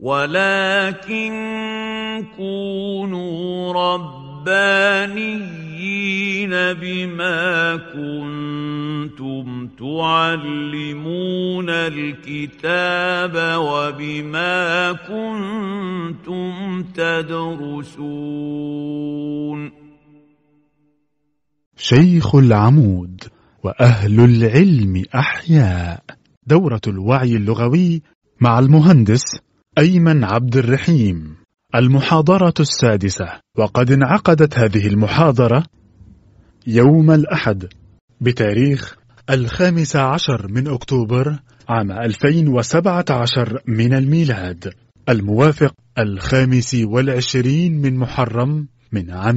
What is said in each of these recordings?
ولكن كونوا ربانيين بما كنتم تعلمون الكتاب وبما كنتم تدرسون شيخ العمود وأهل العلم أحياء دورة الوعي اللغوي مع المهندس أيمن عبد الرحيم المحاضرة السادسة وقد انعقدت هذه المحاضرة يوم الأحد بتاريخ الخامس عشر من أكتوبر عام 2017 من الميلاد الموافق الخامس والعشرين من محرم من عام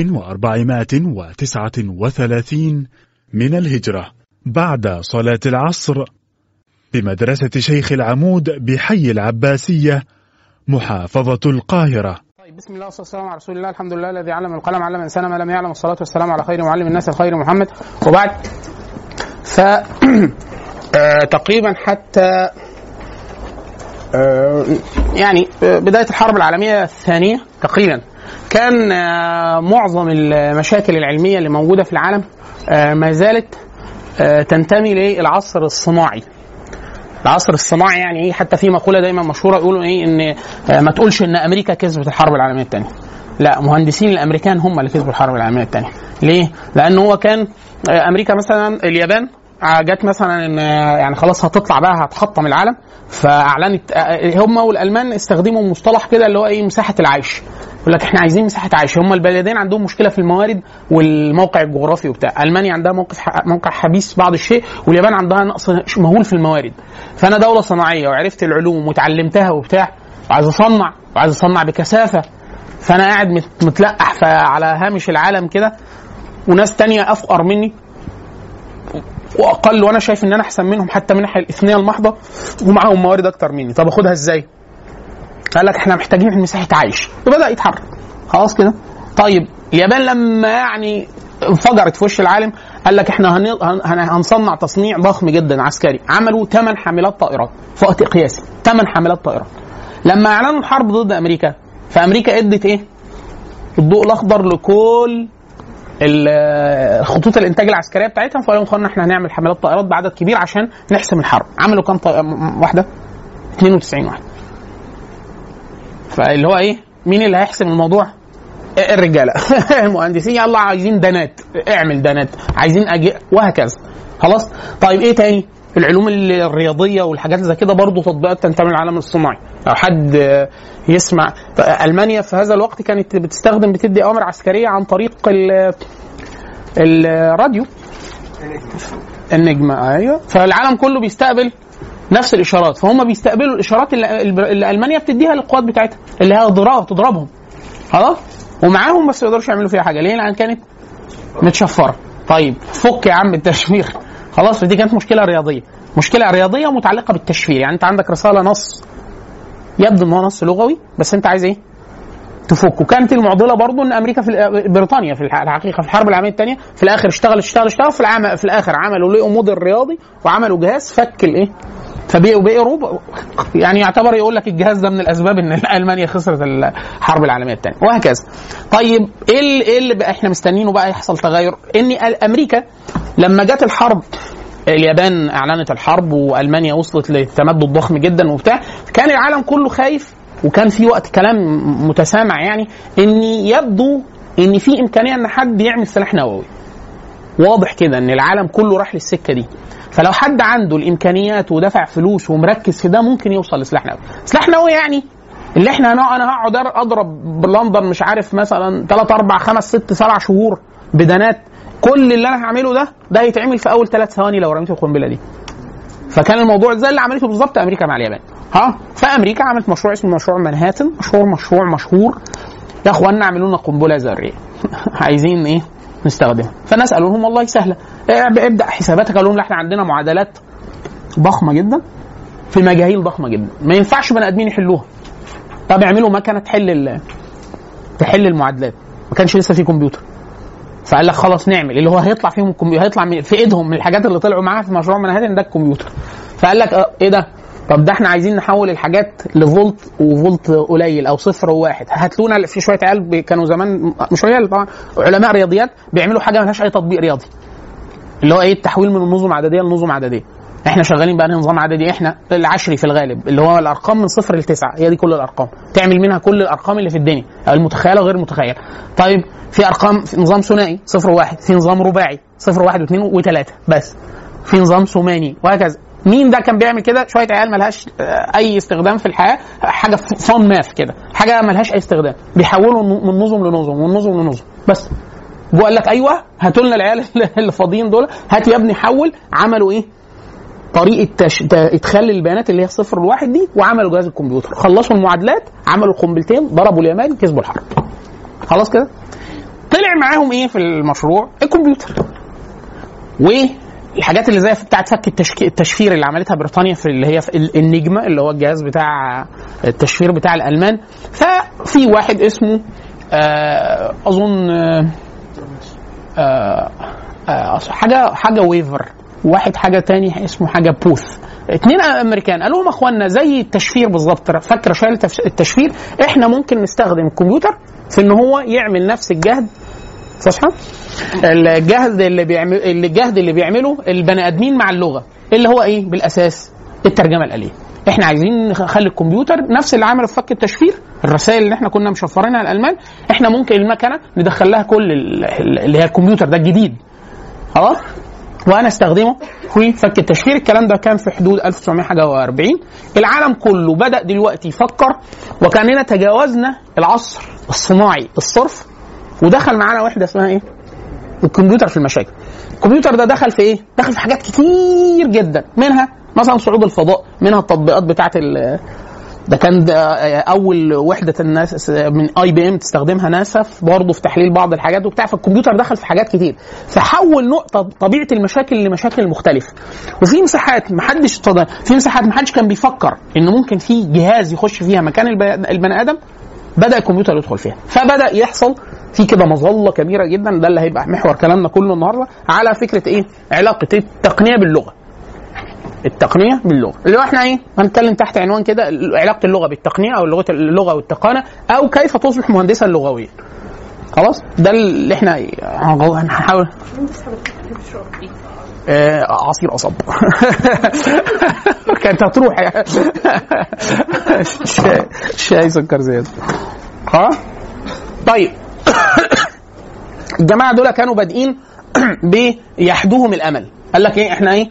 1439 من الهجرة بعد صلاة العصر بمدرسة شيخ العمود بحي العباسية محافظة القاهرة طيب بسم الله والصلاه والسلام على رسول الله الحمد لله الذي علم القلم علم الانسان ما لم يعلم والصلاه والسلام على خير معلم الناس الخير محمد وبعد ف آه، تقريبا حتى آه، يعني آه، بدايه الحرب العالميه الثانيه تقريبا كان آه، معظم المشاكل العلميه اللي موجوده في العالم آه، ما زالت آه، تنتمي للعصر الصناعي العصر الصناعي يعني ايه حتى في مقوله دايما مشهوره يقولوا ايه ان آه، ما تقولش ان امريكا كسبت الحرب العالميه الثانيه لا مهندسين الامريكان هم اللي كسبوا الحرب العالميه الثانيه ليه لان هو كان آه، امريكا مثلا اليابان آه، جت مثلا ان آه، يعني خلاص هتطلع بقى هتحطم العالم فاعلنت آه، هم والالمان استخدموا مصطلح كده اللي هو ايه مساحه العيش يقول لك احنا عايزين مساحه عيش هم البلدين عندهم مشكله في الموارد والموقع الجغرافي وبتاع المانيا عندها موقف ح- موقع حبيس بعض الشيء واليابان عندها نقص مهول في الموارد فانا دوله صناعيه وعرفت العلوم وتعلمتها وبتاع وعايز اصنع وعايز اصنع بكثافه فانا قاعد مت- متلقح ف- على هامش العالم كده وناس تانية افقر مني واقل وانا شايف ان انا احسن منهم حتى من الناحيه الاثنيه المحضه ومعاهم موارد اكتر مني طب اخدها ازاي؟ قال لك احنا محتاجين مساحه عيش وبدا يتحرك خلاص كده طيب اليابان لما يعني انفجرت في وش العالم قال لك احنا هن- هن- هنصنع تصنيع ضخم جدا عسكري عملوا 8 حاملات طائرات في وقت قياسي 8 حاملات طائرات لما اعلنوا الحرب ضد امريكا فامريكا ادت ايه الضوء الاخضر لكل ال- خطوط الانتاج العسكريه بتاعتهم فقالوا اخوانا احنا هنعمل حملات طائرات بعدد كبير عشان نحسم الحرب عملوا كام طائره م- واحده 92 واحده فاللي هو ايه مين اللي هيحسم الموضوع الرجاله المهندسين يلا عايزين دانات اعمل دانات عايزين أجي وهكذا خلاص طيب ايه تاني العلوم الرياضيه والحاجات زي كده برضه تطبيقات تنتمي للعالم الصناعي لو حد آه، يسمع المانيا في هذا الوقت كانت بتستخدم بتدي اوامر عسكريه عن طريق ال- الراديو النجمه ايوه فالعالم كله بيستقبل نفس الاشارات فهم بيستقبلوا الاشارات اللي, اللي المانيا بتديها للقوات بتاعتها اللي هي ضراب تضربهم خلاص ومعاهم بس ما يقدروش يعملوا فيها حاجه ليه؟ لان كانت متشفره طيب فك يا عم التشفير خلاص دي كانت مشكله رياضيه مشكله رياضيه متعلقه بالتشفير يعني انت عندك رساله نص يبدو ان هو نص لغوي بس انت عايز ايه؟ تفك وكانت المعضله برضو ان امريكا في بريطانيا في الح- الحقيقه في الحرب العالميه الثانيه في الاخر اشتغل اشتغل اشتغل في, العام في الاخر عملوا لقوا موديل رياضي وعملوا جهاز فك الايه؟ فبقوا بقروا يعني يعتبر يقول لك الجهاز ده من الاسباب ان المانيا خسرت الحرب العالميه الثانيه وهكذا. طيب ايه اللي, إيه اللي بقى احنا مستنيينه بقى يحصل تغير؟ ان امريكا لما جت الحرب اليابان اعلنت الحرب والمانيا وصلت لتمدد ضخم جدا وبتاع كان العالم كله خايف وكان في وقت كلام متسامع يعني ان يبدو ان في امكانيه ان حد يعمل سلاح نووي واضح كده ان العالم كله راح للسكه دي فلو حد عنده الامكانيات ودفع فلوس ومركز في ده ممكن يوصل لسلاح نووي سلاح نووي يعني اللي احنا هنقعد انا هقعد اضرب بلندن مش عارف مثلا 3 4 5 6 7 شهور بدنات كل اللي انا هعمله ده ده هيتعمل في اول ثلاث ثواني لو رميت القنبله دي فكان الموضوع زي اللي عملته بالظبط امريكا مع اليابان ها فامريكا عملت مشروع اسمه مشروع مانهاتن مشروع مشروع مشهور يا اخوانا اعملوا لنا قنبله ذريه عايزين ايه نستخدمها فالناس قالوا لهم والله سهله إيه، ابدا حساباتك قالوا لهم لا احنا عندنا معادلات ضخمه جدا في مجاهيل ضخمه جدا ما ينفعش بني ادمين يحلوها طب اعملوا مكنه تحل ال- تحل المعادلات ما كانش لسه في كمبيوتر فقال لك خلاص نعمل اللي هو هيطلع فيهم الكمبيوتر هيطلع من- في ايدهم من الحاجات اللي طلعوا معاها في مشروع منهاتن ده الكمبيوتر فقال لك اه، ايه ده طب ده احنا عايزين نحول الحاجات لفولت وفولت قليل او صفر وواحد هات لنا في شويه عيال بي- كانوا زمان مش عيال طبعا علماء رياضيات بيعملوا حاجه ملهاش اي تطبيق رياضي اللي هو ايه التحويل من النظم عدديه لنظم عدديه احنا شغالين بقى نظام عددي احنا العشري في الغالب اللي هو الارقام من صفر لتسعه هي دي كل الارقام تعمل منها كل الارقام اللي في الدنيا المتخيله وغير متخيله طيب في ارقام في نظام ثنائي صفر وواحد في نظام رباعي صفر واحد واثنين وثلاثه بس في نظام ثماني وهكذا مين ده كان بيعمل كده شويه عيال ملهاش آه، اي استخدام في الحياه حاجه فون ماث كده حاجه ملهاش اي استخدام بيحولوا من نظم لنظم ومن نظم لنظم بس وقال لك ايوه هاتوا لنا العيال اللي فاضيين دول هات يا ابني حول عملوا ايه طريقه تش... ت- ادخال البيانات اللي هي الصفر والواحد دي وعملوا جهاز الكمبيوتر خلصوا المعادلات عملوا القنبلتين ضربوا اليابان كسبوا الحرب خلاص كده طلع معاهم ايه في المشروع الكمبيوتر والحاجات اللي زي بتاعت فك التشك... التشفير اللي عملتها بريطانيا في اللي هي في ال- النجمه اللي هو الجهاز بتاع التشفير بتاع الالمان ففي واحد اسمه آه اظن آه آه آه حاجه حاجه ويفر واحد حاجه تاني اسمه حاجه بوث اتنين امريكان قالوا لهم اخوانا زي التشفير بالظبط فاكره شويه التف- التشفير احنا ممكن نستخدم الكمبيوتر في ان هو يعمل نفس الجهد صح الجهد اللي بيعمل الجهد اللي بيعمله البني ادمين مع اللغه اللي هو ايه بالاساس الترجمه الاليه احنا عايزين نخلي الكمبيوتر نفس اللي عمله في فك التشفير الرسائل اللي احنا كنا مشفرينها الالمان احنا ممكن المكنه ندخل لها كل ال- اللي هي الكمبيوتر ده الجديد خلاص وانا استخدمه في فك التشفير الكلام ده كان في حدود 1940 العالم كله بدا دلوقتي يفكر وكاننا تجاوزنا العصر الصناعي الصرف ودخل معانا وحده اسمها ايه الكمبيوتر في المشاكل الكمبيوتر ده دخل في ايه دخل في حاجات كتير جدا منها مثلا صعود الفضاء منها التطبيقات بتاعه ال- ده كان ده اول وحده الناس من اي بي ام تستخدمها ناسا في- برضه في تحليل بعض الحاجات وبتاع فالكمبيوتر دخل في حاجات كتير فحول نقطه طبيعه المشاكل لمشاكل مختلفه وفي مساحات محدش صد- في مساحات محدش كان بيفكر ان ممكن في جهاز يخش فيها مكان الب- البني ادم بدا الكمبيوتر يدخل فيها فبدا يحصل في كده مظله كبيره جدا ده اللي هيبقى محور كلامنا كله النهارده على فكره ايه علاقه التقنيه باللغه التقنيه باللغه اللي هو احنا ايه هنتكلم تحت عنوان كده علاقه اللغه بالتقنيه او لغه اللغه والتقانه او كيف تصبح مهندسا لغويا خلاص ده اللي احنا هنحاول آه عصير قصب كانت هتروح يعني شاي- شاي سكر زياده ها طيب الجماعه دول كانوا بادئين بيحدوهم الامل قال لك ايه احنا ايه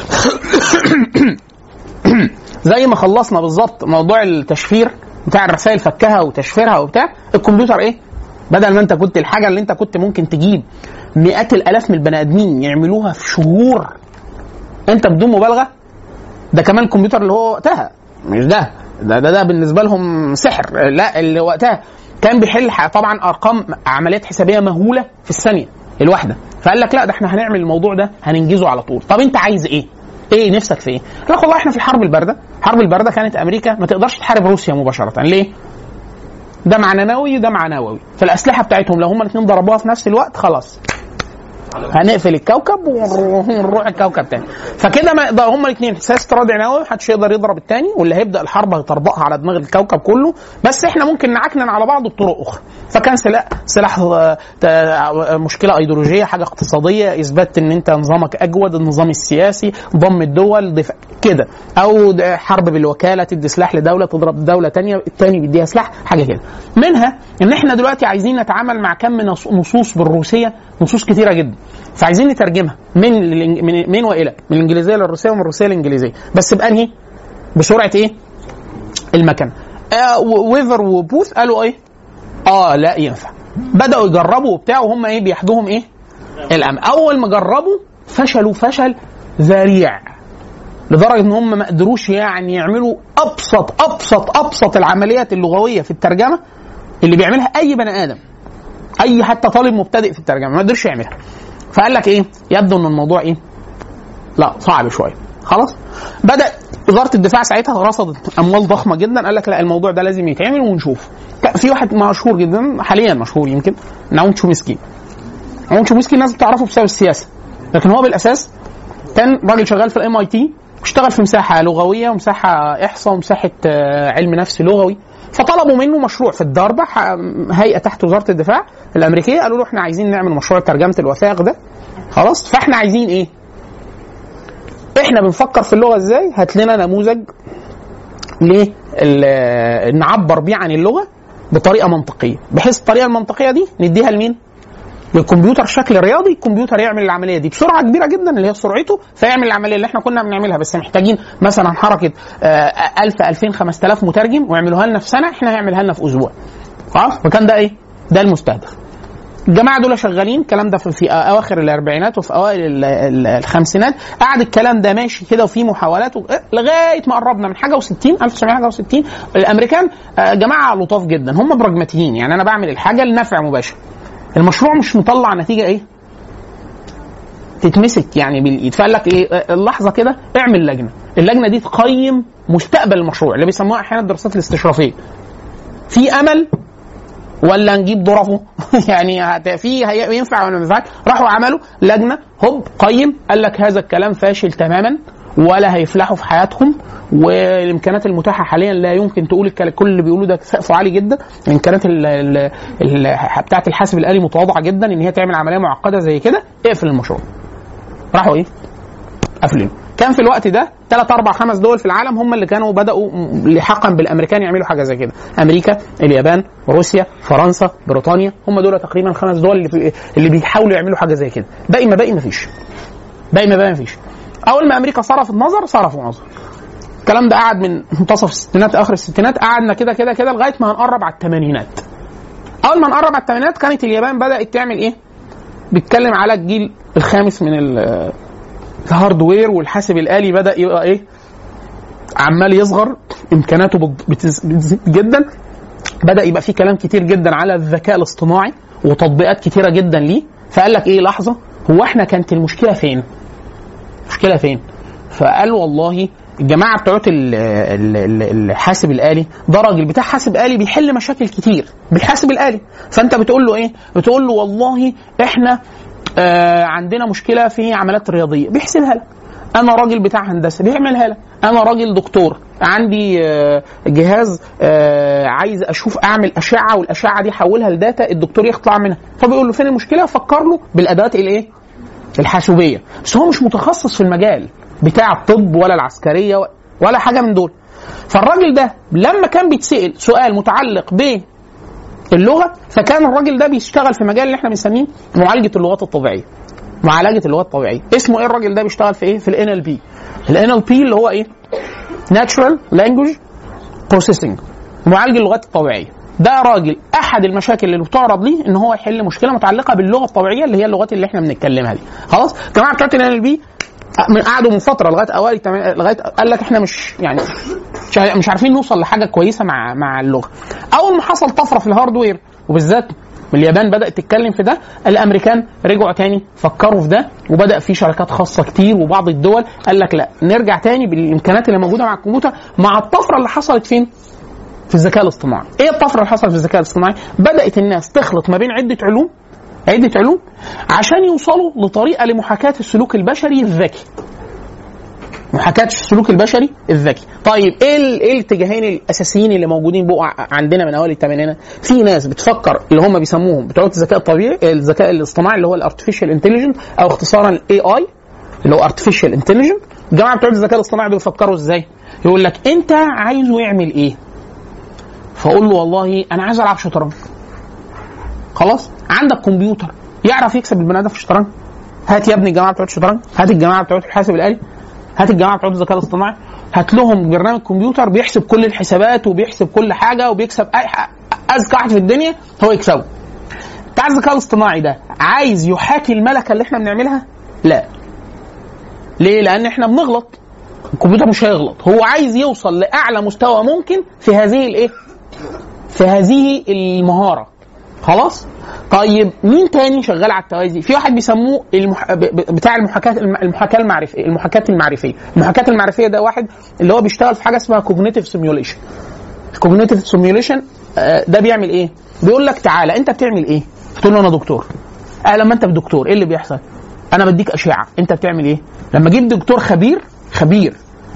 زي ما خلصنا بالظبط موضوع التشفير بتاع الرسائل فكها وتشفيرها وبتاع الكمبيوتر ايه بدل ما انت كنت الحاجه اللي انت كنت ممكن تجيب مئات الالاف من البني ادمين يعملوها في شهور انت بدون مبالغه ده كمان الكمبيوتر اللي هو وقتها مش ده ده ده, ده بالنسبه لهم سحر لا اللي وقتها كان بيحل ح- طبعا ارقام عمليات حسابيه مهوله في الثانيه الواحده فقال لك لا ده احنا هنعمل الموضوع ده هننجزه على طول طب انت عايز ايه ايه نفسك في ايه؟ قال لك والله احنا في الحرب البارده، الحرب البارده كانت امريكا ما تقدرش تحارب روسيا مباشره، ليه؟ ده مع نووي وده مع نووي، فالاسلحه بتاعتهم لو هما الاثنين ضربوها في نفس الوقت خلاص هنقفل الكوكب ونروح الكوكب تاني فكده ما يقدر هما الاثنين سياسه رادع نووي محدش يقدر يضرب التاني واللي هيبدا الحرب هيطربقها على دماغ الكوكب كله بس احنا ممكن نعكنن على بعض بطرق اخرى فكان سلاح سلاح آه، تا- مشكله ايديولوجيه حاجه اقتصاديه اثبات ان انت نظامك اجود النظام السياسي ضم الدول دفاع كده او د- حرب بالوكاله تدي سلاح لدوله تضرب دوله تانية التاني بيديها سلاح حاجه كده منها ان احنا دلوقتي عايزين نتعامل مع كم من نص- نصوص بالروسيه نصوص كتيره جدا فعايزين نترجمها من الإنج- من من والى من الانجليزيه للروسيه ومن الروسيه للانجليزيه بس بانهي بسرعه ايه المكنه آه و- ويفر وبوث قالوا ايه اه لا ينفع بداوا يجربوا وبتاع وهم ايه بيحدوهم ايه الامل اول ما جربوا فشلوا فشل ذريع لدرجه ان هم ما قدروش يعني يعملوا ابسط ابسط ابسط العمليات اللغويه في الترجمه اللي بيعملها اي بني ادم اي حتى طالب مبتدئ في الترجمه ما قدرش يعملها فقال لك ايه يبدو ان الموضوع ايه لا صعب شويه خلاص بدا وزاره الدفاع ساعتها رصدت اموال ضخمه جدا قال لك لا الموضوع ده لازم يتعمل ونشوف لا، في واحد مشهور جدا حاليا مشهور يمكن نعوم تشومسكي نعوم تشومسكي الناس بتعرفه بسبب السياسه لكن هو بالاساس كان راجل شغال في الام اي تي اشتغل في مساحه لغويه ومساحه احصاء ومساحه آه، علم نفس لغوي فطلبوا منه مشروع في الداربة ح- هيئه تحت وزاره الدفاع الامريكيه قالوا له احنا عايزين نعمل مشروع ترجمه الوثائق ده خلاص فاحنا عايزين ايه؟ احنا بنفكر في اللغه ازاي؟ هات لنا نموذج ليه؟ ال- نعبر بيه عن اللغه بطريقه منطقيه بحيث الطريقه المنطقيه دي نديها لمين؟ للكمبيوتر شكل رياضي الكمبيوتر يعمل العمليه دي بسرعه كبيره جدا اللي هي سرعته فيعمل العمليه اللي احنا كنا بنعملها بس محتاجين مثلا حركه آه، 1000 2000 5000 مترجم ويعملوها لنا في سنه احنا هنعملها لنا في اسبوع خلاص فكان ده ايه؟ ده المستهدف الجماعه دول شغالين الكلام ده في- في اواخر الاربعينات وفي اوائل ال- ال- الخمسينات قعد الكلام ده ماشي كده وفي محاولات و... لغايه ما قربنا من حاجه و60 1960 الامريكان آه، جماعه لطاف جدا هم براجماتيين يعني انا بعمل الحاجه لنفع مباشر المشروع مش مطلع نتيجه ايه؟ تتمسك يعني بالايد فقال لك ايه آه، اللحظه كده اعمل لجنه اللجنه دي تقيم مستقبل المشروع اللي بيسموها احيانا الدراسات الاستشرافيه في امل ولا نجيب ظرفه يعني هت- في هي- ينفع ولا ما ينفعش راحوا عملوا لجنه هوب قيم قال لك هذا الكلام فاشل تماما ولا هيفلحوا في حياتهم والامكانيات المتاحه حاليا لا يمكن تقول الكلام كل اللي بيقولوه ده سقفه عالي جدا الامكانيات ال- ال- ال- بتاعه الحاسب الالي متواضعه جدا ان هي تعمل عمليه معقده زي كده اقفل المشروع راحوا ايه قافلينه كان في الوقت ده ثلاث اربع خمس دول في العالم هم اللي كانوا بداوا م- لحاقا بالامريكان يعملوا حاجه زي كده امريكا اليابان روسيا فرنسا بريطانيا هم دول تقريبا خمس دول اللي, في اللي بيحاولوا يعملوا حاجه زي كده باقي ما باقي ما فيش باقي ما باقي ما فيش اول ما امريكا صرفت نظر صرفوا نظر الكلام ده قعد من منتصف الستينات اخر الستينات قعدنا كده كده كده لغايه ما هنقرب على الثمانينات اول ما نقرب على الثمانينات كانت اليابان بدات تعمل ايه بيتكلم على الجيل الخامس من ال- الهاردوير والحاسب الالي بدا يبقى ايه عمال يصغر امكاناته بت- بتز- بتزيد جدا بدا يبقى في كلام كتير جدا على الذكاء الاصطناعي وتطبيقات كتيره جدا ليه فقال لك ايه لحظه هو احنا كانت المشكله فين المشكله فين فقال والله الجماعه بتوعت ال- ال- ال- الحاسب الالي ده راجل بتاع حاسب الي بيحل مشاكل كتير بالحاسب الالي فانت بتقول له ايه بتقول له والله احنا آه عندنا مشكله في عمليات رياضيه بيحسبها لك انا راجل بتاع هندسه بيعملها لك انا راجل دكتور عندي آه جهاز آه عايز اشوف اعمل اشعه والاشعه دي احولها لداتا الدكتور يطلع منها فبيقول له فين المشكله فكر له بالادوات الايه الحاسوبيه بس هو مش متخصص في المجال بتاع الطب ولا العسكريه و- ولا حاجه من دول فالراجل ده لما كان بيتسال سؤال متعلق ب اللغه فكان الراجل ده بيشتغل في مجال اللي احنا بنسميه معالجه اللغات الطبيعيه معالجه اللغات الطبيعيه اسمه ايه الراجل ده بيشتغل في ايه في الان ال بي الان ال بي اللي هو ايه ناتشرال لانجوج بروسيسنج معالج اللغات الطبيعيه ده راجل احد المشاكل اللي بتعرض ليه ان هو يحل مشكله متعلقه باللغه الطبيعيه اللي هي اللغات اللي احنا بنتكلمها دي خلاص جماعه بتوع الان ال بي من قعدوا من فتره لغايه اوائل التمانينات- لغايه قال لك احنا مش يعني مش عارف- مش عارفين نوصل لحاجه كويسه مع مع اللغه اول ما حصل طفره في الهاردوير وبالذات اليابان بدات تتكلم في ده الامريكان رجعوا تاني فكروا في ده وبدا في شركات خاصه كتير وبعض الدول قال لك لا نرجع تاني بالامكانيات اللي موجوده مع الكمبيوتر مع الطفره اللي حصلت فين في الذكاء الاصطناعي ايه الطفره اللي حصلت في الذكاء الاصطناعي بدات الناس تخلط ما بين عده علوم عده علوم عشان يوصلوا لطريقه لمحاكاه السلوك البشري الذكي محاكاة السلوك البشري الذكي. طيب ايه ال- ايه الاتجاهين الاساسيين اللي موجودين بقوا ع- عندنا من اوائل الثمانينات؟ في ناس بتفكر اللي هم بيسموهم بتوع الذكاء الطبيعي الذكاء الاصطناعي اللي هو الارتفيشال انتليجنت او اختصارا الاي اي اللي هو ارتفيشال انتليجنت. الجماعه بتوع الذكاء الاصطناعي بيفكروا ازاي؟ يقول لك انت عايزه يعمل ايه؟ فاقول له والله انا عايز العب شطرنج. خلاص؟ عندك كمبيوتر يعرف يكسب البني ادم في الشطرنج؟ هات يا ابني الجماعه بتوع الشطرنج، هات الجماعه بتوع الحاسب الالي، هات الجماعه بتوع الذكاء الاصطناعي هات لهم برنامج كمبيوتر بيحسب كل الحسابات وبيحسب كل حاجه وبيكسب اي ح- اذكى واحد في الدنيا هو يكسبه بتاع الذكاء الاصطناعي ده عايز يحاكي الملكه اللي احنا بنعملها لا ليه لان احنا بنغلط الكمبيوتر مش هيغلط هو عايز يوصل لاعلى مستوى ممكن في هذه الايه في هذه المهاره خلاص طيب مين تاني شغال على التوازي في واحد بيسموه المح... ب- ب- بتاع المحاكاه المحاكاه المعرفيه المحاكاه المعرفيه المحاكاه المعرفيه ده واحد اللي هو بيشتغل في حاجه اسمها كوجنيتيف سيميوليشن الكوجنيتيف سيميوليشن ده بيعمل ايه بيقول لك تعالى انت بتعمل ايه تقول له انا دكتور آه لما انت دكتور ايه اللي بيحصل انا بديك اشعه انت بتعمل ايه لما اجيب دكتور خبير خبير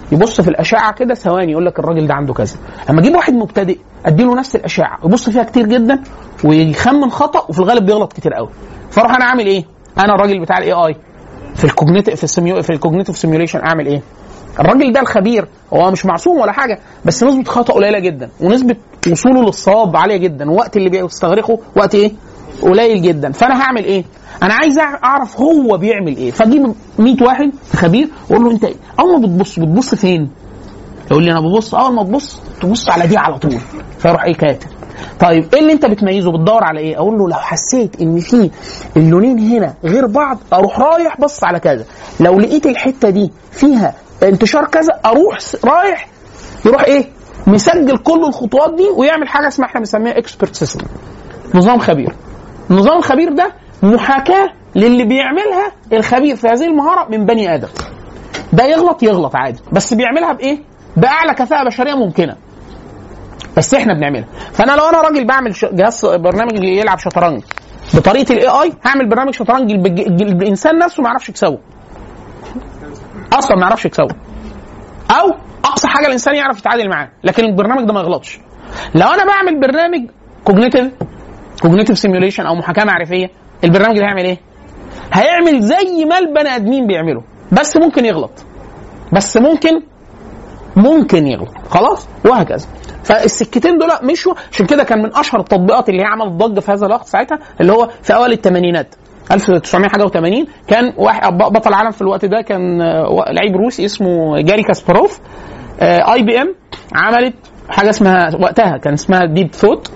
يبص في الاشعه كده ثواني يقول لك الراجل ده عنده كذا اما اجيب واحد مبتدئ اديله نفس الاشعه يبص فيها كتير جدا ويخمن خطا وفي الغالب بيغلط كتير قوي فاروح انا اعمل ايه انا الراجل بتاع الاي اي في الكوجنيتيف في السيميو في الكوجنيتيف سيميوليشن اعمل ايه الراجل ده الخبير هو مش معصوم ولا حاجه بس نسبه خطا قليله جدا ونسبه وصوله للصواب عاليه جدا ووقت اللي بيستغرقه وقت ايه قليل جدا فانا هعمل ايه انا عايز اعرف هو بيعمل ايه فاجيب 100 واحد خبير واقول له انت ايه اول ما بتبص بتبص فين يقول لي انا ببص اول ما تبص تبص على دي على طول فيروح ايه كاتب طيب ايه اللي انت بتميزه بتدور على ايه اقول له لو حسيت ان في اللونين هنا غير بعض اروح رايح بص على كذا لو لقيت الحته دي فيها انتشار كذا اروح س- رايح يروح ايه مسجل كل الخطوات دي ويعمل حاجه اسمها احنا بنسميها اكسبرت سيستم نظام خبير النظام الخبير ده محاكاه للي بيعملها الخبير في هذه المهاره من بني ادم ده يغلط يغلط عادي بس بيعملها بايه باعلى كفاءه بشريه ممكنه بس احنا بنعملها فانا لو انا راجل بعمل ش- جهاز برنامج يلعب شطرنج بطريقه الاي اي هعمل برنامج شطرنج الب- الج- الانسان نفسه ما يعرفش يكسبه اصلا ما يعرفش يكسبه او اقصى حاجه الانسان يعرف يتعادل معاه لكن البرنامج ده ما يغلطش لو انا بعمل برنامج كوجنيتيف كوجنيتيف سيميوليشن او محاكاه معرفيه البرنامج ده هيعمل ايه هيعمل زي ما البني ادمين بيعملوا بس ممكن يغلط بس ممكن ممكن يغلط خلاص وهكذا فالسكتين دول مشوا عشان كده كان من اشهر التطبيقات اللي هي عملت ضجه في هذا الوقت ساعتها اللي هو في اوائل الثمانينات 1900 حاجه و80 كان واحد بطل العالم في الوقت ده كان آه، لعيب روسي اسمه جاري كاسباروف اي بي ام عملت حاجه اسمها وقتها كان اسمها ديب ثوت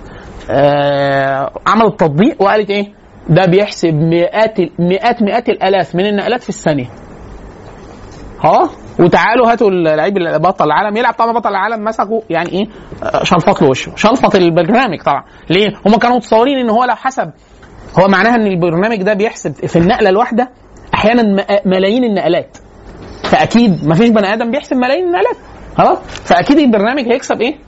عملت تطبيق وقالت ايه ده بيحسب مئات مئات مئات الالاف من النقلات في الثانيه ها وتعالوا هاتوا اللعيب اللي بطل العالم يلعب طبعا بطل العالم مسكه يعني ايه آه، شلفط له وشه شلفط البرنامج طبعا ليه هم كانوا متصورين ان هو لو حسب هو معناها ان البرنامج ده بيحسب في النقله الواحده احيانا م- ملايين النقلات فاكيد ما فيش بني ادم بيحسب ملايين النقلات خلاص فاكيد البرنامج هيكسب ايه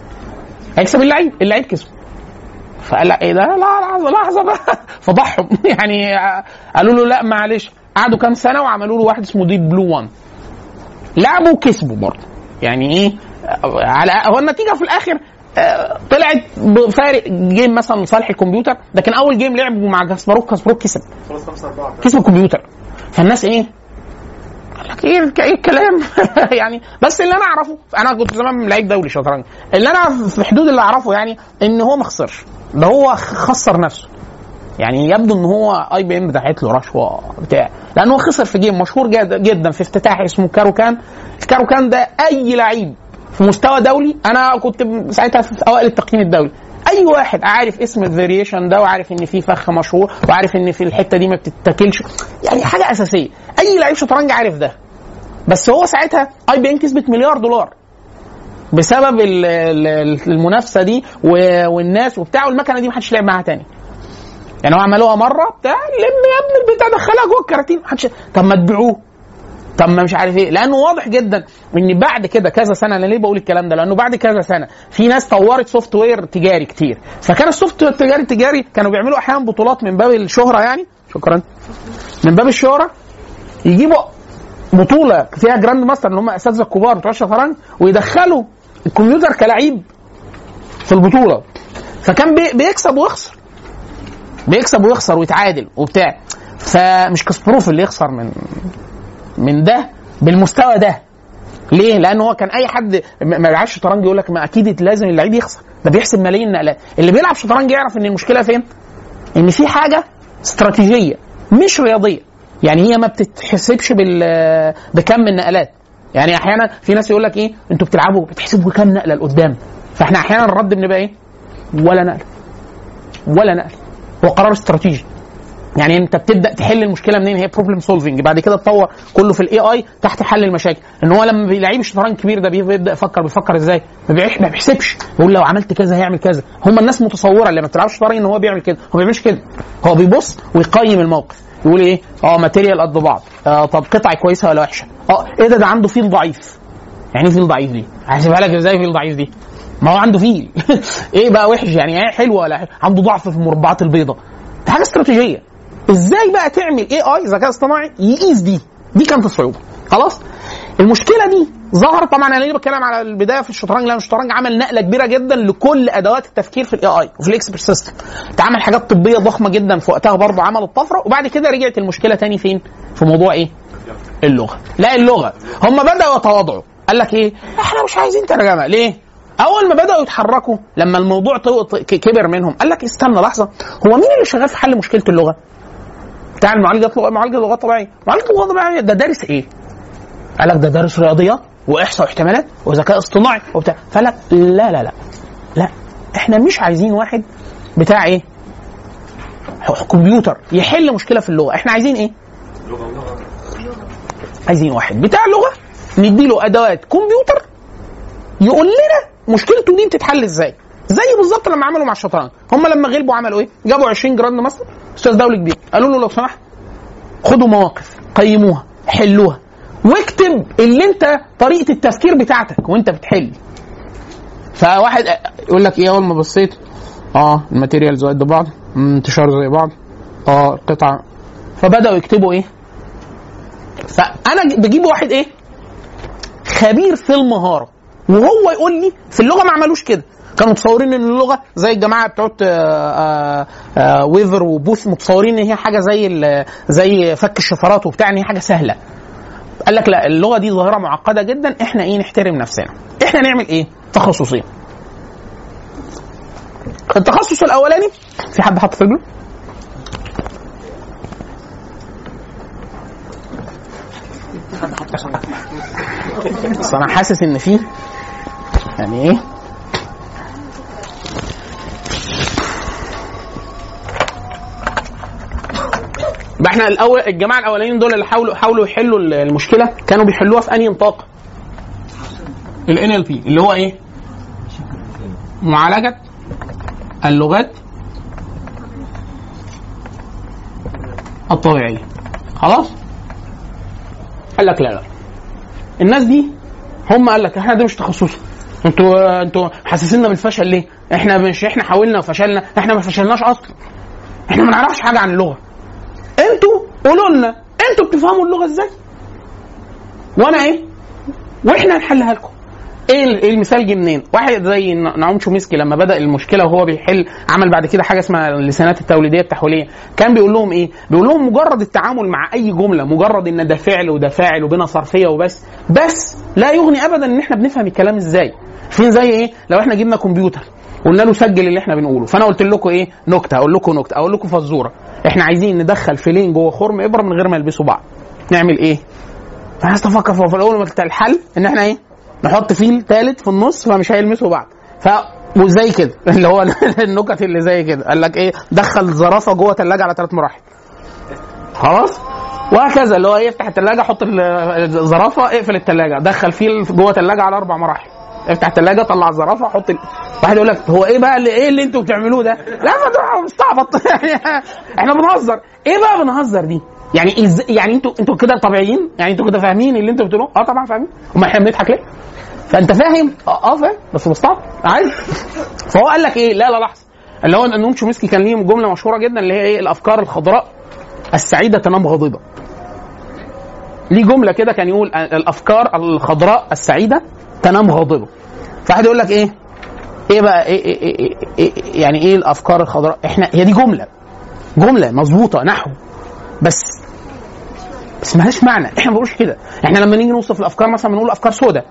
هيكسب اللعيب اللعيب كسب فقال لا ايه ده لا لحظه لحظه بقى فضحهم يعني آه، قالوا له لا معلش قعدوا كام سنه وعملوا له واحد اسمه ديب بلو 1 لعبوا وكسبوا برضه يعني ايه آه، على هو النتيجه في الاخر آه، طلعت بفارق جيم مثلا لصالح الكمبيوتر لكن اول جيم لعبوا مع كاسباروك كاسباروك كسب كسب الكمبيوتر فالناس ايه قال لك ايه ايه الكلام يعني بس اللي انا اعرفه انا كنت زمان لعيب دولي شطرنج اللي انا في حدود اللي اعرفه يعني ان هو ما خسرش ده هو خسر نفسه يعني يبدو ان هو اي بي ام دفعت له رشوه بتاع لانه خسر في جيم مشهور جد- جدا في افتتاح اسمه كاروكان الكاروكان ده اي لعيب في مستوى دولي انا كنت ساعتها في اوائل التقييم الدولي اي واحد عارف اسم الفاريشن ده وعارف ان في فخ مشهور وعارف ان في الحته دي ما بتتاكلش يعني حاجه اساسيه اي لعيب شطرنج عارف ده بس هو ساعتها اي بي ان كسبت مليار دولار بسبب ال- ال- المنافسه دي و- والناس وبتاع والمكنه دي محدش لعب معاها تاني يعني هو عملوها مره بتاع لم يا ابني البتاع دخلها جوه الكراتين محدش طب ما تبيعوه طب ما مش عارف ايه لانه واضح جدا ان بعد كده كذا سنه انا ليه بقول الكلام ده لانه بعد كذا سنه في ناس طورت سوفت وير تجاري كتير فكان السوفت وير التجاري التجاري كانوا بيعملوا احيانا بطولات من باب الشهره يعني شكرا من باب الشهره يجيبوا بطوله فيها جراند ماستر اللي هم اساتذه الكبار بتوع الشطرنج ويدخلوا الكمبيوتر كلعيب في البطوله فكان بي- بيكسب ويخسر بيكسب ويخسر ويتعادل وبتاع فمش كاسبروف اللي يخسر من من ده بالمستوى ده ليه؟ لان هو كان اي حد ما ما بيلعبش شطرنج يقول لك ما اكيد لازم اللعيب يخسر ده بيحسب ملايين نقلات اللي بيلعب شطرنج يعرف ان المشكله فين؟ ان في حاجه استراتيجيه مش رياضيه يعني هي ما بتتحسبش بال بكم النقلات يعني احيانا في ناس يقول لك ايه انتوا بتلعبوا بتحسبوا كام نقله لقدام فاحنا احيانا الرد بنبقى ايه؟ ولا نقله ولا نقله هو قرار استراتيجي يعني انت بتبدا تحل المشكله منين هي بروبلم سولفنج بعد كده تطور كله في الاي اي تحت حل المشاكل ان هو لما لعيب الشطرنج كبير ده بيبدا يفكر بيفكر ازاي ما بيعيش ما بيحسبش يقول لو عملت كذا هيعمل كذا هم الناس متصوره اللي ما بتلعبش شطرنج ان هو بيعمل كده هو ما بيعملش كده هو بيبص ويقيم الموقف يقول ايه اه ماتيريال قد بعض آه طب قطعه كويسه ولا وحشه اه ايه ده ده عنده فيل ضعيف يعني ايه فيل ضعيف دي هحسبها لك ازاي فيل ضعيف دي ما هو عنده فيل ايه بقى وحش يعني ايه حلو ولا حلو؟ عنده ضعف في المربعات البيضاء دي حاجه استراتيجيه ازاي بقى تعمل اي اي ذكاء اصطناعي يقيس دي دي كانت الصعوبه خلاص المشكله دي ظهرت طبعا انا ليه بتكلم على البدايه في الشطرنج لان الشطرنج عمل نقله كبيره جدا لكل ادوات التفكير في الاي اي وفي الاكسبرت سيستم اتعمل حاجات طبيه ضخمه جدا في وقتها برضه عملت طفره وبعد كده رجعت المشكله تاني فين في موضوع ايه اللغه لا اللغه هم بداوا يتواضعوا قال لك ايه احنا مش عايزين ترجمه ليه اول ما بداوا يتحركوا لما الموضوع طو- ط- ك- كبر منهم قال لك استنى لحظه هو مين اللي شغال في حل مشكله اللغه بتاع المعالجه معالجه لغات طبيعيه معالجه لغات طبيعيه ده دارس ايه قال لك ده دارس رياضيات واحصاء واحتمالات وذكاء اصطناعي وبتاع فقال لك لا لا لا لا احنا مش عايزين واحد بتاع ايه ح- كمبيوتر يحل مشكله في اللغه احنا عايزين ايه عايزين واحد بتاع لغه نديله ادوات كمبيوتر يقول لنا مشكلته دي بتتحل ازاي زي بالظبط لما عملوا مع الشطرنج هم لما غلبوا عملوا ايه جابوا 20 جراند ماستر استاذ دولي كبير قالوا له لو سمحت خدوا مواقف قيموها حلوها واكتب اللي انت طريقه التفكير بتاعتك وانت بتحل فواحد يقول لك ايه اول ما بصيت اه الماتيريالز قد بعض مم، انتشار زي بعض اه القطعه فبداوا يكتبوا ايه فانا ج- بجيب واحد ايه خبير في المهاره وهو يقول لي في اللغه ما عملوش كده كانوا متصورين ان اللغه زي الجماعه بتوع ويفر وبوث متصورين ان هي حاجه زي ال- زي فك الشفرات وبتاع ان هي حاجه سهله قال لك لا اللغه دي ظاهره معقده جدا احنا ايه نحترم نفسنا احنا نعمل ايه تخصصين التخصص الاولاني في حد حط في رجله بس انا حاسس ان في يعني ايه يبقى احنا الاول الجماعه الاولانيين دول اللي حاولوا حاولوا يحلوا المشكله كانوا بيحلوها في انهي نطاق؟ ال NLP اللي هو ايه؟ معالجه اللغات الطبيعيه خلاص؟ قال لك لا لا الناس دي هم قال لك احنا ده مش تخصصي انتوا انتوا حاسسيننا بالفشل ليه؟ احنا مش احنا حاولنا وفشلنا احنا ما فشلناش اصلا احنا ما نعرفش حاجه عن اللغه انتوا قولوا لنا انتوا بتفهموا اللغه ازاي؟ وانا ايه؟ واحنا هنحلها لكم. ايه ال- ايه المثال جه منين؟ واحد زي ن- نعوم شوميسكي لما بدا المشكله وهو بيحل عمل بعد كده حاجه اسمها اللسانات التوليديه التحويليه، كان بيقول لهم ايه؟ بيقول لهم مجرد التعامل مع اي جمله مجرد ان ده فعل وده فاعل وبنا صرفيه وبس، بس لا يغني ابدا ان احنا بنفهم الكلام ازاي. فين زي ايه؟ لو احنا جبنا كمبيوتر قلنا له سجل اللي احنا بنقوله، فانا قلت لكم ايه؟ نكته، اقول لكم نكته، اقول لكم فزوره، احنا عايزين ندخل فيلين جوه خرم ابره من غير ما يلبسوا بعض. نعمل ايه؟ انا عايز افكر في الاول ما الحل ان احنا ايه؟ نحط فيل ثالث في النص فمش هيلمسوا بعض. ف وزي كده اللي هو النكت اللي زي كده قال لك ايه؟ دخل زرافه جوه ثلاجه على ثلاث مراحل. خلاص؟ وهكذا اللي هو إيه، يفتح الثلاجه حط ال- الزرافه اقفل الثلاجه دخل فيل جوه ثلاجه على اربع مراحل. افتح الثلاجه طلع الزرافه حط ال... واحد يقول لك هو ايه بقى اللي ايه اللي انتوا بتعملوه ده؟ لا ما ده مستعبط يعني احنا بنهزر ايه بقى بنهزر دي؟ يعني إز... يعني انتوا انتوا كده طبيعيين؟ يعني انتوا كده فاهمين اللي انتوا بتقولوه؟ اه طبعا فاهمين امال احنا بنضحك ليه؟ فانت فاهم اه آه فاهم بس مستعبط عادي فهو قال لك ايه لا لا لحظه اللي هو نوم شومسكي كان ليه جمله مشهوره جدا اللي هي ايه الافكار الخضراء السعيده تنام غاضبه ليه جمله كده كان يقول الافكار الخضراء السعيده تنام غاضبه فواحد يقول لك ايه ايه بقى إيه, إيه, إيه, إيه, إيه يعني ايه الافكار الخضراء احنا هي دي جمله جمله مظبوطه نحو بس بس مالهاش معنى احنا ما بنقولش كده احنا لما نيجي نوصف الافكار مثلا بنقول افكار سوداء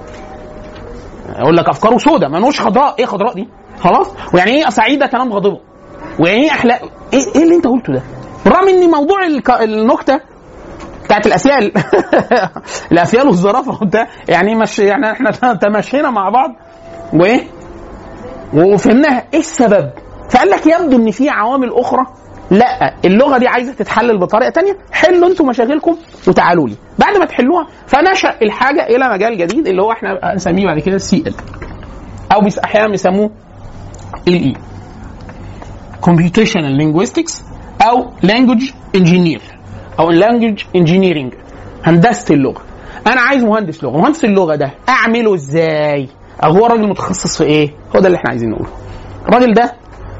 اقول لك افكاره سوداء ما نقولش خضراء ايه خضراء دي خلاص ويعني ايه سعيده تنام غاضبه ويعني ايه احلاء ايه, إيه اللي انت قلته ده بالرغم ان موضوع الك... النكته بتاعت الافيال الافيال والزرافه وبتاع يعني مش يعني احنا تمشينا مع بعض وايه وفهمناها ايه السبب فقال لك يبدو ان في عوامل اخرى لا اللغه دي عايزه تتحلل بطريقه تانية حلوا انتم مشاكلكم وتعالوا لي بعد ما تحلوها فنشا الحاجه الى مجال جديد اللي هو احنا هنسميه بعد كده سي ال او بيس احيانا بيسموه ال اي computational linguistics او language engineer او language engineering هندسه اللغه انا عايز مهندس لغه مهندس اللغه ده اعمله ازاي او هو راجل متخصص في ايه هو ده اللي احنا عايزين نقوله الراجل ده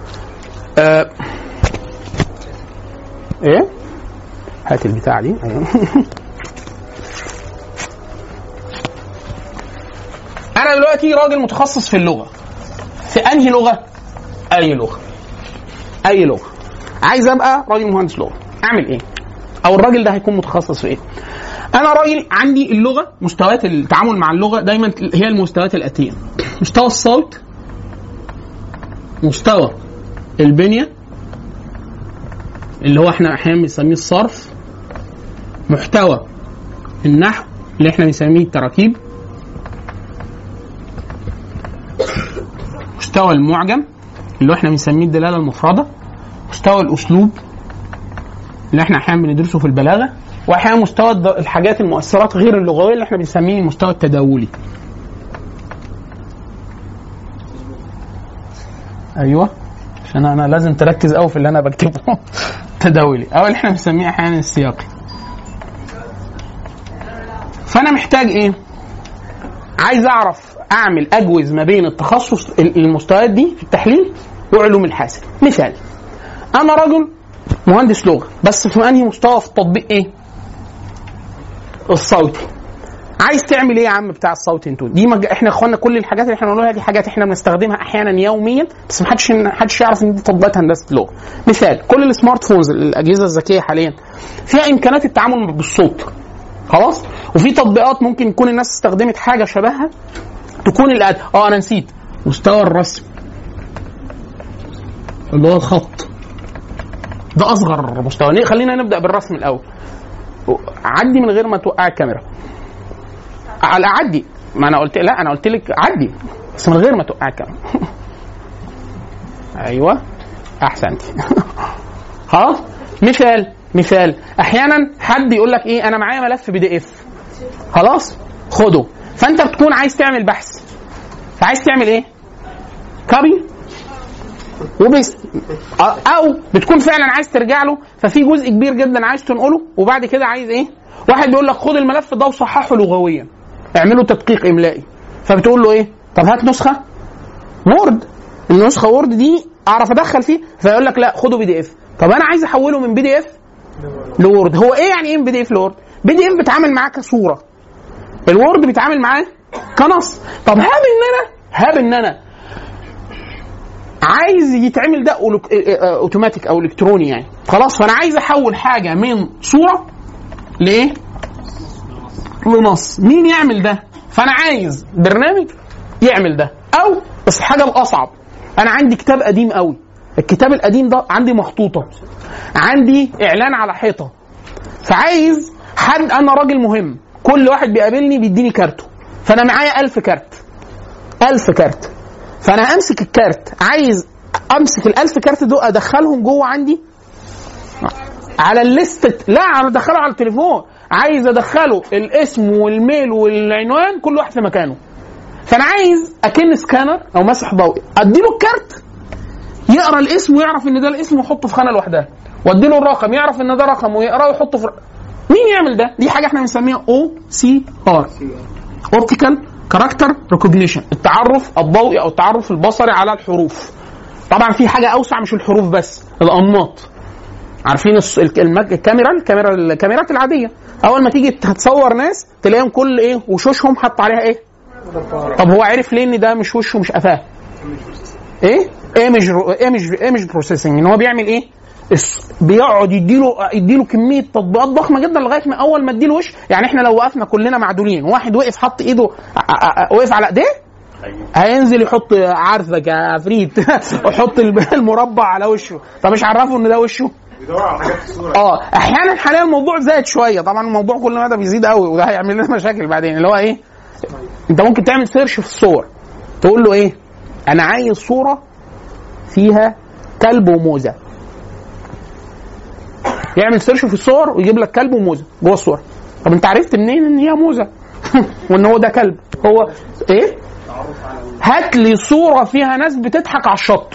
آه ايه هات البتاع دي أيوة. انا دلوقتي راجل متخصص في اللغه في انهي لغه اي لغه اي لغه عايز ابقى راجل مهندس لغه اعمل ايه او الراجل ده هيكون متخصص في ايه انا راجل عندي اللغه مستويات التعامل مع اللغه دايما هي المستويات الاتيه مستوى الصوت مستوى البنيه اللي هو احنا احيانا بنسميه الصرف محتوى النحو اللي احنا بنسميه التراكيب مستوى المعجم اللي احنا بنسميه الدلاله المفرده مستوى الاسلوب اللي احنا احيانا بندرسه في البلاغه واحيانا مستوى الد- الحاجات المؤثرات غير اللغويه اللي احنا بنسميه المستوى التداولي ايوه عشان انا لازم تركز قوي في اللي انا بكتبه تداولي او اللي احنا بنسميه احيانا السياقي فانا محتاج ايه عايز اعرف اعمل اجوز ما بين التخصص ال- المستويات دي في التحليل وعلوم الحاسب مثال انا رجل مهندس لغه بس في انهي مستوى في التطبيق ايه الصوتي عايز تعمل ايه يا عم بتاع الصوتي انتوا دي مج... احنا اخوانا كل الحاجات اللي احنا بنقولها دي حاجات احنا بنستخدمها احيانا يوميا بس ما حدش حدش يعرف ان دي تطبيقات هندسه لغه مثال كل السمارت فونز الاجهزه الذكيه حاليا فيها امكانات التعامل بالصوت خلاص وفي تطبيقات ممكن يكون الناس استخدمت حاجه شبهها تكون الأد... اه انا نسيت مستوى الرسم اللي هو الخط ده اصغر مستوى ليه؟ خلينا نبدا بالرسم الاول عدي من غير ما توقع الكاميرا على عدي ما انا قلت لا انا قلت لك عدي بس من غير ما توقع الكاميرا ايوه احسنتي خلاص مثال مثال احيانا حد يقول لك ايه انا معايا ملف بي دي اف خلاص خده فانت بتكون عايز تعمل بحث فعايز تعمل ايه كوبي وبس او بتكون فعلا عايز ترجع له ففي جزء كبير جدا عايز تنقله وبعد كده عايز ايه واحد بيقول لك خد الملف ده وصححه لغويا اعمله تدقيق املائي فبتقول له ايه طب هات نسخه وورد النسخه وورد دي اعرف ادخل فيه فيقول لك لا خده بي دي اف طب انا عايز احوله من بي دي اف لوورد هو ايه يعني ايه بي دي اف لوورد بي دي اف بيتعامل معاه كصوره الوورد بيتعامل معاه كنص طب هاب ان انا هاب ان انا عايز يتعمل ده أولوك- اه- اه- اوتوماتيك او الكتروني يعني خلاص فانا عايز احول حاجه من صوره لايه؟ لنص مين يعمل ده؟ فانا عايز برنامج يعمل ده او بس الحاجه الاصعب انا عندي كتاب قديم قوي الكتاب القديم ده عندي مخطوطه عندي اعلان على حيطه فعايز حد انا راجل مهم كل واحد بيقابلني بيديني كارته فانا معايا ألف كارت ألف كارت فانا امسك الكارت عايز امسك الألف كارت دول ادخلهم جوه عندي على الليست لا انا ادخله على التليفون عايز ادخله الاسم والميل والعنوان كل واحد في مكانه فانا عايز اكن سكانر او مسح ضوئي اديله الكارت يقرا الاسم ويعرف ان ده الاسم ويحطه في خانه لوحدها واديله الرقم يعرف ان ده رقم ويقراه ويحطه في مين يعمل ده؟ دي حاجه احنا بنسميها او سي ار اوبتيكال كاركتر ريكوجنيشن التعرف الضوئي او التعرف البصري على الحروف طبعا في حاجه اوسع مش الحروف بس الانماط عارفين الس- الك- المج- الكاميرا الكاميرا الكاميرات العاديه اول ما تيجي هتصور ناس تلاقيهم كل ايه وشوشهم حط عليها ايه طب هو عرف ليه ان ده مش وشه مش قفاه ايه ايمج ايمج ايمج بروسيسنج ان هو بيعمل ايه الس- بيقعد يديله يديله كميه تطبيقات ضخمه جدا لغايه ما اول ما اديله وش يعني احنا لو وقفنا كلنا معدولين واحد وقف حط ايده ع- ع- وقف على ايديه هينزل يحط عارفك يا عفريت ويحط الب- المربع على وشه فمش عرفه ان ده وشه بيدور على حاجات في الصوره اه احيانا حاليا الموضوع زاد شويه طبعا الموضوع كل مدى بيزيد قوي وده هيعمل لنا مشاكل بعدين اللي هو ايه انت ممكن تعمل سيرش في الصور تقول له ايه انا عايز صوره فيها كلب وموزه يعمل سيرش في الصور ويجيب لك كلب وموزه جوه الصوره طب انت عرفت منين ان هي موزه وان هو ده كلب هو ايه هات لي صوره فيها ناس بتضحك على الشط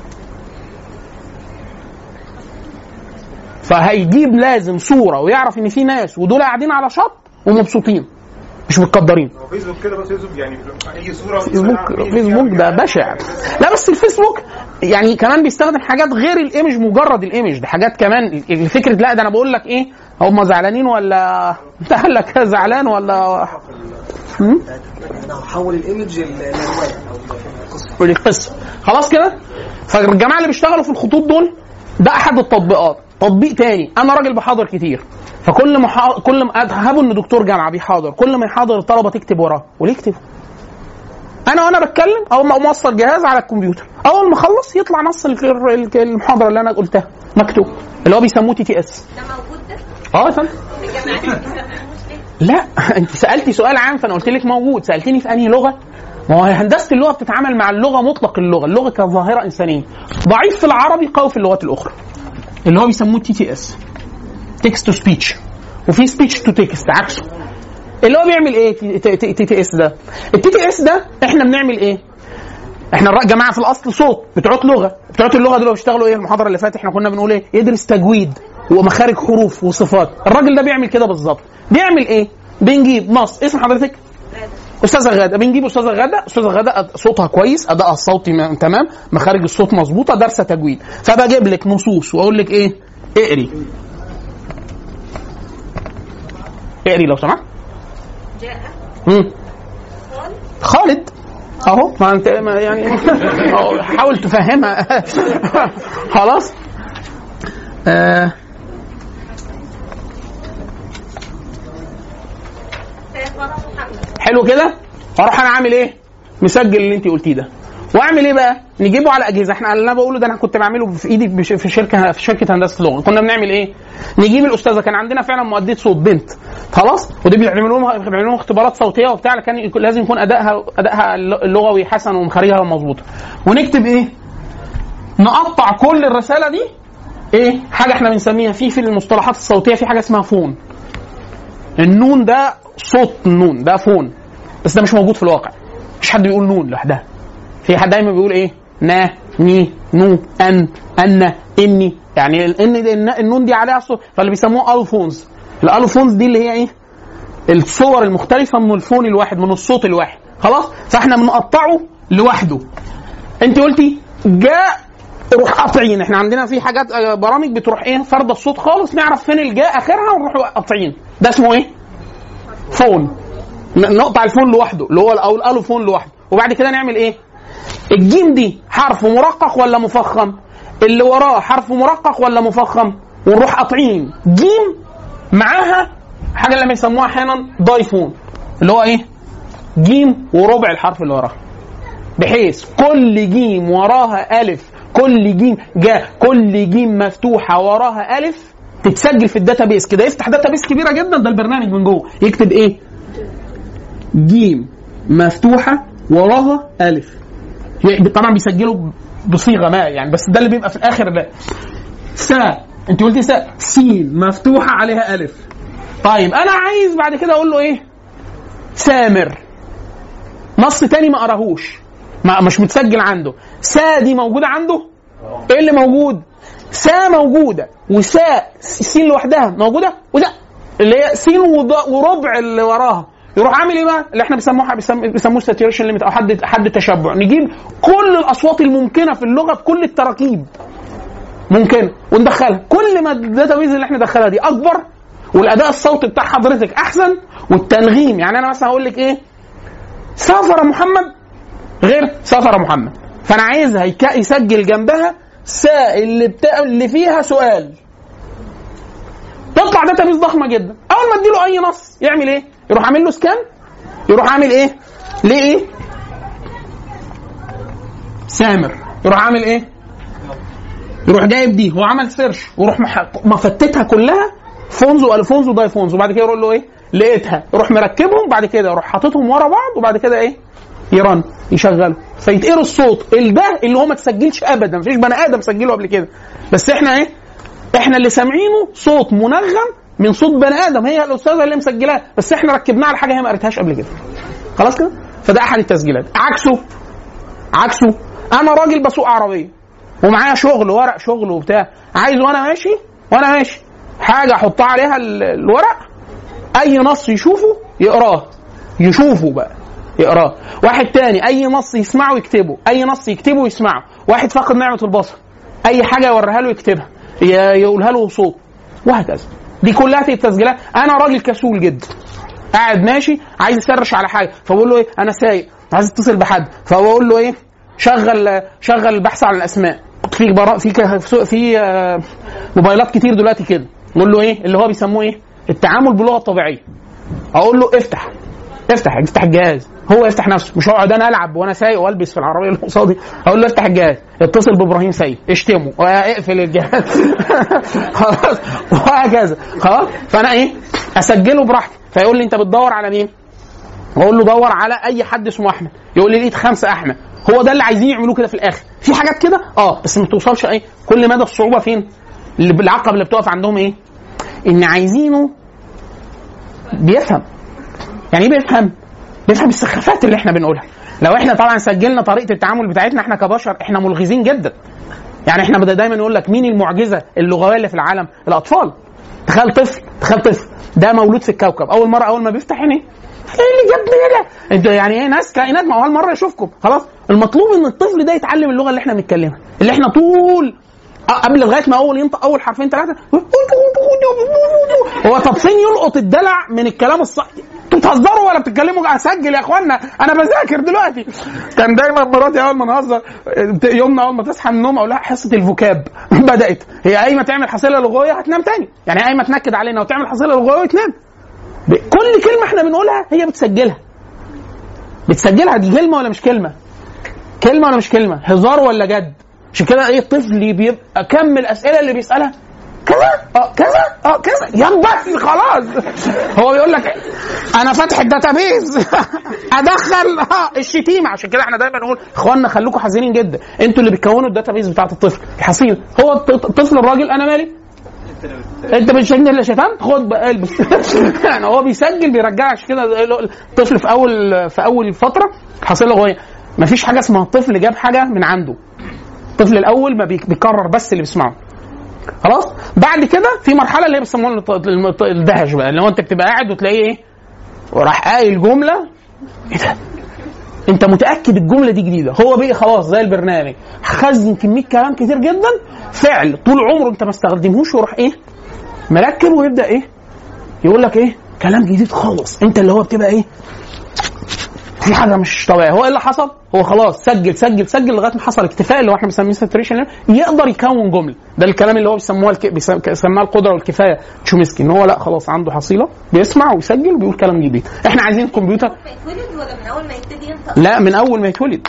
فهيجيب لازم صوره ويعرف ان في ناس ودول قاعدين على شط ومبسوطين مش متقدرين هو فيسبوك كده بس فيسبوك يعني اي صوره فيسبوك فيسبوك ده بشع لا بس الفيسبوك يعني كمان بيستخدم حاجات غير الايمج مجرد الايمج ده حاجات كمان فكره لا ده انا بقول لك ايه هم زعلانين ولا انت قال لك زعلان ولا مم. انا هحول الايمج للروايه او القصه القصه خلاص كده فالجماعه اللي بيشتغلوا في الخطوط دول ده احد التطبيقات تطبيق تاني انا راجل بحاضر كتير فكل ما محا... كل ما هبوا ان دكتور جامعه بيحاضر كل ما يحاضر الطلبه تكتب وراه وليه يكتبوا انا وانا بتكلم اول ما موصل جهاز على الكمبيوتر اول ما اخلص يطلع نص ال- ال- المحاضره اللي انا قلتها مكتوب اللي هو بيسموه تي تي اس ده موجود ده اه يا فندم في الجامعات ما بيستخدموش ليه؟ لا انت سالتي سؤال عام فانا قلت لك موجود سالتني في انهي لغه ما هو هندسه اللغه بتتعامل مع اللغه مطلق اللغه اللغه كظاهره انسانيه ضعيف في العربي قوي في اللغات الاخرى اللي هو بيسموه تي تي اس تكست تو سبيتش وفي سبيتش تو تكست عكسه اللي هو بيعمل ايه تي تي اس ده التي تي اس ده احنا بنعمل ايه احنا الر- جماعه في الاصل صوت بتوعات لغه بتوعات اللغه دول بيشتغلوا ايه المحاضره اللي فاتت احنا كنا بنقول ايه يدرس تجويد ومخارج حروف وصفات الراجل ده بيعمل كده بالظبط بيعمل ايه بنجيب نص اسم حضرتك استاذه غاده بنجيب استاذه غاده استاذه غاده أد- صوتها كويس ادائها الصوتي م- تمام مخارج الصوت مظبوطه دارسه تجويد فبجيب لك نصوص واقول لك ايه اقري اقري لو سمحت جاء مم. قال خالد اهو ما انت ما يعني أهو حاول تفهمها خلاص آه سيقرأ محمد حلو كده اروح انا عامل ايه مسجل اللي انت قلتيه ده واعمل ايه بقى نجيبه على اجهزه احنا اللي انا بقوله ده انا كنت بعمله في ايدي بش- في شركه في شركه هندسه لغه كنا بنعمل ايه نجيب الاستاذه كان عندنا فعلا مؤديه صوت بنت خلاص ودي بيعملوا لهم بيعملوا لهم اختبارات صوتيه وبتاع كان يكون- لازم يكون ادائها ادائها اللغوي حسن ومخارجها مظبوطه ونكتب ايه نقطع كل الرساله دي ايه حاجه احنا بنسميها في في المصطلحات الصوتيه في حاجه اسمها فون النون ده صوت النون ده فون بس ده مش موجود في الواقع مش حد بيقول نون لوحدها في حد دايما بيقول ايه نا ني نو ان ان اني يعني ال- ان دي- الن- النون دي عليها صوت فاللي بيسموه الفونز الالفونز دي اللي هي ايه الصور المختلفه من الفون الواحد من الصوت الواحد خلاص فاحنا بنقطعه لوحده انت قلتي جاء روح قاطعين احنا عندنا في حاجات آه، برامج بتروح ايه فرض الصوت خالص نعرف فين الجاء اخرها ونروح قاطعين ده اسمه ايه فون ن- نقطع الفون لوحده اللي هو او الالو فون لوحده وبعد كده نعمل ايه الجيم دي حرف مرقق ولا مفخم اللي وراه حرف مرقق ولا مفخم ونروح قاطعين جيم معاها حاجه اللي بيسموها احيانا دايفون اللي هو ايه جيم وربع الحرف اللي وراها بحيث كل جيم وراها الف كل جيم جاء كل جيم مفتوحه وراها الف تتسجل في الداتا بيس كده يفتح داتا بيس كبيره جدا ده البرنامج من جوه يكتب ايه جيم مفتوحه وراها الف يعني طبعا بيسجلوا بصيغه ما يعني بس ده اللي بيبقى في الاخر ده سا انت قلتي سا سين مفتوحه عليها الف طيب انا عايز بعد كده اقول له ايه سامر نص تاني ما قراهوش ما مش متسجل عنده سا دي موجوده عنده ايه اللي موجود سا موجوده وسا سين لوحدها موجوده وده اللي هي سين وض- وربع اللي وراها يروح عامل ايه بقى؟ اللي احنا بيسموها بيسم- بيسموه ساتوريشن ليميت او حد حد تشبع نجيب كل الاصوات الممكنه في اللغه بكل التراكيب ممكنه وندخلها كل ما الداتا بيز اللي احنا ندخلها دي اكبر والاداء الصوتي بتاع حضرتك احسن والتنغيم يعني انا مثلا هقول لك ايه سافر محمد غير سافر محمد فانا عايزها يك- يسجل جنبها سا اللي بتا... اللي فيها سؤال تطلع داتا بيز ضخمه جدا اول ما اديله اي نص يعمل ايه يروح عامل له سكان يروح عامل ايه ليه ايه سامر يروح عامل ايه يروح جايب دي هو عمل سيرش ويروح مح- مفتتها كلها فونز والفونز ودايفونز وبعد كده يقول له ايه لقيتها يروح مركبهم بعد كده يروح حاططهم ورا بعض وبعد كده ايه يرن يشغله فيتقرا الصوت ده اللي هو ما تسجلش ابدا مفيش بني ادم سجله قبل كده بس احنا ايه احنا اللي سامعينه صوت منغم من صوت بني ادم هي الاستاذه اللي مسجلاه بس احنا ركبناه على حاجه هي ما قريتهاش قبل كده خلاص كده فده احد التسجيلات عكسه عكسه انا راجل بسوق عربيه ومعايا شغل ورق شغل وبتاع عايز وانا ماشي وانا ماشي حاجه احطها عليها ال- الورق اي نص يشوفه يقراه يشوفه بقى يقراه واحد تاني اي نص يسمعه يكتبه اي نص يكتبه يسمعه واحد فاقد نعمه البصر اي حاجه يوريها له يكتبها ي- يقولها له صوت وهكذا دي كلها التسجيلات انا راجل كسول جدا قاعد ماشي عايز يسرش على حاجه فبقول له ايه انا سايق عايز اتصل بحد فبقول له ايه شغل شغل البحث عن الاسماء في برا في ك- في آه، موبايلات كتير دلوقتي كده نقول له ايه اللي هو بيسموه ايه التعامل باللغه الطبيعيه اقول له افتح افتح افتح الجهاز هو يفتح نفسه مش هقعد انا العب وانا سايق والبس في العربيه اللي قصادي اقول له افتح الجهاز اتصل بابراهيم سيد اشتمه واقفل الجهاز خلاص وهكذا خلاص فانا ايه اسجله براحتي فيقول لي انت بتدور على مين؟ اقول له دور على اي حد اسمه احمد يقول لي لقيت خمسه احمد هو ده اللي عايزين يعملوه كده في الاخر في حاجات كده اه بس ما توصلش ايه كل مدى الصعوبه فين اللي بالعقبه اللي بتقف عندهم ايه ان عايزينه بيفهم يعني ايه بيفهم بيفهم السخافات اللي احنا بنقولها لو احنا طبعا سجلنا طريقه التعامل بتاعتنا احنا كبشر احنا ملغزين جدا يعني احنا بدأ دايما يقول لك مين المعجزه اللغويه اللي في العالم الاطفال تخيل طفل تخيل طفل ده مولود في الكوكب اول مره اول ما بيفتح عينيه ايه اللي جابني هنا؟ انتوا يعني ايه ناس كائنات ما اول مره يشوفكم خلاص المطلوب ان الطفل ده يتعلم اللغه اللي احنا بنتكلمها اللي احنا طول آه، قبل لغايه ما اول ينطق اول حرفين ثلاثه هو طب فين يلقط الدلع من الكلام الصح انتوا بتهزروا ولا بتتكلموا اسجل يا اخوانا انا بذاكر دلوقتي كان دايما مراتي اول ما نهزر يومنا اول ما تصحى من النوم اقول لها حصه الفوكاب بدات هي قايمه تعمل حصيله لغويه هتنام تاني يعني قايمه تنكد علينا وتعمل حصيله لغويه وتنام ب- كل كلمه احنا بنقولها هي بتسجلها بتسجلها دي كلمه ولا مش كلمه كلمه ولا مش كلمه هزار ولا جد عشان كده ايه الطفل بيبقى كم الاسئله اللي بيسالها كذا اه كذا اه كذا يا بس خلاص هو بيقول لك انا فاتح الداتابيز ادخل اه الشتيمه عشان كده احنا دايما نقول اخواننا خليكم حزينين جدا انتوا اللي بتكونوا الداتابيز بتاعت الطفل الحصيله هو الط- الطفل الراجل انا مالي انت مش شايفني الا شتمت خد بقى البس يعني هو بيسجل بيرجعك عشان كده الطفل في اول في اول فتره حصيله لغويه مفيش حاجه اسمها الطفل جاب حاجه من عنده الطفل الاول ما بيك- بيكرر بس اللي بيسمعه خلاص بعد كده في مرحله اللي هي بيسموها الط- الم- الدهش بقى اللي هو انت بتبقى قاعد وتلاقيه ايه وراح قايل جمله ايه ده انت متاكد الجمله دي جديده هو بقى خلاص زي البرنامج خزن كميه كلام كتير جدا فعل طول عمره انت ما استخدمهوش وراح ايه مركب ويبدا ايه يقول لك ايه كلام جديد خالص انت اللي هو بتبقى ايه في حاجه مش طبيعيه هو ايه اللي حصل هو خلاص سجل سجل سجل لغايه ما حصل اكتفاء اللي هو احنا بنسميه ساتوريشن يقدر يكون جمله ده الكلام اللي هو بيسموها الك... بيسم- بيسموها القدره والكفايه تشومسكي ان هو لا خلاص عنده حصيله بيسمع ويسجل وبيقول كلام جديد احنا عايزين الكمبيوتر ما يتولد ولا من اول ما يبتدي ينطق لا من اول ما يتولد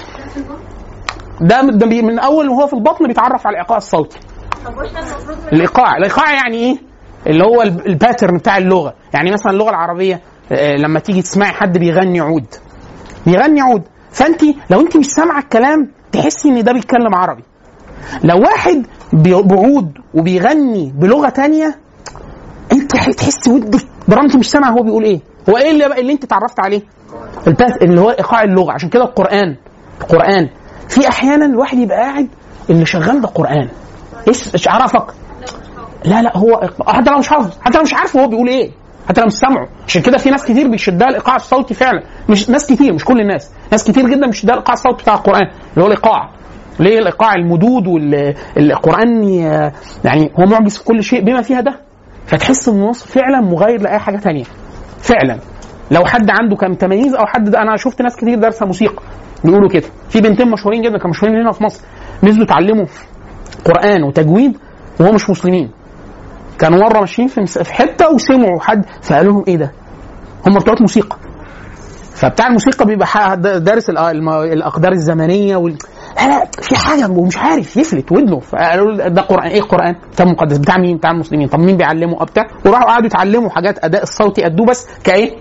ده ده بي- من اول وهو في البطن بيتعرف على الايقاع الصوتي طب واحنا المفروض من الايقاع الايقاع يعني ايه اللي هو الب- الباترن بتاع اللغه يعني مثلا اللغه العربيه آه، لما تيجي تسمعي حد بيغني عود بيغني عود فانت لو انت مش سامعه الكلام تحسي ان ده بيتكلم عربي لو واحد بي- بعود وبيغني بلغه تانية انت هتحسي ودك برغم انت مش سامعه هو بيقول ايه هو ايه اللي, اللي انت اتعرفت عليه البات اللي هو ايقاع اللغه عشان كده القران القران في احيانا الواحد يبقى قاعد اللي شغال ده قران ايش ايش عرفك لا لا هو حتى لو مش حافظ حتى لو مش عارف هو بيقول ايه حتى لو مش سامعه عشان كده في ناس كتير بيشدها الايقاع الصوتي فعلا مش ناس كتير مش كل الناس ناس كتير جدا بيشدها الايقاع الصوتي بتاع القران اللي هو الايقاع ليه الايقاع المدود والقران يعني هو معجز في كل شيء بما فيها ده فتحس ان النص فعلا مغاير لاي حاجه تانية فعلا لو حد عنده كان تمييز او حد ده انا شفت ناس كتير دارسه موسيقى بيقولوا كده في بنتين مشهورين جدا كانوا مشهورين هنا في مصر نزلوا اتعلموا قران وتجويد وهم مش مسلمين كانوا مره ماشيين في مس- في حته وسمعوا حد فقالوا لهم ايه ده؟ هم بتوع موسيقى فبتاع الموسيقى بيبقى ح- دارس الأ- الم- الاقدار الزمنيه وال... لا لا في حاجه ومش عارف يفلت ودنه فقالوا له ده قران ايه قران؟ كتاب مقدس بتاع مين؟ بتاع المسلمين طب مين بيعلمه؟ بتاع وراحوا قعدوا يتعلموا حاجات اداء الصوتي ادوه بس كايه؟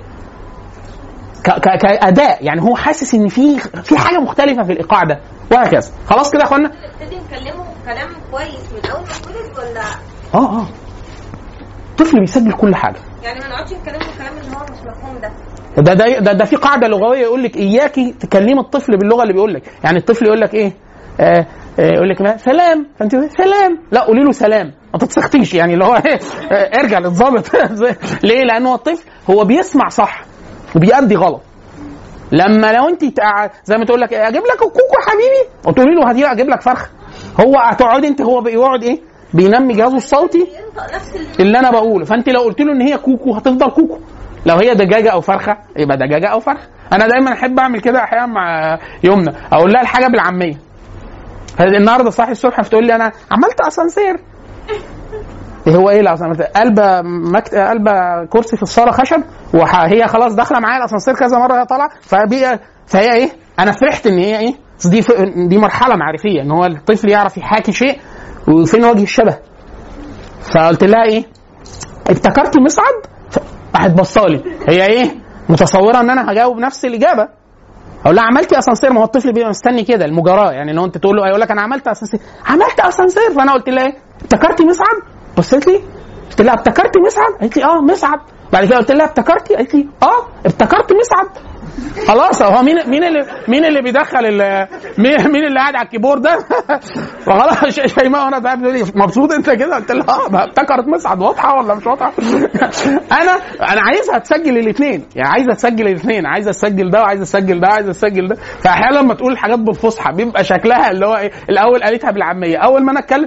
ك- ك- كاداء يعني هو حاسس ان في في حاجه مختلفه في الايقاع ده وهكذا خلاص كده يا اخوانا؟ نبتدي نكلمه كلام كويس من اول ما اتولد ولا اه اه الطفل بيسجل كل حاجه يعني ما نقعدش نكلمه الكلام اللي هو مش مفهوم ده ده ده ده, ده في قاعده لغويه يقول لك اياكي تكلمي الطفل باللغه اللي بيقول لك يعني الطفل يقول لك ايه آه آه، يقول لك ما- سلام فانت تقولي سلام لا قولي له سلام ما تتسخطيش يعني اللي هو ايه آه، ارجع للظابط ليه لان هو الطفل هو بيسمع صح وبيأدي غلط لما لو انت تع- زي ما تقول لك إيه، اجيب لك الكوكو يا حبيبي وتقولي له هدي اجيب لك فرخه هو هتقعد انت هو بيقعد ايه بينمي جهازه الصوتي ينطق نفس ال- اللي انا بقوله فانت لو قلت له ان هي كوكو هتفضل كوكو لو هي دجاجه او فرخه يبقى دجاجه او فرخه انا دايما احب اعمل كده احيانا مع يمنى اقول لها الحاجه بالعاميه النهارده صاحي الصبح فتقول لي انا عملت اسانسير إيه هو ايه الاسانسير؟ قلبه مكت... قلبه كرسي في الصاله خشب وهي خلاص داخله معايا الاسانسير كذا مره هي طالعه فبي... فهي ايه؟ انا فرحت ان هي ايه؟ أصل دي ف... دي مرحله معرفيه ان هو الطفل يعرف يحاكي شيء وفين وجه الشبه فقلت لها ايه؟ ابتكرت مصعد راحت بصالي هي ايه؟ متصوره ان انا هجاوب نفس الاجابه اقول لها عملتي اسانسير ما هو الطفل بيبقى مستني كده المجاراه يعني لو انت تقول له هيقول لك انا عملت اسانسير عملت اسانسير فانا قلت لها ايه؟ ابتكرتي مصعد؟ بصيت لي قلت لها ابتكرتي مصعد؟ قالت لي اه مصعد بعد كده قلت لها ابتكرتي؟ قالت لي اه ابتكرت مصعد خلاص هو مين مين اللي مين اللي بيدخل ال- مين مين اللي قاعد على الكيبورد ده فخلاص ش- شيماء وانا قاعد بتقول لي مبسوط انت كده قلت لها اه ما ابتكرت مصعد واضحه ولا مش واضحه انا انا عايزها تسجل الاثنين يعني عايزه تسجل الاثنين عايزه تسجل ده وعايزه تسجل ده وعايزه تسجل ده فاحيانا لما تقول الحاجات بالفصحى بيبقى شكلها اللي هو ايه الاول قالتها بالعاميه اول ما انا اتكلم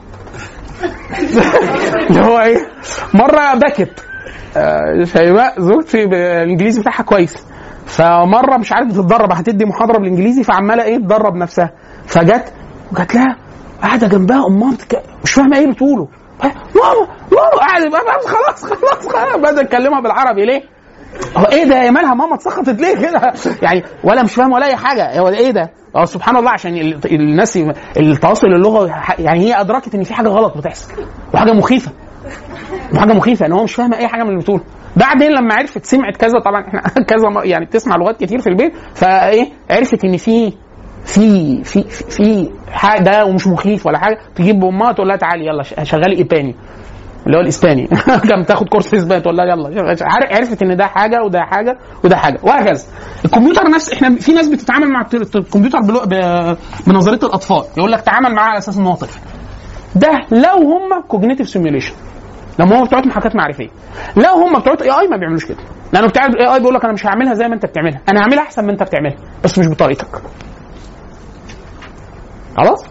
اللي هو ايه مره بكت آه، شيماء زوجتي بالانجليزي بتاعها كويس فمره مش عارف بتتدرب هتدي محاضره بالانجليزي فعماله ايه تدرب نفسها فجت وجت لها قاعده جنبها امها بتك... مش فاهمه ايه بتقوله ماما ماما قاعده بقى خلاص خلاص خلاص بدأ تكلمها بالعربي ليه؟ هو ايه ده يا مالها ماما اتسخطت ليه كده؟ يعني ولا مش فاهم ولا اي حاجه هو ايه ده؟ هو سبحان الله عشان ال- الناس ي- التواصل اللغوي ح- يعني هي ادركت ان في حاجه غلط بتحصل وحاجه مخيفه وحاجه مخيفه ان هو مش فاهم اي حاجه من اللي بتقوله بعدين لما عرفت سمعت كذا طبعا احنا كذا م- يعني بتسمع لغات كتير في البيت فايه عرفت ان في في في في, في حاجه ده ومش مخيف ولا حاجه تجيب امها تقول لها تعالي يلا ش- شغلي ايباني اللي هو الاسباني كان تاخد كورس اسباني تقول لها يلا عارف- عرفت ان ده حاجه وده حاجه وده حاجه وهكذا الكمبيوتر نفس احنا في ناس بتتعامل مع الت- الكمبيوتر بلو- ب- بنظريه الاطفال يقول لك تعامل معاه على اساس ان هو طفل ده لو هم كوجنيتيف سيميوليشن لما هم بتوع محاكاه معرفيه لو هم بتوع اي اي ما بيعملوش كده لانه بتاع الاي اي بيقول لك انا مش هعملها زي ما انت بتعملها انا هعملها احسن ما انت بتعملها بس مش بطريقتك خلاص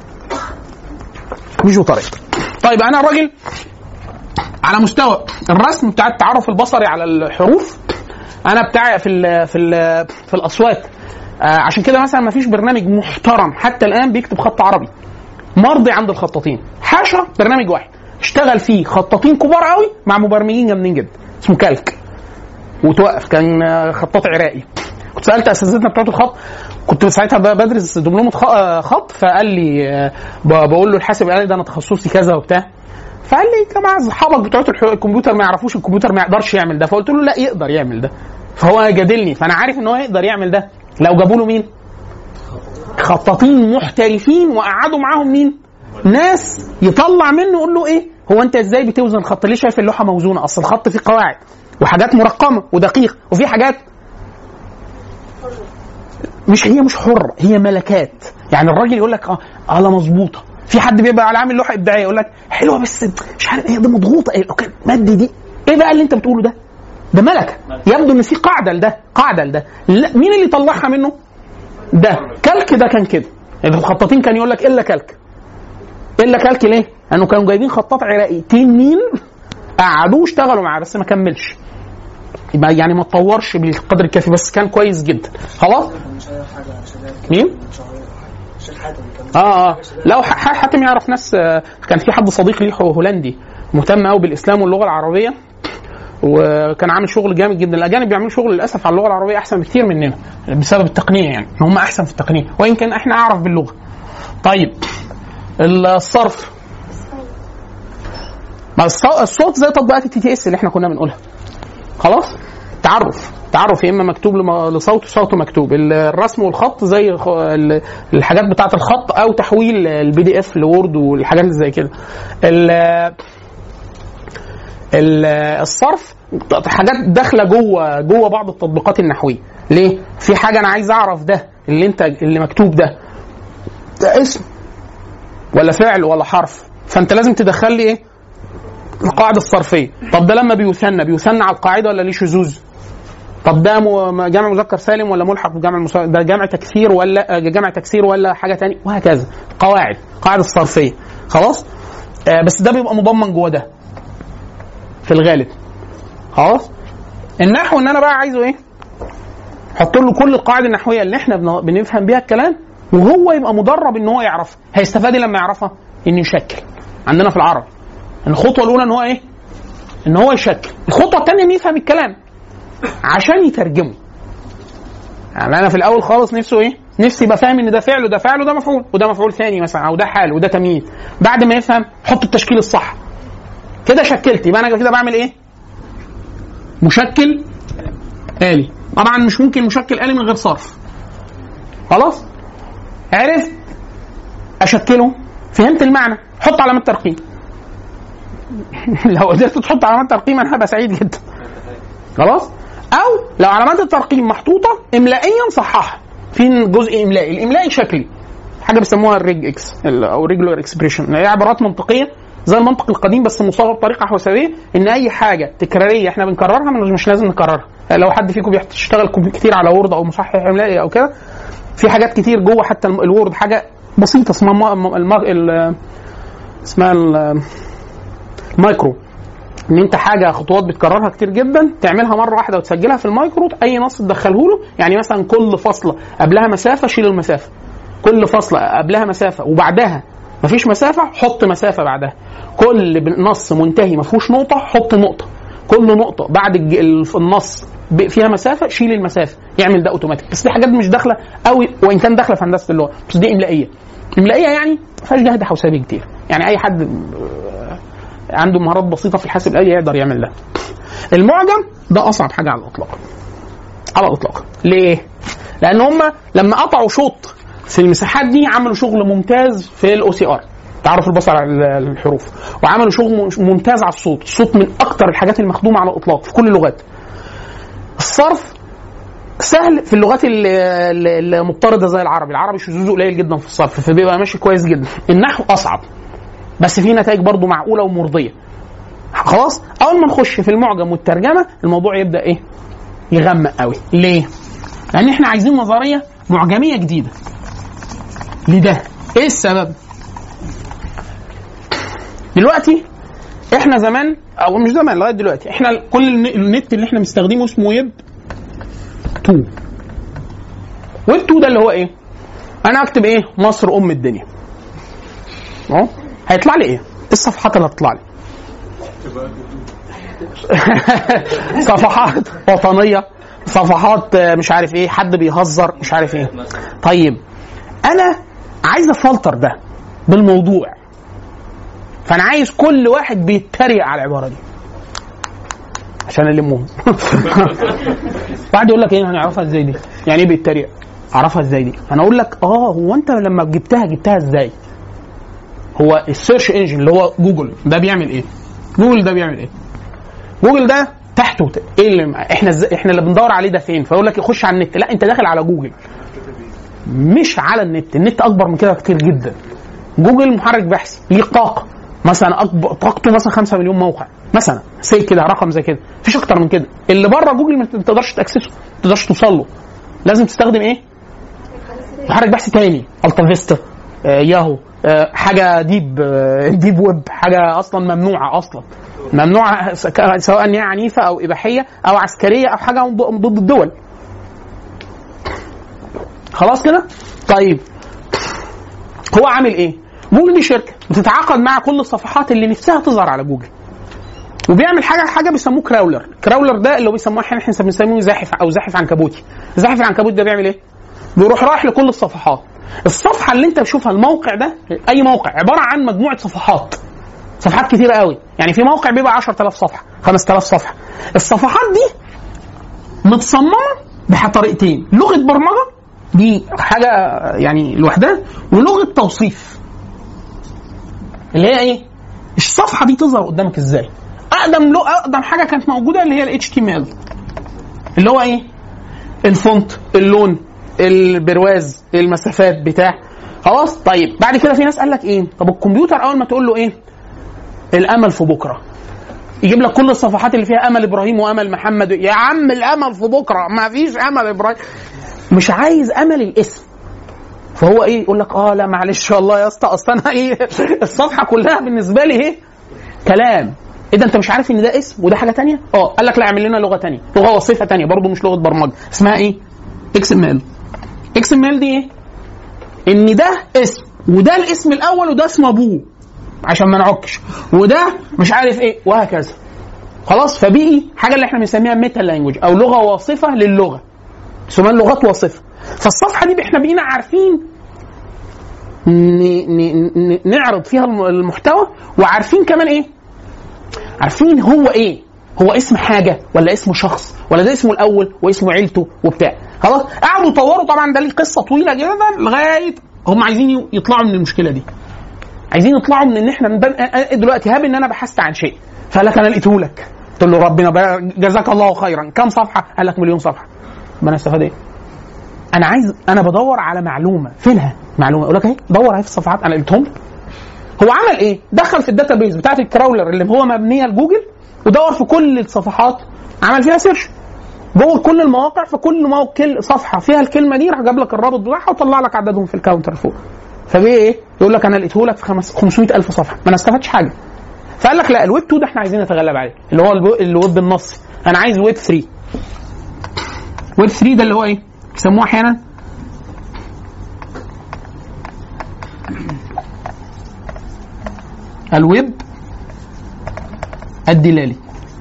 مش بطريقتك طيب انا راجل على مستوى الرسم بتاع التعرف البصري على الحروف انا بتاع في ال في ال في الاصوات آه عشان كده مثلا ما فيش برنامج محترم حتى الان بيكتب خط عربي مرضي عند الخطاطين حاشا برنامج واحد اشتغل فيه خطاطين كبار قوي مع مبرمجين جامدين جدا اسمه كالك وتوقف كان آه، خطاط عراقي كنت سالت اساتذتنا بتوع الخط كنت ساعتها ب- بدرس دبلومه خ- آه، خط فقال لي آه، ب- بقول له الحاسب قال لي ده انا تخصصي كذا وبتاع فقال لي يا جماعه اصحابك بتوع الح- الكمبيوتر ما يعرفوش الكمبيوتر ما يقدرش يعمل ده فقلت له لا يقدر يعمل ده فهو جادلني فانا عارف ان هو يقدر يعمل ده لو جابوا له مين؟ خطاطين محترفين وقعدوا معاهم مين؟ ناس يطلع منه يقول له ايه؟ هو انت ازاي بتوزن الخط؟ ليه شايف اللوحه موزونه؟ اصل الخط فيه قواعد وحاجات مرقمه ودقيق وفي حاجات مش هي مش حر هي ملكات يعني الراجل يقول لك اه اه لا مظبوطه في حد بيبقى على عامل لوحه ابداعيه يقول لك حلوه بس مش عارف هي دي مضغوطه ايه اوكي مد دي ايه بقى اللي انت بتقوله ده؟ ده ملكه يبدو ان في قاعده لده قاعده لده لا مين اللي طلعها منه؟ ده كلك ده كان كده الخطاطين كان يقول لك الا كلك الا كلك ليه؟ لانه كانوا جايبين خطاط عراقي تنين قعدوه واشتغلوا معاه بس ما كملش يبقى يعني ما اتطورش بالقدر الكافي بس كان كويس جدا خلاص مش عارف حاجه شباب مين؟ مش عارف الشيخ حاتم كان اه اه لو ح- ح- حاتم يعرف ناس آه، كان في حد صديق ليه هو هولندي مهتم قوي بالاسلام واللغه العربيه وكان عامل شغل جامد جدا الاجانب بيعملوا شغل للاسف على اللغه العربيه احسن بكتير مننا بسبب التقنيه يعني ان هم احسن في التقنيه وان كان احنا اعرف باللغه طيب الصرف ما الص- الصوت زي تطبيقات التي تي اس اللي احنا كنا بنقولها خلاص تعرف تعرف يا اما مكتوب لم- لصوت وصوته مكتوب ال- الرسم والخط زي خ- ال- الحاجات بتاعه الخط او تحويل البي دي اف لوورد والحاجات اللي زي كده ال- ال- الصرف حاجات داخله جوه جوه بعض التطبيقات النحويه ليه في حاجه انا عايز اعرف ده اللي انت اللي مكتوب ده ده اسم ولا فعل ولا حرف فانت لازم تدخل لي ايه القاعده الصرفيه طب ده لما بيثنى بيثنى على القاعده ولا ليه شذوذ طب ده م- جمع مذكر سالم ولا ملحق بجمع المس... ده جمع تكسير ولا آه، جمع تكسير ولا حاجه تانية وهكذا قواعد قاعده الصرفيه خلاص آه بس ده بيبقى مضمن جوه ده في الغالب خلاص النحو ان انا بقى عايزه ايه حط له كل القواعد النحويه اللي احنا بن- بنفهم بيها الكلام وهو يبقى مدرب ان هو يعرفها هيستفاد إيه لما يعرفها ان يشكل عندنا في العرب الخطوه الاولى ان هو ايه ان هو يشكل الخطوه الثانيه ان يفهم الكلام عشان يترجمه يعني انا في الاول خالص نفسه ايه نفسي يبقى فاهم ان ده فعل وده فعل وده مفعول وده مفعول ثاني مثلا او ده حال وده تمييز بعد ما يفهم حط التشكيل الصح كده شكلت يبقى انا كده بعمل ايه مشكل آلي طبعا مش ممكن مشكل آلي من غير صرف خلاص عرفت اشكله فهمت المعنى حط علامات ترقيم لو قدرت تحط علامات ترقيم انا هبقى سعيد جدا خلاص او لو علامات الترقيم محطوطه املائيا صححها في جزء املائي الاملائي شكلي حاجه بيسموها الريج اكس ال- او ريجولار اكسبريشن هي عبارات منطقيه زي المنطق القديم بس مصاغه بطريقه حسابيه ان اي حاجه تكراريه احنا بنكررها مش مش لازم نكررها لو حد فيكم بيشتغل كتير على وورد او مصحح املائي او كده في حاجات كتير جوه حتى الم- الوورد حاجه بسيطه اسمها ما- م- الم... ال... اسمها ال- المايكرو ان انت حاجه خطوات بتكررها كتير جدا تعملها مره واحده وتسجلها في المايكرو اي نص تدخله له يعني مثلا كل فصله قبلها مسافه شيل المسافه كل فصله قبلها مسافه وبعدها مفيش مسافه حط مسافه بعدها كل ب- نص منتهي ما فيهوش نقطه حط نقطه كل نقطه بعد الج- ال- النص ب- فيها مسافه شيل المسافه يعمل ده اوتوماتيك بس دي حاجات مش داخله قوي وان كان داخله في هندسه اللغه بس دي املائيه املائيه يعني ما فيهاش جهد حوسبي كتير يعني اي حد آه، عنده مهارات بسيطه في الحاسب الالي يقدر يعمل ده المعجم ده اصعب حاجه على الاطلاق على الاطلاق ليه لان هم لما قطعوا شوط في المساحات دي عملوا شغل ممتاز في الاو سي ار تعرف البصر على ال- الحروف وعملوا شغل م- ممتاز على الصوت الصوت من اكتر الحاجات المخدومه على الاطلاق في كل اللغات الصرف سهل في اللغات ال- ال- المضطرده زي العربي العربي شذوذه قليل جدا في الصرف فبيبقى ماشي كويس جدا النحو اصعب بس في نتائج برضو معقوله ومرضيه خلاص اول ما نخش في المعجم والترجمه الموضوع يبدا ايه يغمق قوي ليه لان احنا عايزين نظريه معجميه جديده لده ايه السبب دلوقتي احنا زمان او مش زمان لغايه دلوقتي احنا كل الن- النت اللي احنا بنستخدمه اسمه ويب 2 ويب 2 ده اللي هو ايه انا اكتب ايه مصر ام الدنيا اهو هيطلع لي ايه؟ ايه الصفحات اللي هتطلع لي؟ صفحات وطنيه صفحات آه، مش عارف ايه حد بيهزر مش عارف ايه طيب انا عايز افلتر ده بالموضوع فانا عايز كل واحد بيتريق على العباره دي عشان المهم بعد يقول لك ايه هنعرفها ازاي دي يعني ايه بيتريق اعرفها ازاي دي انا اقول لك اه هو انت لما جبتها جبتها ازاي هو السيرش انجن اللي هو جوجل ده بيعمل ايه جوجل ده بيعمل ايه جوجل ده تحته ت- ايه اللي احنا ازاي احنا اللي بندور عليه ده فين فيقول لك يخش على النت لا انت داخل على جوجل مش على النت النت اكبر من كده كتير جدا جوجل محرك بحثي ليه طاقه مثلا اكبر طاقته مثلا 5 مليون موقع مثلا سي كده رقم زي كده مفيش اكتر من كده اللي بره جوجل ما تقدرش تاكسسه ما تقدرش توصل له لازم تستخدم ايه محرك بحث تاني التا فيستا آه، ياهو آه، حاجه ديب آه، ديب ويب حاجه اصلا ممنوعه اصلا ممنوعه س- ك- سواء هي عنيفه او اباحيه او عسكريه او حاجه ضد ضد الدول خلاص كده طيب هو عامل ايه جوجل دي شركه بتتعاقد مع كل الصفحات اللي نفسها تظهر على جوجل وبيعمل حاجه حاجه بيسموه كراولر كراولر ده اللي هو بيسموه احنا احنا بنسميه زاحف او زاحف عنكبوتي زاحف العنكبوت ده بيعمل ايه بيروح رايح لكل الصفحات الصفحه اللي انت بتشوفها الموقع ده اي موقع عباره عن مجموعه صفحات صفحات كتيره قوي يعني في موقع بيبقى 10000 صفحه 5000 صفحه الصفحات دي متصممه بطريقتين لغه برمجه دي حاجه يعني لوحدها ولغه توصيف اللي هي ايه الصفحه دي تظهر قدامك ازاي اقدم لو اقدم حاجه كانت موجوده اللي هي الاتش تي ام ال اللي هو ايه الفونت اللون البرواز المسافات بتاع خلاص طيب بعد كده في ناس قال لك ايه طب الكمبيوتر اول ما تقول له ايه الامل في بكره يجيب لك كل الصفحات اللي فيها امل ابراهيم وامل محمد يا عم الامل في بكره ما فيش امل ابراهيم مش عايز امل الاسم فهو ايه يقول لك اه لا معلش والله يا اسطى اصل انا ايه الصفحه كلها بالنسبه لي ايه كلام ايه ده انت مش عارف ان ده اسم وده حاجه تانية اه قال لك لا اعمل لنا لغه تانية لغه وصفه تانية برضه مش لغه برمجه اسمها ايه اكس ام ال اكس ام ال دي ايه ان ده اسم وده الاسم الاول وده اسم ابوه عشان ما نعكش وده مش عارف ايه وهكذا خلاص فبقي حاجه اللي احنا بنسميها ميتا لانجوج او لغه واصفه للغه اسمها لغات واصفه فالصفحه دي احنا بقينا عارفين ن- ن- ن- نعرض فيها الم- المحتوى وعارفين كمان ايه عارفين هو ايه هو اسم حاجه ولا اسمه شخص ولا ده اسمه الاول واسمه عيلته وبتاع خلاص قعدوا يطوروا طبعا ده ليه قصه طويله جدا لغايه هم عايزين ي- يطلعوا من المشكله دي عايزين يطلعوا من ان احنا نبن... أ- دلوقتي هاب ان انا بحثت عن شيء فقال لك انا لقيته لك قلت له ربنا بقى جزاك الله خيرا كم صفحه قال لك مليون صفحه ما انا استفاد ايه انا عايز انا بدور على معلومه فينها معلومه اقول لك اهي دور اهي في الصفحات انا قلتهم لك. هو عمل ايه دخل في الداتابيز بتاعت الكراولر اللي هو مبنيه لجوجل ودور في كل الصفحات عمل فيها سيرش جوه كل المواقع فكل موقع كل صفحه فيها الكلمه دي راح جاب لك الرابط بتاعها وطلع لك عددهم في الكاونتر فوق فبيه ايه يقول لك انا لقيته لك في خمس 500 الف صفحه ما انا استفدتش حاجه فقال لك لا الويب 2 ده احنا عايزين نتغلب عليه اللي هو الو- الويب النصي انا عايز ويب 3 ويب 3 ده اللي هو ايه يسموه احيانا الويب الدلالي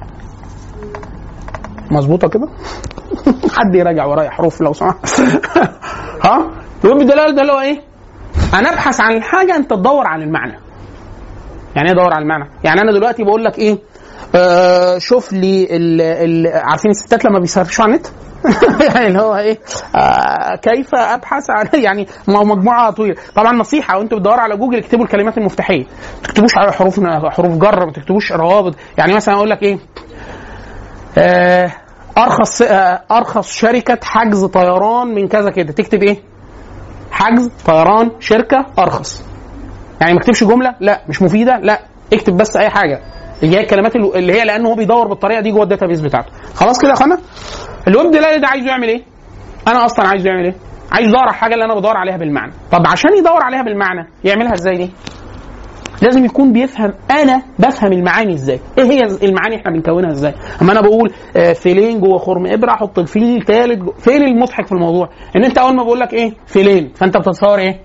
مظبوطه كده حد يراجع ورايا حروف لو سمحت ها الويب الدلالي ده اللي هو ايه انا ابحث عن الحاجه انت تدور عن المعنى يعني ايه ادور على المعنى يعني انا دلوقتي بقول لك ايه آه شوف لي ال ال عارفين الستات لما بيسرشوا على النت يعني اللي هو ايه آه كيف ابحث عن يعني م- مجموعه طويله طبعا نصيحه وانتوا بتدوروا على جوجل اكتبوا الكلمات المفتاحيه ما تكتبوش على حروف حروف جر ما تكتبوش روابط يعني مثلا اقول لك ايه آه ارخص آه ارخص شركه حجز طيران من كذا كده تكتب ايه حجز طيران شركه ارخص يعني ما اكتبش جمله لا مش مفيده لا اكتب بس اي حاجه اللي هي الكلمات اللي اللي هي لانه هو بيدور بالطريقه دي جوه الداتابيس بتاعته خلاص كده يا اخوانا الويب دلالي ده عايزه يعمل ايه انا اصلا عايزه يعمل ايه عايز يدور على الحاجه اللي انا بدور عليها بالمعنى طب عشان يدور عليها بالمعنى يعملها ازاي دي لازم يكون بيفهم انا بفهم المعاني ازاي ايه هي المعاني احنا بنكونها ازاي اما انا بقول آه، فيلين جوه خرم ابره احط الفيل الثالث جو... فين المضحك في الموضوع ان انت اول ما بقول لك ايه فيلين فانت بتتصور ايه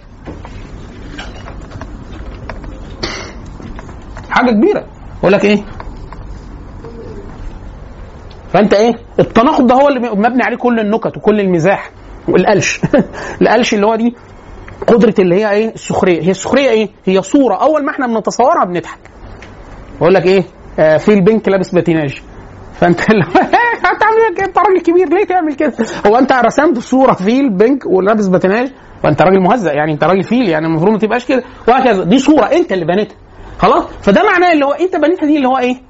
حاجه كبيره اقول لك ايه فانت ايه التناقض ده هو اللي مبني عليه كل النكت وكل المزاح والقلش القلش اللي هو دي قدره اللي هي ايه السخريه هي السخريه ايه هي صوره اول ما احنا بنتصورها بنضحك بقول لك ايه آه في البنك لابس باتيناج فانت اللي هو انت عامل كده انت راجل كبير ليه تعمل كده هو انت رسمت صوره فيل بنك ولابس باتيناج وانت راجل مهزأ يعني انت راجل فيل يعني المفروض ما تبقاش كده وهكذا دي صوره انت اللي بنيتها خلاص فده معناه اللي هو انت بنيتها دي اللي هو ايه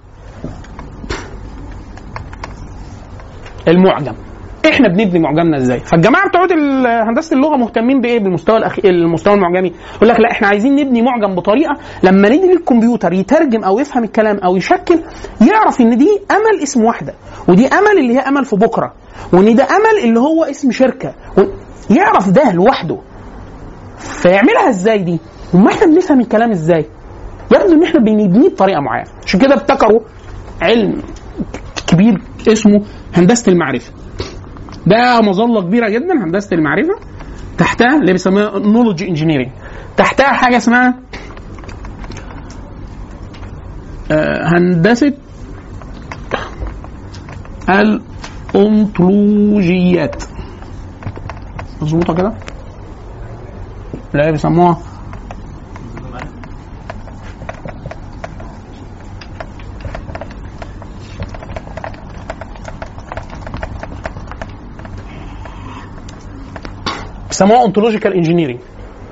المعجم احنا بنبني معجمنا ازاي فالجماعه بتوع ال- هندسه اللغه مهتمين بايه بالمستوى الأخي... المستوى المعجمي يقول لك لا احنا عايزين نبني معجم بطريقه لما ندي للكمبيوتر يترجم او يفهم الكلام او يشكل يعرف ان دي امل اسم واحده ودي امل اللي هي امل في بكره وان ده امل اللي هو اسم شركه و... يعرف ده لوحده فيعملها ازاي دي وما احنا بنفهم الكلام ازاي يبدو ان احنا بنبنيه بطريقه معينه عشان كده ابتكروا علم كبير اسمه هندسه المعرفه ده مظله كبيره جدا هندسه المعرفه تحتها اللي بيسموها نولوجي انجينيرنج تحتها حاجه اسمها آه، هندسه الانطولوجيات مظبوطه كده اللي هي بيسموها بيسموها انتولوجيكال انجينيرنج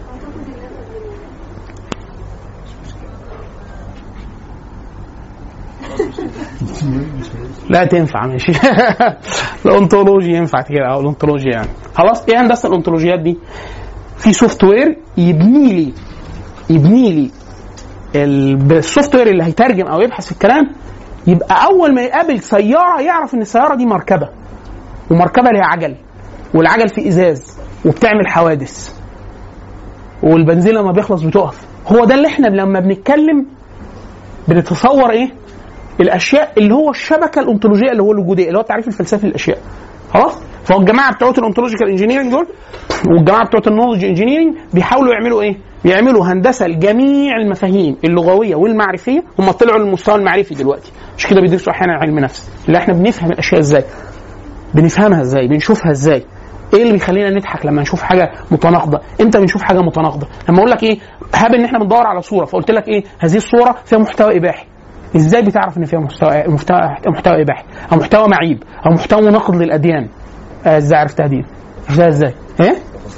لا تنفع ماشي الانطولوجي ينفع كده او الانطولوجيا يعني خلاص ايه هندسه الانطولوجيات دي في سوفت وير يبني لي يبني لي ال- بالسوفت وير اللي هيترجم او يبحث في الكلام يبقى اول ما يقابل سياره يعرف ان السياره دي مركبه ومركبه ليها عجل والعجل فيه ازاز وبتعمل حوادث والبنزين لما بيخلص بتقف هو ده اللي احنا لما بنتكلم بنتصور ايه الاشياء اللي هو الشبكه الانطولوجيه اللي هو الوجوديه اللي هو التعريف الفلسفي للاشياء خلاص فهو الجماعه بتوع الانطولوجيكال انجينيرنج دول والجماعه بتوع النولج انجينيرنج بيحاولوا يعملوا ايه؟ بيعملوا هندسه لجميع المفاهيم اللغويه والمعرفيه هم طلعوا للمستوى المعرفي دلوقتي مش كده بيدرسوا احيانا علم نفس اللي احنا بنفهم الاشياء ازاي بنفهمها ازاي بنشوفها ازاي ايه اللي بيخلينا نضحك لما نشوف حاجه متناقضه امتى بنشوف حاجه متناقضه لما اقول لك ايه هاب ان احنا بندور على صوره فقلت لك ايه هذه الصوره فيها محتوى اباحي ازاي بتعرف ان فيها محتوى محتوى, محتوى اباحي او محتوى معيب او محتوى مناقض للاديان آه، ازاي عرفتها دي ازاي ازاي ايه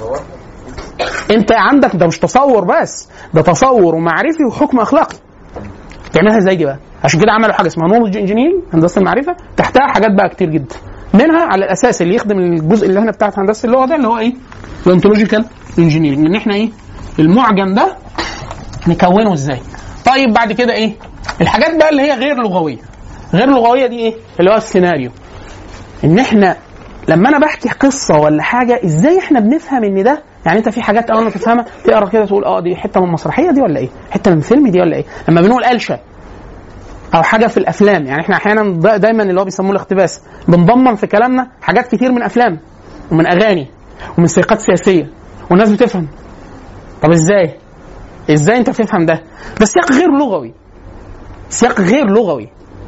انت عندك ده مش تصور بس ده تصور ومعرفي وحكم اخلاقي تعملها ازاي دي بقى عشان كده عملوا حاجه اسمها نولج انجينيرنج هندسه المعرفه تحتها حاجات بقى كتير جدا منها على الاساس اللي يخدم الجزء اللي احنا بتاعت هندسه اللغه ده اللي هو ايه الانتولوجيكال انجينيرنج ان احنا ايه المعجم ده نكونه ازاي طيب بعد كده ايه الحاجات بقى اللي هي غير لغويه غير لغويه دي ايه اللي هو السيناريو ان احنا لما انا بحكي قصه ولا حاجه ازاي احنا بنفهم ان ده يعني انت في حاجات اول ما تفهمها تقرا كده تقول اه دي حته من المسرحيه دي ولا ايه؟ حته من فيلم دي ولا ايه؟ لما بنقول قلشه او حاجه في الافلام يعني احنا احيانا دا- دايما اللي هو بيسموه الاقتباس بنضمن في كلامنا حاجات كتير من افلام ومن اغاني ومن سياقات سياسيه والناس بتفهم طب ازاي؟ ازاي انت بتفهم ده؟ ده سياق غير لغوي سياق غير لغوي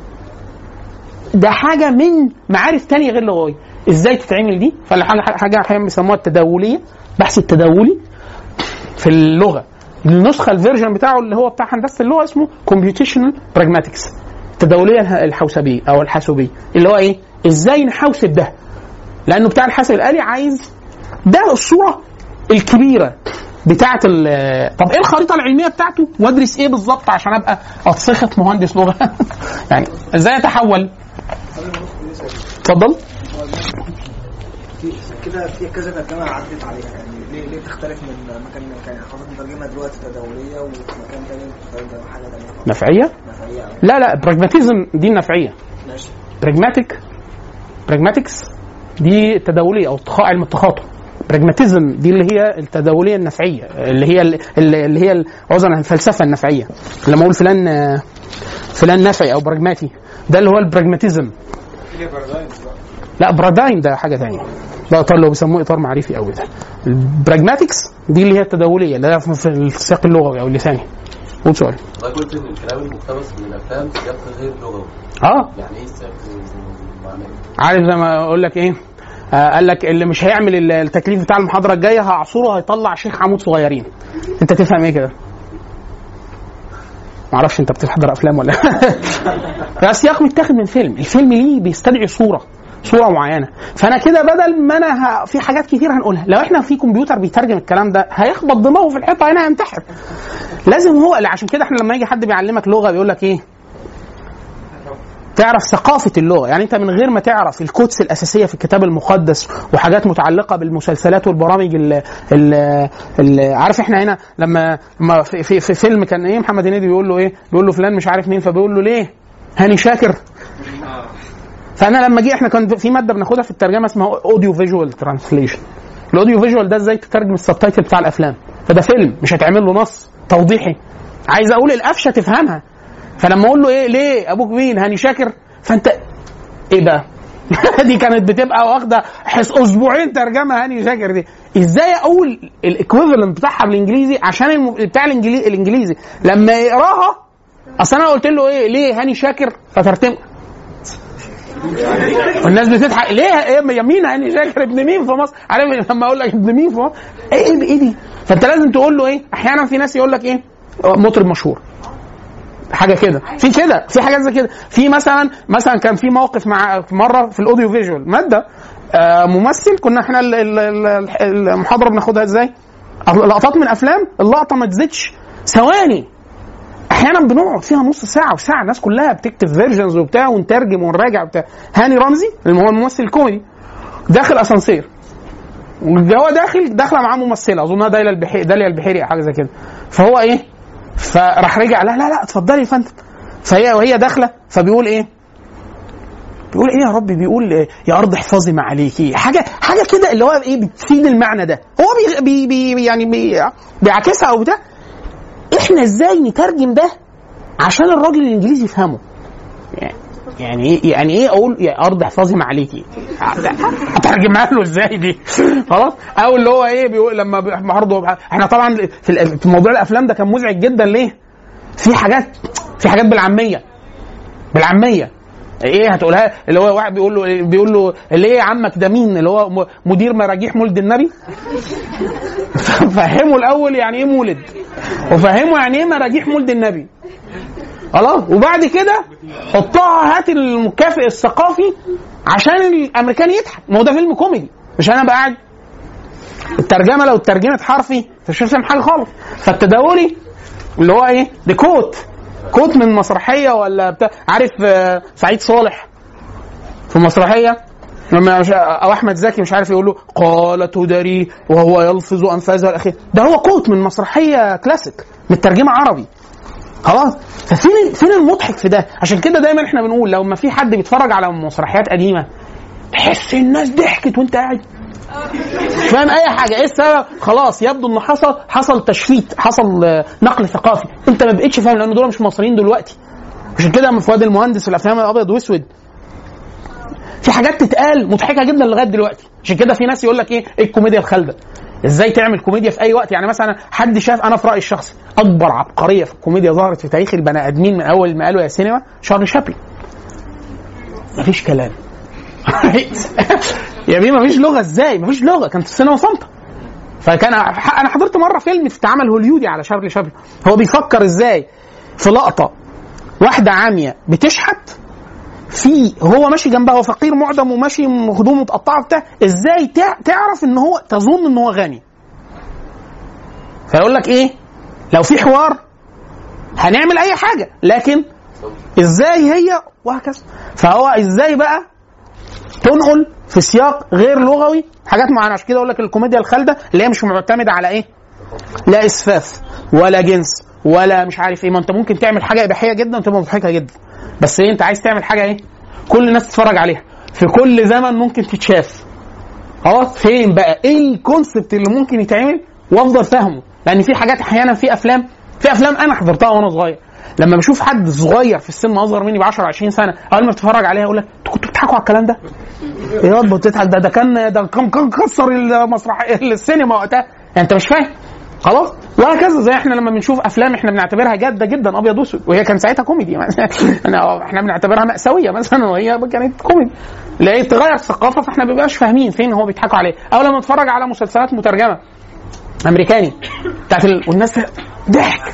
ده حاجه من معارف تانية غير لغويه ازاي تتعمل دي فلا حاجه حاجه احيانا بيسموها التداوليه بحث التداولي في اللغه النسخه الفيرجن بتاعه اللي هو بتاع هندسه اللغه اسمه كومبيوتيشنال براجماتكس التداوليه اله- الحوسبيه او الحاسوبيه اللي هو ايه ازاي نحوسب ده لانه بتاع الحاسب الالي عايز ده الصوره الكبيره بتاعه ال- طب ايه الخريطه العلميه بتاعته وادرس ايه بالظبط عشان ابقى اتصخط مهندس لغه يعني ازاي اتحول اتفضل في كده في كذا ترجمه عدت عليها يعني ليه ليه تختلف من مكان لمكان يعني حضرتك مترجمها دلوقتي تداوليه وفي مكان تاني بتترجم حاجه تانيه نفعيه نفعيه أوي. لا لا براجماتيزم دي النفعيه ماشي براجماتيك براجماتكس دي التداوليه او اتخاء علم التخاطب براجماتيزم دي اللي هي التداوليه النفعيه اللي هي اللي اللي هي عذرا الفلسفه النفعيه لما اقول فلان آه، فلان نفعي او براجماتي ده اللي هو البراجماتيزم لا برادايم ده حاجه ثانيه ده اطار اللي هو بيسموه اطار معرفي قوي ده البراجماتكس دي اللي هي التداوليه اللي هي في السياق اللغوي او اللساني قول سؤال حضرتك قلت ان الكلام المقتبس من الافلام سياق غير لغوي اه يعني ايه سياق معناه عارف زي ما اقول لك ايه آه قال لك اللي مش هيعمل ال- التكليف بتاع المحاضره الجايه هعصره هيطلع شيخ عمود صغيرين انت تفهم ايه كده معرفش انت بتحضر افلام ولا ده سياق متاخد من فيلم الفيلم ليه بيستدعي صوره صوره معينه فانا كده بدل ما انا ه... في حاجات كتير هنقولها لو احنا في كمبيوتر بيترجم الكلام ده هيخبط دماغه في الحيطه هنا هينتحر لازم هو عشان كده احنا لما يجي حد بيعلمك لغه بيقول لك ايه تعرف ثقافة اللغة يعني أنت من غير ما تعرف الكودس الأساسية في الكتاب المقدس وحاجات متعلقة بالمسلسلات والبرامج ال ال ال عارف احنا هنا لما لما في, في, في فيلم كان ايه محمد هنيدي بيقول له ايه بيقول له فلان مش عارف مين فبيقول له ليه هاني شاكر فانا لما جه احنا كان في ماده بناخدها في الترجمه اسمها اوديو فيجوال ترانسليشن الاوديو فيجوال ده ازاي تترجم السبتايتل بتاع الافلام فده فيلم مش هتعمل له نص توضيحي عايز اقول القفشه تفهمها فلما اقول له ايه ليه ابوك مين هاني شاكر فانت ايه بقى دي كانت بتبقى واخده حس اسبوعين ترجمه هاني شاكر دي ازاي اقول الايكويفالنت بتاعها بالانجليزي عشان الم... بتاع الانجليزي الانجليزي لما يقراها اصل انا قلت له ايه ليه هاني شاكر فترتم والناس بتضحك ليه ايه يا مين هاني شاكر ابن مين في مصر عارف لما اقول لك ابن مين في مصر ايه ايه ايه دي فانت لازم تقول له ايه احيانا في ناس يقول لك ايه مطرب مشهور حاجه كده في كده في حاجات زي كده في مثلا مثلا كان في موقف مع في مره في الاوديو فيجوال ماده آه ممثل كنا احنا ال- ال- ال- المحاضره بناخدها ازاي لقطات من افلام اللقطه ما تزيدش ثواني احيانا بنقعد فيها نص ساعه وساعه الناس كلها بتكتب فيرجنز وبتاع ونترجم ونراجع وبتاع هاني رمزي اللي هو الممثل الكوميدي داخل اسانسير وهو داخل داخله معاه ممثله اظنها داليا البحيري داليا البحيري او حاجه زي كده فهو ايه فراح رجع لا لا لا اتفضلي يا فندم فهي وهي داخله فبيقول ايه بيقول ايه يا رب بيقول إيه يا ارض احفظي ما عليكي حاجه حاجه كده اللي هو ايه بتفيد المعنى ده هو بي بي بي يعني بي بيعكسها او بتاع احنا ازاي نترجم ده عشان الراجل الانجليزي يفهمه يعني ايه يعني ايه اقول يا ارض احفظي ما عليكي هترجمها له ازاي دي خلاص او اللي هو ايه بيقول لما ب- برضه احنا طبعا في ال- في موضوع الافلام ده كان مزعج جدا ليه في حاجات في حاجات بالعاميه بالعاميه ايه هتقولها اللي هو واحد بيقول له بيقول له اللي ايه عمك ده مين اللي هو م- مدير مراجيح مولد النبي فهمه الاول يعني ايه مولد وفهمه يعني ايه مراجيح مولد النبي خلاص وبعد كده حطها هات المكافئ الثقافي عشان الامريكان يضحك ما هو ده فيلم كوميدي مش انا بقى قاعد الترجمه لو اترجمت حرفي انت مش فاهم حاجه خالص فالتداولي اللي هو ايه دي كوت كوت من مسرحيه ولا بتاع عارف آه، سعيد صالح في مسرحيه لما مش او احمد زكي مش عارف يقول له قال تدري وهو يلفظ انفاسه الاخير ده هو كوت من مسرحيه كلاسيك مترجمه عربي خلاص ففين فين المضحك في ده عشان كده دايما احنا بنقول لو ما في حد بيتفرج على مسرحيات قديمه تحس الناس ضحكت وانت قاعد مش فاهم اي حاجه ايه السبب خلاص يبدو انه حصل حصل تشفيت حصل آه، نقل ثقافي انت ما بقتش فاهم لان دول مش مصريين دلوقتي عشان كده من فؤاد المهندس في الافلام الابيض واسود في حاجات تتقال مضحكه جدا لغايه دلوقتي عشان كده في ناس يقول لك ايه ايه الكوميديا الخالده ازاي تعمل كوميديا في اي وقت يعني مثلا حد شاف انا في رايي الشخصي اكبر عبقريه في الكوميديا ظهرت في تاريخ البني ادمين من اول ما قالوا يا سينما شارلي شابلن مفيش كلام يا بيه مفيش لغه ازاي مفيش لغه كانت السينما صامته فكان انا حضرت مره فيلم في اتعمل هوليودي على شارلي شابلن هو بيفكر ازاي في لقطه واحده عاميه بتشحت في هو ماشي جنبها هو فقير معدم وماشي هدومه متقطعه بتاع ازاي تع- تعرف ان هو تظن ان هو غني فيقول لك ايه لو في حوار هنعمل اي حاجه لكن ازاي هي وهكذا فهو ازاي بقى تنقل في سياق غير لغوي حاجات معينه عشان كده اقول لك الكوميديا الخالده اللي هي مش معتمده على ايه لا اسفاف ولا جنس ولا مش عارف ايه ما انت ممكن تعمل حاجه اباحيه جدا وتبقى مضحكه جدا بس ايه انت عايز تعمل حاجه ايه كل الناس تتفرج عليها في كل زمن ممكن تتشاف خلاص فين بقى ايه الكونسبت اللي ممكن يتعمل وافضل فاهمه لان في حاجات احيانا في افلام في افلام انا حضرتها وانا صغير لما بشوف حد صغير في السن اصغر مني ب 10 20 سنه اول ما بتتفرج عليها اقول لك انتوا كنتوا بتضحكوا على الكلام ده؟ ايه ياض بتضحك ده ده كان ده كان كان كسر المسرح السينما وقتها يعني انت مش فاهم خلاص وهكذا زي احنا لما بنشوف افلام احنا بنعتبرها جاده جدا ابيض واسود وهي كان ساعتها كوميدي احنا احنا بنعتبرها مأساويه مثلا وهي كانت كوميدي لقيت تغير الثقافه فاحنا ما بيبقاش فاهمين فين هو بيضحكوا عليه او لما نتفرج على مسلسلات مترجمه امريكاني بتاعت ال... والناس ضحك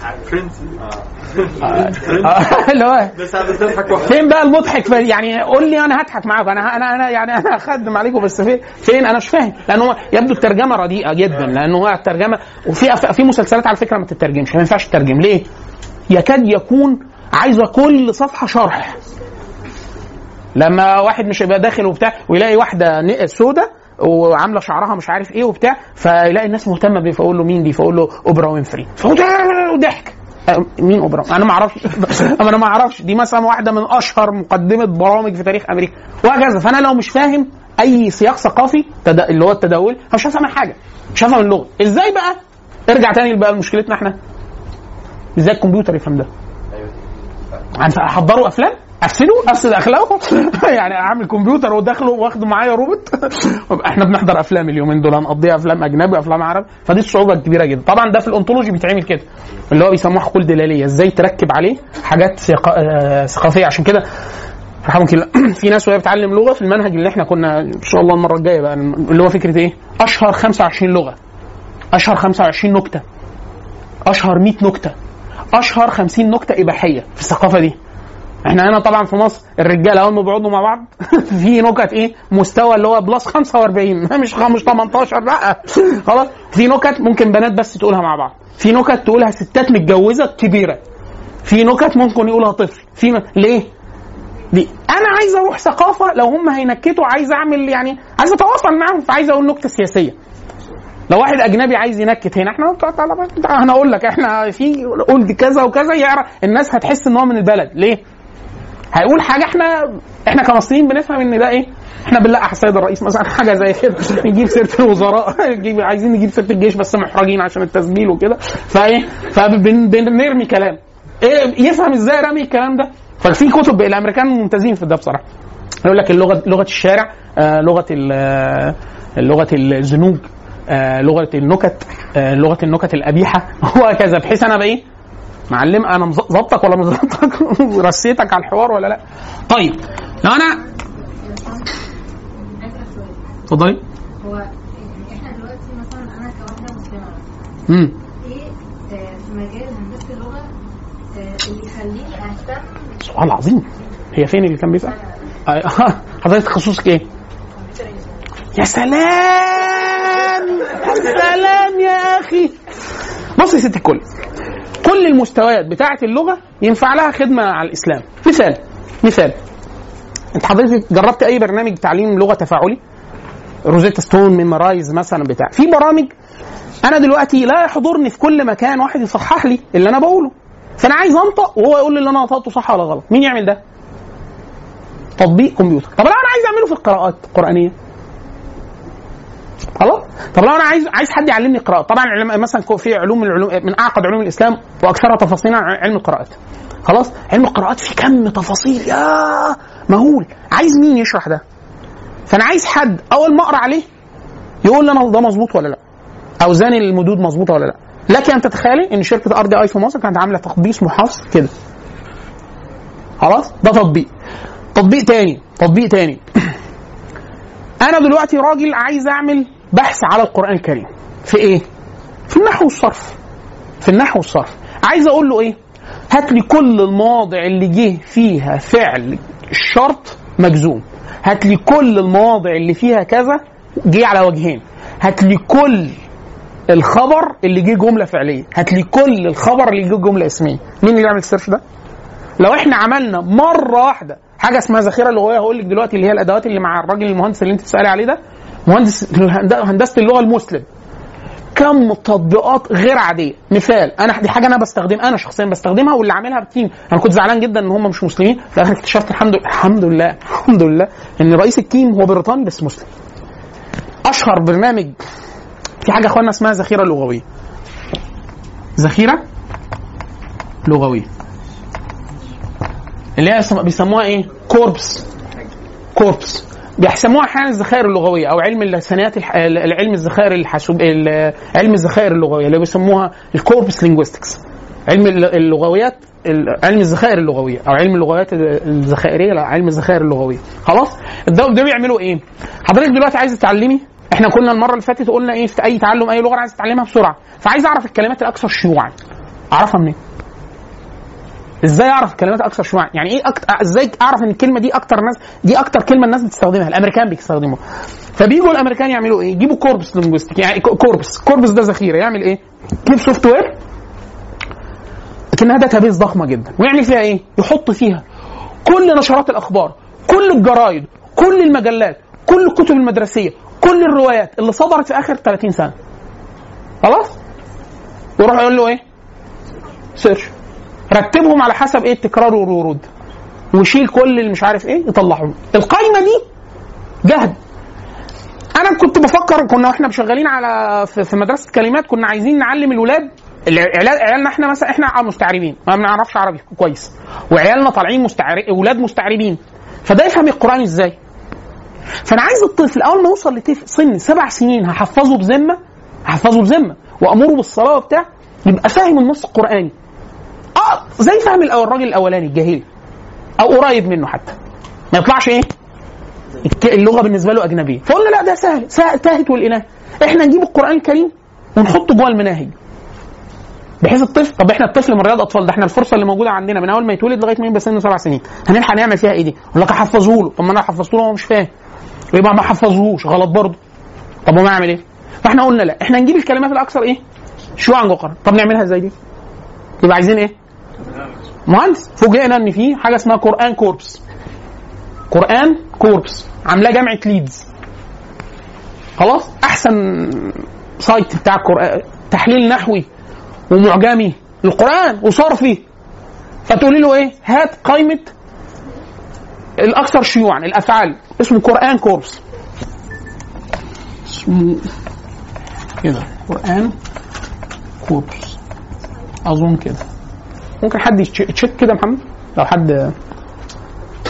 آه، اللي هو فين بقى المضحك في يعني قول لي انا هضحك معاك انا انا انا يعني انا هخدم عليكم بس فين فين انا مش فاهم لان هو يبدو الترجمه رديئه جدا لان هو الترجمه وفي أف- في مسلسلات على فكره ما تترجمش ما ينفعش تترجم ليه؟ يكاد يكون عايزه كل صفحه شرح لما واحد مش يبقى داخل وبتاع ويلاقي واحده ن- سودة وعامله شعرها مش عارف ايه وبتاع فيلاقي الناس مهتمه بيه فاقول له مين دي فاقول له اوبرا وينفري فهو ضحك أه، مين اوبرا انا ما اعرفش انا ما اعرفش دي مثلا واحده من اشهر مقدمه برامج في تاريخ امريكا وهكذا فانا لو مش فاهم اي سياق ثقافي تد... اللي هو التداول أنا مش هفهم حاجه مش هفهم اللغه ازاي بقى ارجع تاني بقى لمشكلتنا احنا ازاي الكمبيوتر يفهم ده هنف- احضروا افلام افسده افسد اخلاقه يعني اعمل كمبيوتر وداخله واخده معايا روبوت احنا بنحضر افلام اليومين دول هنقضيها افلام اجنبي وافلام عربي فدي الصعوبه الكبيره جدا طبعا ده في الانطولوجي بيتعمل كده اللي هو بيسموه حقول دلاليه ازاي تركب عليه حاجات ثقا- آه، ثقافيه عشان كده رحمك الله في ناس وهي بتعلم لغه في المنهج اللي احنا كنا ان شاء الله المره الجايه بقى اللي هو فكره ايه اشهر 25 لغه اشهر 25 نكته اشهر 100 نكته اشهر 50 نكته اباحيه في الثقافه دي احنا هنا طبعا في مصر الرجاله اول ما بيقعدوا مع بعض في نكت ايه مستوى اللي هو بلس 45 مش مش 18 لا خلاص في نكت ممكن بنات بس تقولها مع بعض في نكت تقولها ستات متجوزه كبيره في نكت ممكن يقولها طفل في م... ليه دي انا عايز اروح ثقافه لو هم هينكتوا عايز اعمل يعني عايز اتواصل معاهم فعايز اقول نكته سياسيه لو واحد اجنبي عايز ينكت هنا احنا انا اقول لك احنا في قلت كذا وكذا يعرف الناس هتحس ان هو من البلد ليه؟ هيقول حاجه احنا احنا كمصريين بنفهم ان ده ايه؟ احنا بنلقح السيد الرئيس مثلا حاجه زي كده نجيب سيره الوزراء نجيب عايزين نجيب سيره الجيش بس محرجين عشان التسجيل وكده فايه فبنرمي كلام ايه يفهم ازاي رمي الكلام ده؟ ففي كتب الامريكان ممتازين في ده بصراحه يقول لك اللغه لغه الشارع آه، لغه ال- آه، لغه الزنوج آه، لغه النكت آه، لغه النكت القبيحه وهكذا بحيث انا بايه معلم انا مز- ظبطك ولا مش ظبطك رسيتك على الحوار ولا لا طيب لو انا اتفضلي هو يعني احنا دلوقتي مثلا انا كواحده مسلمه امم ايه آه، في مجال هندسه اللغه آه، اللي يخليني اهتم سؤال عظيم هي فين اللي كان بيسال؟ آه، حضرتك تخصصك ايه؟ يا سلام يا سلام يا اخي بص يا ست الكل كل المستويات بتاعه اللغه ينفع لها خدمه على الاسلام مثال مثال انت حضرتك جربت اي برنامج تعليم لغه تفاعلي روزيتا ستون ميمرايز مثلا بتاع في برامج انا دلوقتي لا يحضرني في كل مكان واحد يصحح لي اللي انا بقوله فانا عايز انطق وهو يقول لي اللي انا نطقته صح ولا غلط مين يعمل ده تطبيق كمبيوتر طب لو انا عايز اعمله في القراءات القرانيه خلاص طب لو انا عايز عايز حد يعلمني قراءه طبعا علم- مثلا كو- في علوم العلوم من اعقد علوم الاسلام واكثرها تفاصيلا علم القراءات خلاص علم القراءات فيه كم تفاصيل يا مهول عايز مين يشرح ده فانا عايز حد اول ما اقرا عليه يقول لي انا ده مظبوط ولا لا اوزان المدود مظبوطه ولا لا لك ان تتخيلي ان شركه ار دي اي في مصر كانت عامله تطبيق اسمه حفظ كده خلاص ده تطبيق تطبيق تاني تطبيق تاني انا دلوقتي راجل عايز اعمل بحث على القران الكريم في ايه في النحو والصرف في النحو والصرف عايز اقول له ايه هات لي كل المواضع اللي جه فيها فعل الشرط مجزوم هات لي كل المواضع اللي فيها كذا جه على وجهين هات لي كل الخبر اللي جه جمله فعليه هات لي كل الخبر اللي جه جمله اسميه مين اللي يعمل السيرش ده لو احنا عملنا مره واحده حاجه اسمها ذخيره لغويه هقول لك دلوقتي اللي هي الادوات اللي مع الراجل المهندس اللي انت بتسالي عليه ده مهندس الهند- هندسه اللغه المسلم كم تطبيقات غير عاديه مثال انا دي حاجه انا بستخدم انا شخصيا بستخدمها واللي عاملها بتيم انا كنت زعلان جدا ان هم مش مسلمين في الاخر اكتشفت الحمد لله الحمد لله الحمد لله ان رئيس التيم هو بريطاني بس مسلم اشهر برنامج في حاجه يا اخوانا اسمها ذخيره لغويه ذخيره لغويه اللي هي اسم- بيسموها ايه كوربس كوربس بيسموها احيانا الذخائر اللغويه او علم اللسانيات الح... العلم الذخائر الحاسوب ال- علم الذخائر اللغويه اللي بيسموها الكوربس لينجويستكس علم الل- اللغويات ال- علم الذخائر اللغويه او علم اللغويات الذخائريه لا علم الذخائر اللغويه خلاص ده ده بيعملوا ايه حضرتك دلوقتي عايز تتعلمي احنا كنا المره اللي فاتت قلنا ايه في اي تعلم اي لغه أنا عايز تتعلمها بسرعه فعايز اعرف الكلمات الاكثر شيوعا اعرفها منين ازاي اعرف الكلمات اكثر شيوعا يعني ايه أكتر ازاي اعرف ان الكلمه دي اكتر ناس دي اكتر كلمه الناس بتستخدمها الامريكان بيستخدموها فبيجوا الامريكان يعملوا ايه يجيبوا كوربس لينجويستيك يعني كو- كوربس كوربس ده ذخيره يعمل ايه يجيب سوفت وير لكنها داتا بيز ضخمه جدا ويعمل فيها ايه يحط فيها كل نشرات الاخبار كل الجرايد كل المجلات كل الكتب المدرسيه كل الروايات اللي صدرت في اخر 30 سنه خلاص ويروح يقول له ايه سيرش رتبهم على حسب ايه التكرار والورود وشيل كل اللي مش عارف ايه يطلعهم القايمه دي جهد انا كنت بفكر كنا واحنا شغالين على في في مدرسه كلمات كنا عايزين نعلم الولاد العيال عيالنا احنا مثلا احنا مستعربين ما بنعرفش عربي كويس وعيالنا طالعين مستعرب اولاد مستعربين فده يفهم القران ازاي فانا عايز الطفل اول ما يوصل لسن سبع سنين هحفظه بذمه هحفظه بذمه وامره بالصلاه وبتاع يبقى فاهم النص القراني اه زي فهم الأول الراجل الاولاني الجاهلي او قريب منه حتى ما يطلعش ايه الك- اللغه بالنسبه له اجنبيه فقلنا لا ده سهل سهل تاهت والاناه احنا نجيب القران الكريم ونحطه جوه المناهج بحيث الطفل طب احنا الطفل من رياض اطفال ده احنا الفرصه اللي موجوده عندنا من اول ما يتولد لغايه ما يبقى سنه سبع سنين هنلحق نعمل فيها ايه دي؟ اقول لك احفظه له طب ما انا حفظته له وهو مش فاهم يبقى ما حفظهوش غلط برضه طب وما اعمل ايه؟ فاحنا قلنا لا احنا نجيب الكلمات الاكثر ايه؟ شيوعا جوه القران طب نعملها ازاي دي؟ يبقى عايزين ايه؟ مهندس فوجئنا ان في حاجه اسمها قران كوربس قران كوربس عاملاه جامعه ليدز خلاص احسن سايت بتاع القران تحليل نحوي ومعجمي للقران وصرفي فتقولي له ايه هات قائمه الاكثر شيوعا الافعال اسمه قران كوربس اسمه كده قران كوربس اظن كده ممكن حد يتش- يتشيك كده يا محمد لو حد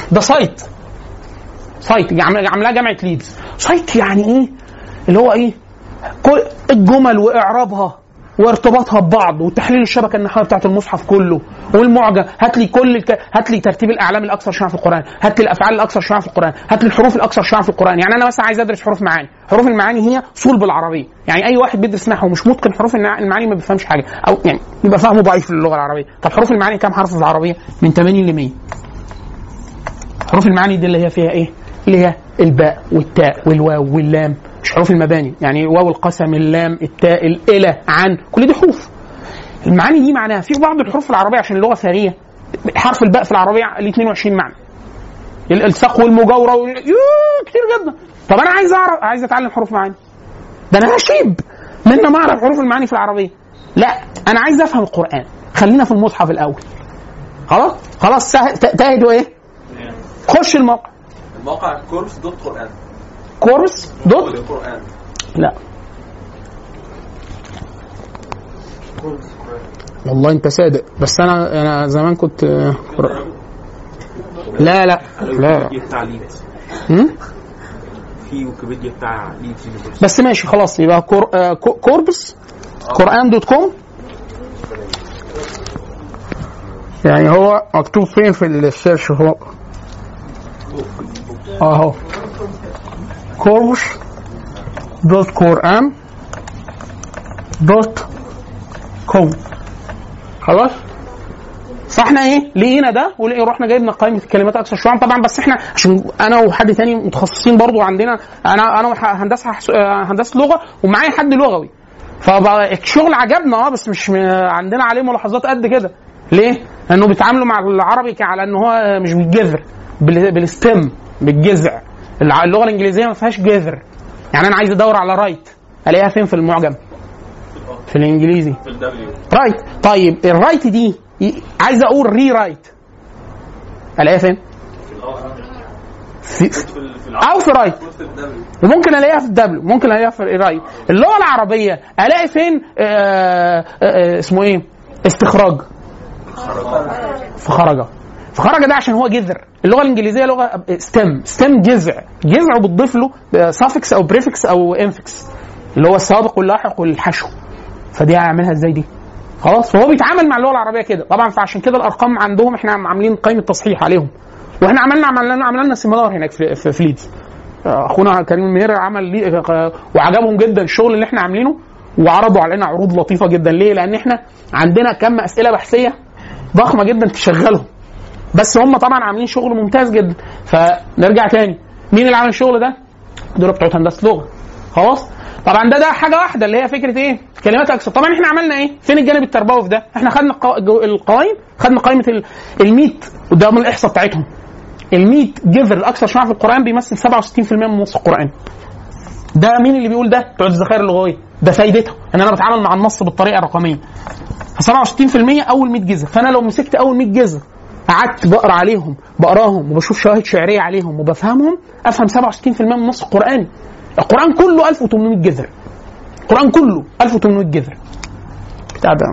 ده سايت سايت عامل- عاملاه جامعه ليدز سايت يعني ايه اللي هو ايه كل الجمل واعرابها وارتباطها ببعض وتحليل الشبكه النحويه بتاعت المصحف كله والمعجم هات لي كل الك... هات لي ترتيب الاعلام الاكثر شيوعا في القران هات لي الافعال الاكثر شيوعا في القران هات لي الحروف الاكثر شيوعا في القران يعني انا مثلا عايز ادرس حروف معاني حروف المعاني هي صلب العربيه يعني اي واحد بيدرس نحو ومش متقن حروف النع- المعاني ما بيفهمش حاجه او يعني يبقى فهمه ضعيف للغه العربيه طب حروف المعاني كام حرف في العربيه من 80 ل 100 حروف المعاني دي اللي هي فيها ايه اللي هي الباء والتاء والواو واللام مش حروف المباني يعني واو القسم اللام التاء الى عن كل دي حروف المعاني دي معناها في بعض الحروف في العربيه عشان اللغه ثريه حرف الباء في العربيه ليه 22 معنى الالصاق والمجاوره وال... يوه كتير جدا طب انا عايز اعرف عايز اتعلم حروف معاني ده انا هشيب من ما اعرف حروف المعاني في العربيه لا انا عايز افهم القران خلينا في المصحف الاول خلاص خلاص سهل ت- تهدوا ايه خش الموقع الموقع كورس دوت قرآن كورس دوت قرآن لا والله انت صادق بس انا انا زمان كنت لا لا لا لا بتاع ليد هم؟ في ويكيبيديا بتاع ليد يونيفرسيتي بس ماشي خلاص يبقى كور آه كو- كوربس قرآن دوت كوم يعني هو مكتوب فين في السيرش هو اهو كوربس دوت قرآن دوت كوم خلاص فاحنا ايه لقينا ده ولقي رحنا جايبنا قائمه الكلمات اكثر شيوعا طبعا بس احنا عشان انا وحد تاني متخصصين برضو عندنا انا انا وح- هندسه حس- آه، هندسه لغه ومعايا حد لغوي فبقى الشغل عجبنا اه بس مش م- عندنا عليه ملاحظات قد كده ليه؟ لانه بيتعاملوا مع العربي ك- على ان هو مش بالجذر بال- بالستم بالجذع الع- اللغه الانجليزيه ما فيهاش جذر يعني انا عايز ادور على رايت الاقيها فين في المعجم؟ في الانجليزي في الدبليو رايت طيب الرايت دي ي- عايز اقول ري رايت الاقيها فين؟ في في ال- في او في رايت في الدبليو وممكن الاقيها في الدبليو ممكن الاقيها في الرايت اللغه العربيه الاقي فين آه آه آه اسمه ايه استخراج في خرجه في خرجه ده عشان هو جذر اللغه الانجليزيه لغه ستيم ستيم جذع جذع وبتضيف له سافكس او بريفكس او انفكس اللي هو السابق واللاحق والحشو فدي هيعملها ازاي دي خلاص فهو بيتعامل مع اللغه العربيه كده طبعا فعشان كده الارقام عندهم احنا عاملين قائمه تصحيح عليهم واحنا عملنا عملنا عملنا لنا سيمينار هناك في في, في ليدز اخونا كريم المهير عمل لي وعجبهم جدا الشغل اللي احنا عاملينه وعرضوا علينا عروض لطيفه جدا ليه؟ لان احنا عندنا كم اسئله بحثيه ضخمه جدا تشغلهم بس هم طبعا عاملين شغل ممتاز جدا فنرجع تاني مين اللي عامل الشغل ده؟ دول بتوع هندسه لغه خلاص طبعا ده ده حاجه واحده اللي هي فكره ايه؟ كلمات اكثر طبعا احنا عملنا ايه؟ فين الجانب التربوي في ده؟ احنا خدنا القوا- جو- القوائم خدنا قائمه ال- الميت وده من الاحصاء بتاعتهم الميت جذر الاكثر شيوعا في القران بيمثل 67% من نص القران ده مين اللي بيقول ده؟ بتوع الذخائر اللغويه ده فايدته ان انا بتعامل مع النص بالطريقه الرقميه 67% اول 100 جذر فانا لو مسكت اول 100 جذر قعدت بقرا عليهم بقراهم وبشوف شواهد شعريه عليهم وبفهمهم افهم 67% من النص القراني القران كله 1800 جذر القران كله 1800 جذر بتاع ده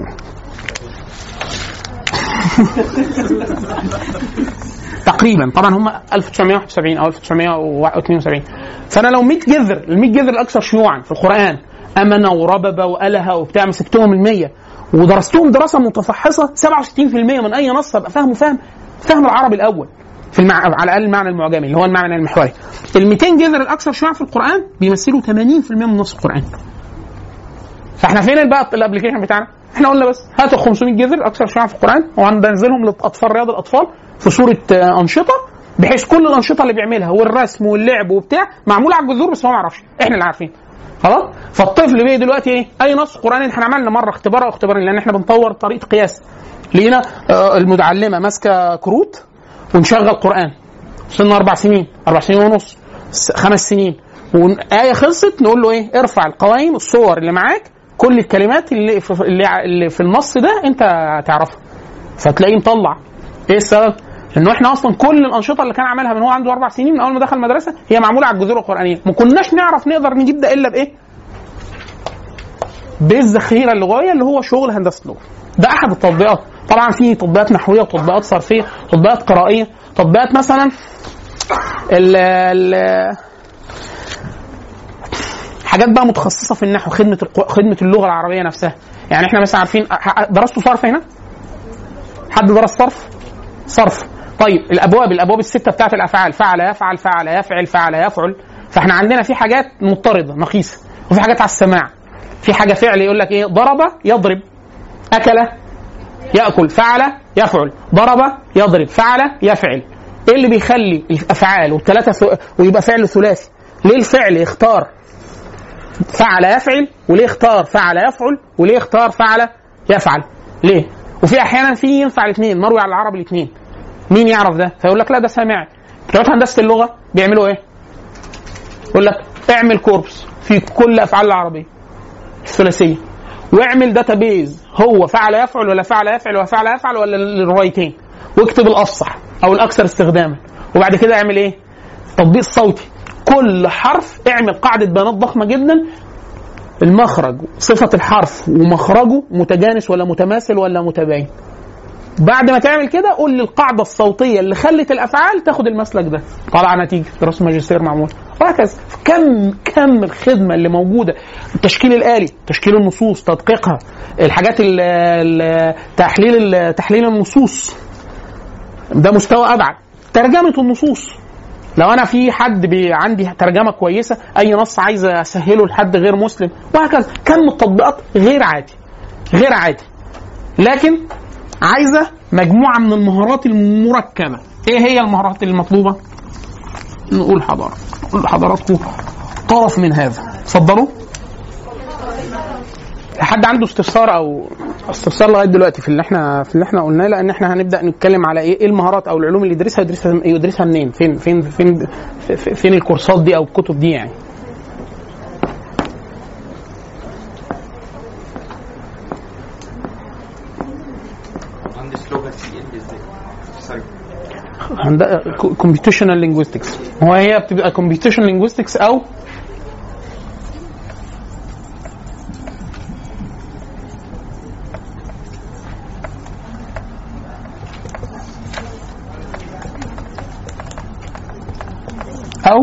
تقريبا طبعا هم 1971 او 1972 فانا لو 100 جذر ال 100 جذر الاكثر شيوعا في القران امنه ورببه والها وبتاع مسكتهم ال 100 ودرستهم دراسه متفحصه 67% من اي نص ابقى فاهمه فهم فهم العربي الاول في المع... على الاقل المعنى المعجمي اللي هو المعنى المحوري ال 200 جذر الاكثر شيوعا في القران بيمثلوا 80% من نص القران فاحنا فين بقى الابلكيشن بتاعنا؟ احنا قلنا بس هات ال 500 جذر اكثر شيوعا في القران وهننزلهم للاطفال رياض الاطفال في صوره آه، انشطه بحيث كل الانشطه اللي بيعملها والرسم واللعب وبتاع معموله على الجذور بس هو ما يعرفش احنا اللي عارفين خلاص فالطفل بقى دلوقتي ايه اي نص قراني احنا عملنا مره اختبار او اختبارين لان احنا بنطور طريقه قياس لقينا آه، المتعلمه ماسكه كروت ونشغل قران سن اربع سنين اربع سنين ونص س- خمس سنين وآية خلصت نقول له ايه ارفع القوائم الصور اللي معاك كل الكلمات اللي في, اللي ع- اللي في النص ده انت تعرفها فتلاقيه مطلع ايه السبب؟ انه احنا اصلا كل الانشطه اللي كان عملها من هو عنده اربع سنين من اول ما دخل المدرسه هي معموله على الجذور القرانيه ما كناش نعرف نقدر نجيب ده الا بايه؟ بالذخيره اللغويه اللي هو شغل هندسه اللغه ده احد التطبيقات طبعا في تطبيقات نحويه وتطبيقات صرفيه تطبيقات قرائيه تطبيقات مثلا ال ال حاجات بقى متخصصه في النحو خدمه الق- خدمه اللغه العربيه نفسها يعني احنا مثلا عارفين ح- درستوا صرف هنا حد درس صرف صرف طيب الابواب الابواب السته بتاعت الافعال فعل يفعل فعل يفعل فعل يفعل فاحنا عندنا في حاجات مضطرده نقيسه وفي حاجات على السماع في حاجه فعل يقول لك ايه ضرب يضرب اكل ياكل فعل يفعل ضرب يضرب فعل يفعل ايه اللي بيخلي الافعال والثلاثه ث- ويبقى فعل ثلاثي ليه الفعل يختار فعل يفعل وليه يختار فعل يفعل وليه يختار فعل يفعل ليه وفي احيانا في ينفع الاثنين مروي على العرب الاثنين مين يعرف ده فيقول لك لا ده سامعي بتوع هندسه اللغه بيعملوا ايه يقول لك اعمل كوربس في كل الافعال العربيه الثلاثيه واعمل داتابيز هو فعل يفعل ولا فعل يفعل ولا فعل يفعل ولا الروايتين واكتب الافصح او الاكثر استخداما وبعد كده اعمل ايه تطبيق صوتي كل حرف اعمل قاعده بيانات ضخمه جدا المخرج صفه الحرف ومخرجه متجانس ولا متماثل ولا متباين بعد ما تعمل كده قول لي القاعده الصوتيه اللي خلت الافعال تاخد المسلك ده طلع نتيجه دراسه ماجستير معمول وهكذا كم كم الخدمه اللي موجوده التشكيل الالي تشكيل النصوص تدقيقها الحاجات ال- ال- تحليل ال- تحليل النصوص ده مستوى ابعد ترجمه النصوص لو انا في حد بي عندي ترجمه كويسه اي نص عايز اسهله لحد غير مسلم وهكذا كم التطبيقات غير عادي غير عادي لكن عايزه مجموعه من المهارات المركبه ايه هي المهارات المطلوبه نقول حضاره نقول لحضراتكم طرف من هذا اتفضلوا حد عنده استفسار او استفسار لغايه دلوقتي في اللي احنا في اللي احنا قلناه لان احنا هنبدا نتكلم على ايه ايه المهارات او العلوم اللي يدرسها يدرسها يدرسها منين فين فين فين في- فين الكورسات دي او الكتب دي يعني مهندس لغه سي ال ازاي؟ سوري كومبيتيشنال لينجويستكس هو هي بتبقى كومبيتيشنال لينجويستكس او او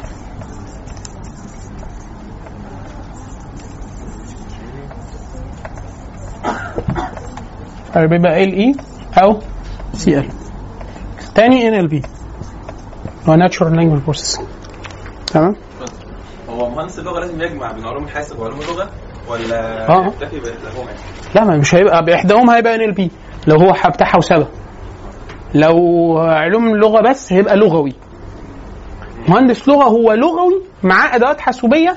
بيبقى ال اي او سي ال تاني ان ال بي هو ناتشورال لانجويج بروسيسنج تمام هو مهندس اللغه لازم يجمع بين علوم الحاسب وعلوم اللغه ولا آه. يكتفي باحداهما؟ لا ما مش هيبقى باحداهم هيبقى ان ال بي لو هو ح- بتاع حوسبه لو علوم اللغه بس هيبقى لغوي مهندس لغه هو لغوي معاه ادوات حاسوبيه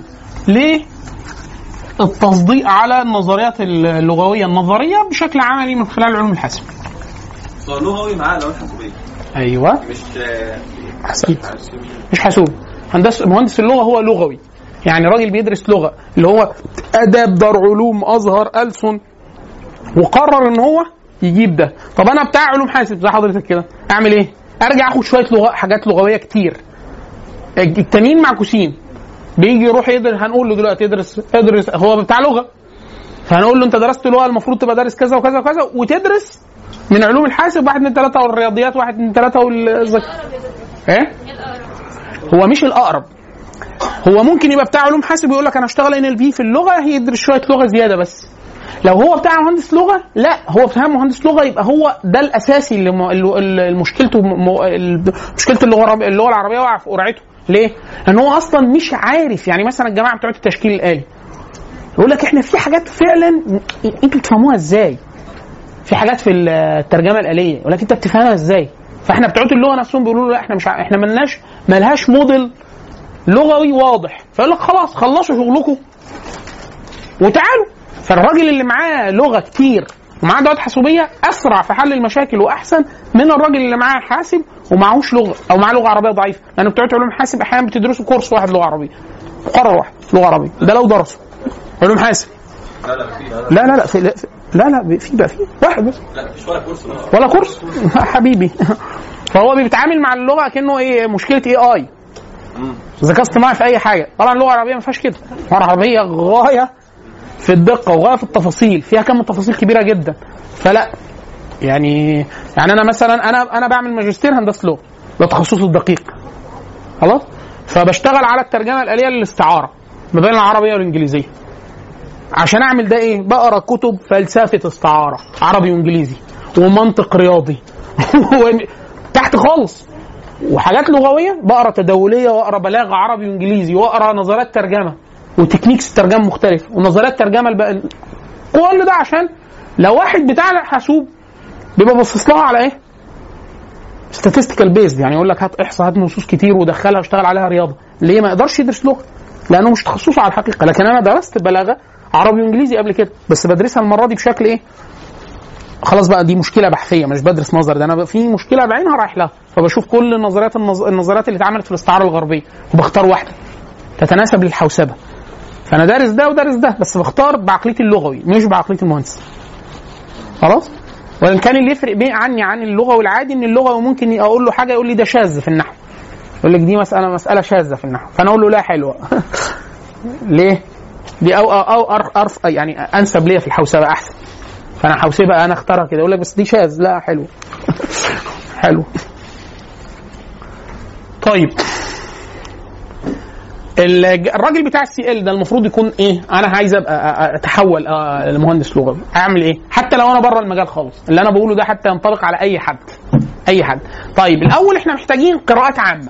للتصديق على النظريات اللغويه النظريه بشكل عملي من خلال علوم الحاسب بس هو لغوي معاه علوم حاسوبيه ايوه مش آه، احسنت مش حاسوب هندسه مهندس اللغه هو لغوي يعني راجل بيدرس لغه اللي هو اداب دار علوم ازهر ألسن وقرر ان هو يجيب ده طب انا بتاع علوم حاسب زي حضرتك كده اعمل ايه ارجع اخد شويه لغه حاجات لغويه كتير التانيين معكوسين بيجي يروح يدرس هنقول له دلوقتي ادرس ادرس هو بتاع لغه فهنقول له انت درست لغه المفروض تبقى دارس كذا وكذا وكذا وتدرس من علوم الحاسب واحد من ثلاثه والرياضيات واحد من ثلاثه والذكاء ايه هو مش الاقرب هو ممكن يبقى بتاع علوم حاسب ويقول لك انا هشتغل ان ال بي في اللغه يدرس شويه لغه زياده بس لو هو بتاع مهندس لغه لا هو بتاع مهندس لغه يبقى هو ده الاساسي اللي م- اللي- اللي مشكلته م- م- مشكله اللغه العربيه اللغه العربيه واقعه في قرعته ليه؟ لان هو اصلا مش عارف يعني مثلا الجماعه بتوع التشكيل الالي يقول لك احنا في حاجات فعلا انتوا بتفهموها ازاي؟ في حاجات في الترجمه الاليه يقول لك انت بتفهمها ازاي؟ فاحنا بتوع اللغه نفسهم بيقولوا له لا احنا مش ع- احنا ملناش ملهاش موديل لغوي واضح فيقول لك خلاص خلصوا شغلكم وتعالوا فالراجل اللي معاه لغه كتير ومعاه ادوات حاسوبيه اسرع في حل المشاكل واحسن من الراجل اللي معاه حاسب ومعهوش لغه او معاه لغه عربيه ضعيفه لان بتوع علوم حاسب احيانا بتدرسوا كورس واحد لغه عربيه مقرر واحد لغه عربيه ده لو درسوا علوم حاسب لا لا في لا لا لا في لا لا, لا في بقى في واحد بس لا مفيش ولا كورس ولا ولا كورس حبيبي فهو بيتعامل مع اللغه كانه ايه مشكله اي اي ذكاء اصطناعي في اي حاجه طبعا اللغه العربيه ما فيهاش كده اللغه العربيه غايه في الدقه وغايه في التفاصيل فيها كم تفاصيل كبيره جدا فلا يعني يعني انا مثلا انا انا بعمل ماجستير هندسه لغه ده تخصصي الدقيق خلاص فبشتغل على الترجمه الاليه للاستعاره ما بين العربيه والانجليزيه عشان اعمل ده ايه بقرا كتب فلسفه استعاره عربي وانجليزي ومنطق رياضي تحت خالص وحاجات لغويه بقرا تداوليه واقرا بلاغه عربي وانجليزي واقرا نظريات ترجمه وتكنيكس ترجمه مختلفه ونظريات ترجمه الب... كل ده عشان لو واحد بتاع حاسوب بيبقى باصص لها على ايه؟ statistical بيزد يعني يقول لك هات احصى هات نصوص كتير ودخلها واشتغل عليها رياضه ليه ما يقدرش يدرس لغه لانه مش تخصصه على الحقيقه لكن انا درست بلاغه عربي وانجليزي قبل كده بس بدرسها المره دي بشكل ايه؟ خلاص بقى دي مشكله بحثيه مش بدرس نظر ده انا بقى في مشكله بعينها رايح لها فبشوف كل النظريات النظ... النظريات اللي اتعملت في الاستعاره الغربيه وبختار واحده تتناسب للحوسبه فانا دارس ده ودارس ده بس بختار بعقليتي اللغوي مش بعقليه المهندس خلاص وان كان اللي يفرق بين عني عن اللغوي العادي ان اللغوي ممكن اقول له حاجه يقول لي ده شاذ في النحو يقول لك دي مساله مساله شاذه في النحو فانا اقول له لا حلوه ليه؟ دي او او, أو أر- أرف يعني انسب ليا في الحوسبه احسن فانا حوسبه انا اختارها كده يقول لك بس دي شاذ لا حلو حلو طيب الج- الراجل بتاع السي ال ده المفروض يكون ايه؟ انا عايز ابقى أ- أ- اتحول آه، لمهندس لغوي، اعمل ايه؟ حتى لو انا بره المجال خالص، اللي انا بقوله ده حتى ينطبق على اي حد. اي حد. طيب الاول احنا محتاجين قراءات عامه.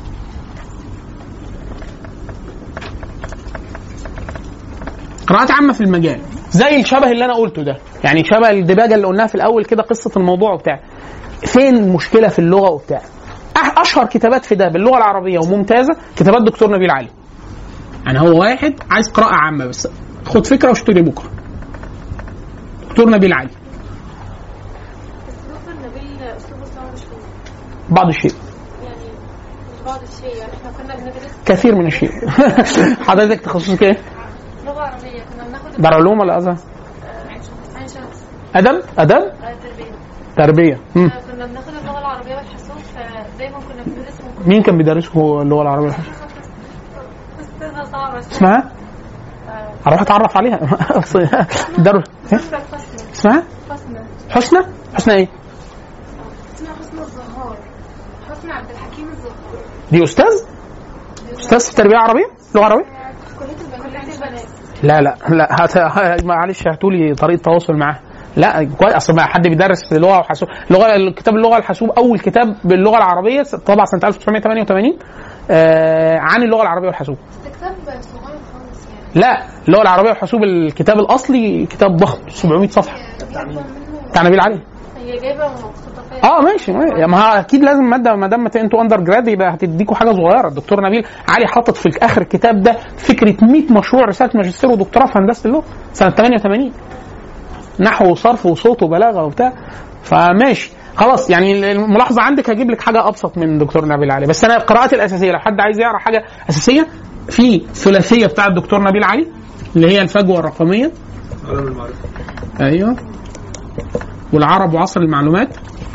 قراءات عامه في المجال زي الشبه اللي انا قلته ده يعني شبه الدباجه اللي قلناها في الاول كده قصه الموضوع وبتاع فين المشكله في اللغه وبتاع أح- اشهر كتابات في ده باللغه العربيه وممتازه كتابات دكتور نبيل علي يعني هو واحد عايز قراءه عامه بس خد فكره واشتري بكره دكتور نبيل علي اسلوب النبيل اسلوبه صعب شويه بعض الشيء يعني مش بعض الشيء يعني احنا كنا بندرس كثير من الشيء حضرتك تخصصك ايه؟ لغه عربيه كنا بناخد دار علوم ولا ازهر؟ آه، عين شمس عين شمس ادب ادب آه، تربيه تربيه مم. آه، كنا بناخد اللغه العربيه والحاسوب فدايما كنا بندرس من مين كان بيدرسه اللغه العربيه والحساب؟ استاذه صعبه شويه اسمها؟ آه، هروح اتعرف عليها درس إيه؟ حسنى حسنى اسمها حسنى حسنى حسنى ايه اسمها حسنى الزهار حسنى عبد الحكيم الزهار دي استاذ استاذ في تربيه عربيه لغه عربيه كليه البنات كليه البنات لا لا لا هات ه- معلش هاتوا لي طريقه تواصل معاه لا كويس اصل ما حد بيدرس لغه وحاسوب لغه كتاب اللغه الحاسوب اول كتاب باللغه العربيه طبعا سنه 1988 آه عن اللغه العربيه والحاسوب بس كتاب صغير خالص يعني لا اللغه العربيه والحاسوب الكتاب الاصلي كتاب ضخم 700 صفحه جايبه منه بتاع نبيل علي هي جايبه مقتطفات اه ماشي ماشي. ما هو اكيد لازم ماده ما دام انتوا اندر جراد يبقى هتديكوا حاجه صغيره الدكتور نبيل علي حاطط في اخر الكتاب ده فكره 100 مشروع رساله ماجستير ودكتوراه في هندسه اللغه سنه 88 نحو وصرف وصوت وبلاغه وبتاع فماشي خلاص يعني الملاحظه عندك هجيب لك حاجه ابسط من دكتور نبيل علي بس انا القراءات الاساسيه لو حد عايز يقرا حاجه اساسيه في ثلاثيه بتاع الدكتور نبيل علي اللي هي الفجوه الرقميه علم المعرفة ايوه والعرب وعصر المعلومات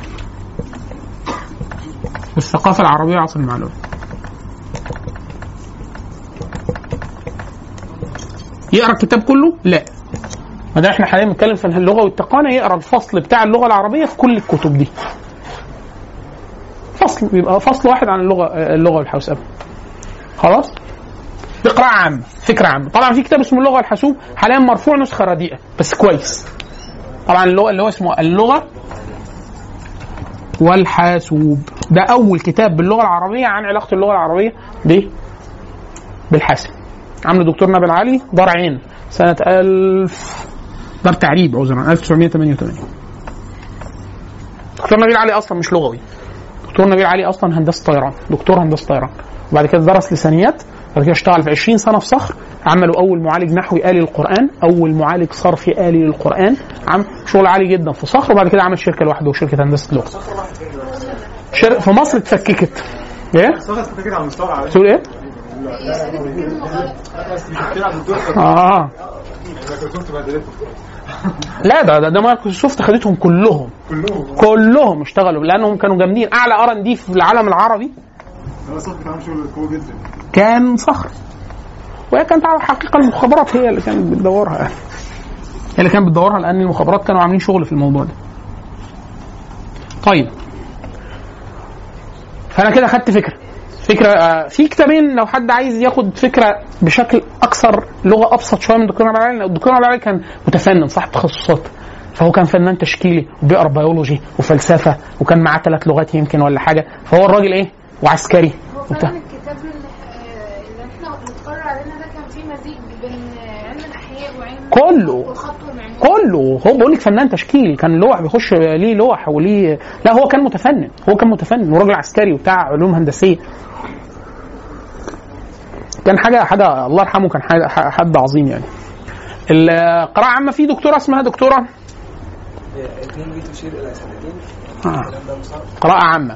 والثقافة العربية وعصر المعلومات يقرا الكتاب كله؟ لا ما دام احنا حاليا بنتكلم في اللغة والتقانة يقرا الفصل بتاع اللغة العربية في كل الكتب دي فصل بيبقى فصل واحد عن اللغة اللغة والحوسبة خلاص؟ دي قراءة عامة فكرة عامة طبعا في كتاب اسمه اللغة والحاسوب حاليا مرفوع نسخة رديئة بس كويس طبعا اللغة اللي هو اسمه اللغة والحاسوب ده أول كتاب باللغة العربية عن علاقة اللغة العربية ب بالحاسب عامله دكتور نبيل علي دار عين سنة 1000 دار تعريب عذرا 1988 دكتور نبيل علي أصلا مش لغوي دكتور نبيل علي أصلا هندسة طيران دكتور هندسة طيران وبعد كده درس لسانيات بعد كده اشتغل في 20 سنه في صخر عملوا اول معالج نحوي آلي للقرآن اول معالج صرفي آلي للقرآن عم شغل عالي جدا في صخر وبعد كده عمل شركه لوحده وشركه هندسه اللغه شر... في مصر اتفككت ايه صغر فكرة على المستوى العالمي تقول ايه بس مش كتير على الدكتور اه مايكروسوفت بهدلته لا ده ده, ده مايكروسوفت خدتهم كلهم كلهم كلهم اشتغلوا لانهم كانوا جامدين اعلى ار ان دي في العالم العربي انا صوت بتعمل شغل قوي جدا كان صخر وهي كانت على الحقيقه المخابرات هي اللي كانت بتدورها يعني هي اللي كانت بتدورها لان المخابرات كانوا عاملين شغل في الموضوع ده طيب فانا كده خدت فكره فكره آه، في كتابين لو حد عايز ياخد فكره بشكل اكثر لغه ابسط شويه من الدكتور عبد العالي الدكتور عبد العالي كان متفنن صاحب تخصصات فهو كان فنان تشكيلي وبيقرا بيولوجي وفلسفه وكان معاه ثلاث لغات يمكن ولا حاجه فهو الراجل ايه وعسكري هو وبتاع فعلا الكتاب اللي, آه، اللي احنا بنتفرج علينا ده كان فيه مزيج بين آه، علم الاحياء وعلم كله. والخط والمعماري كله هو بيقول لك فنان تشكيل كان لوح بيخش ليه لوح وليه لا هو كان متفنن هو كان متفنن وراجل عسكري وبتاع علوم هندسيه كان حاجه حاجه الله يرحمه كان حاجة حد عظيم يعني القراءة عامة في دكتورة اسمها دكتورة اثنين دي تشير الى سنتين آه. الكلام ده مصاب قراءة عامة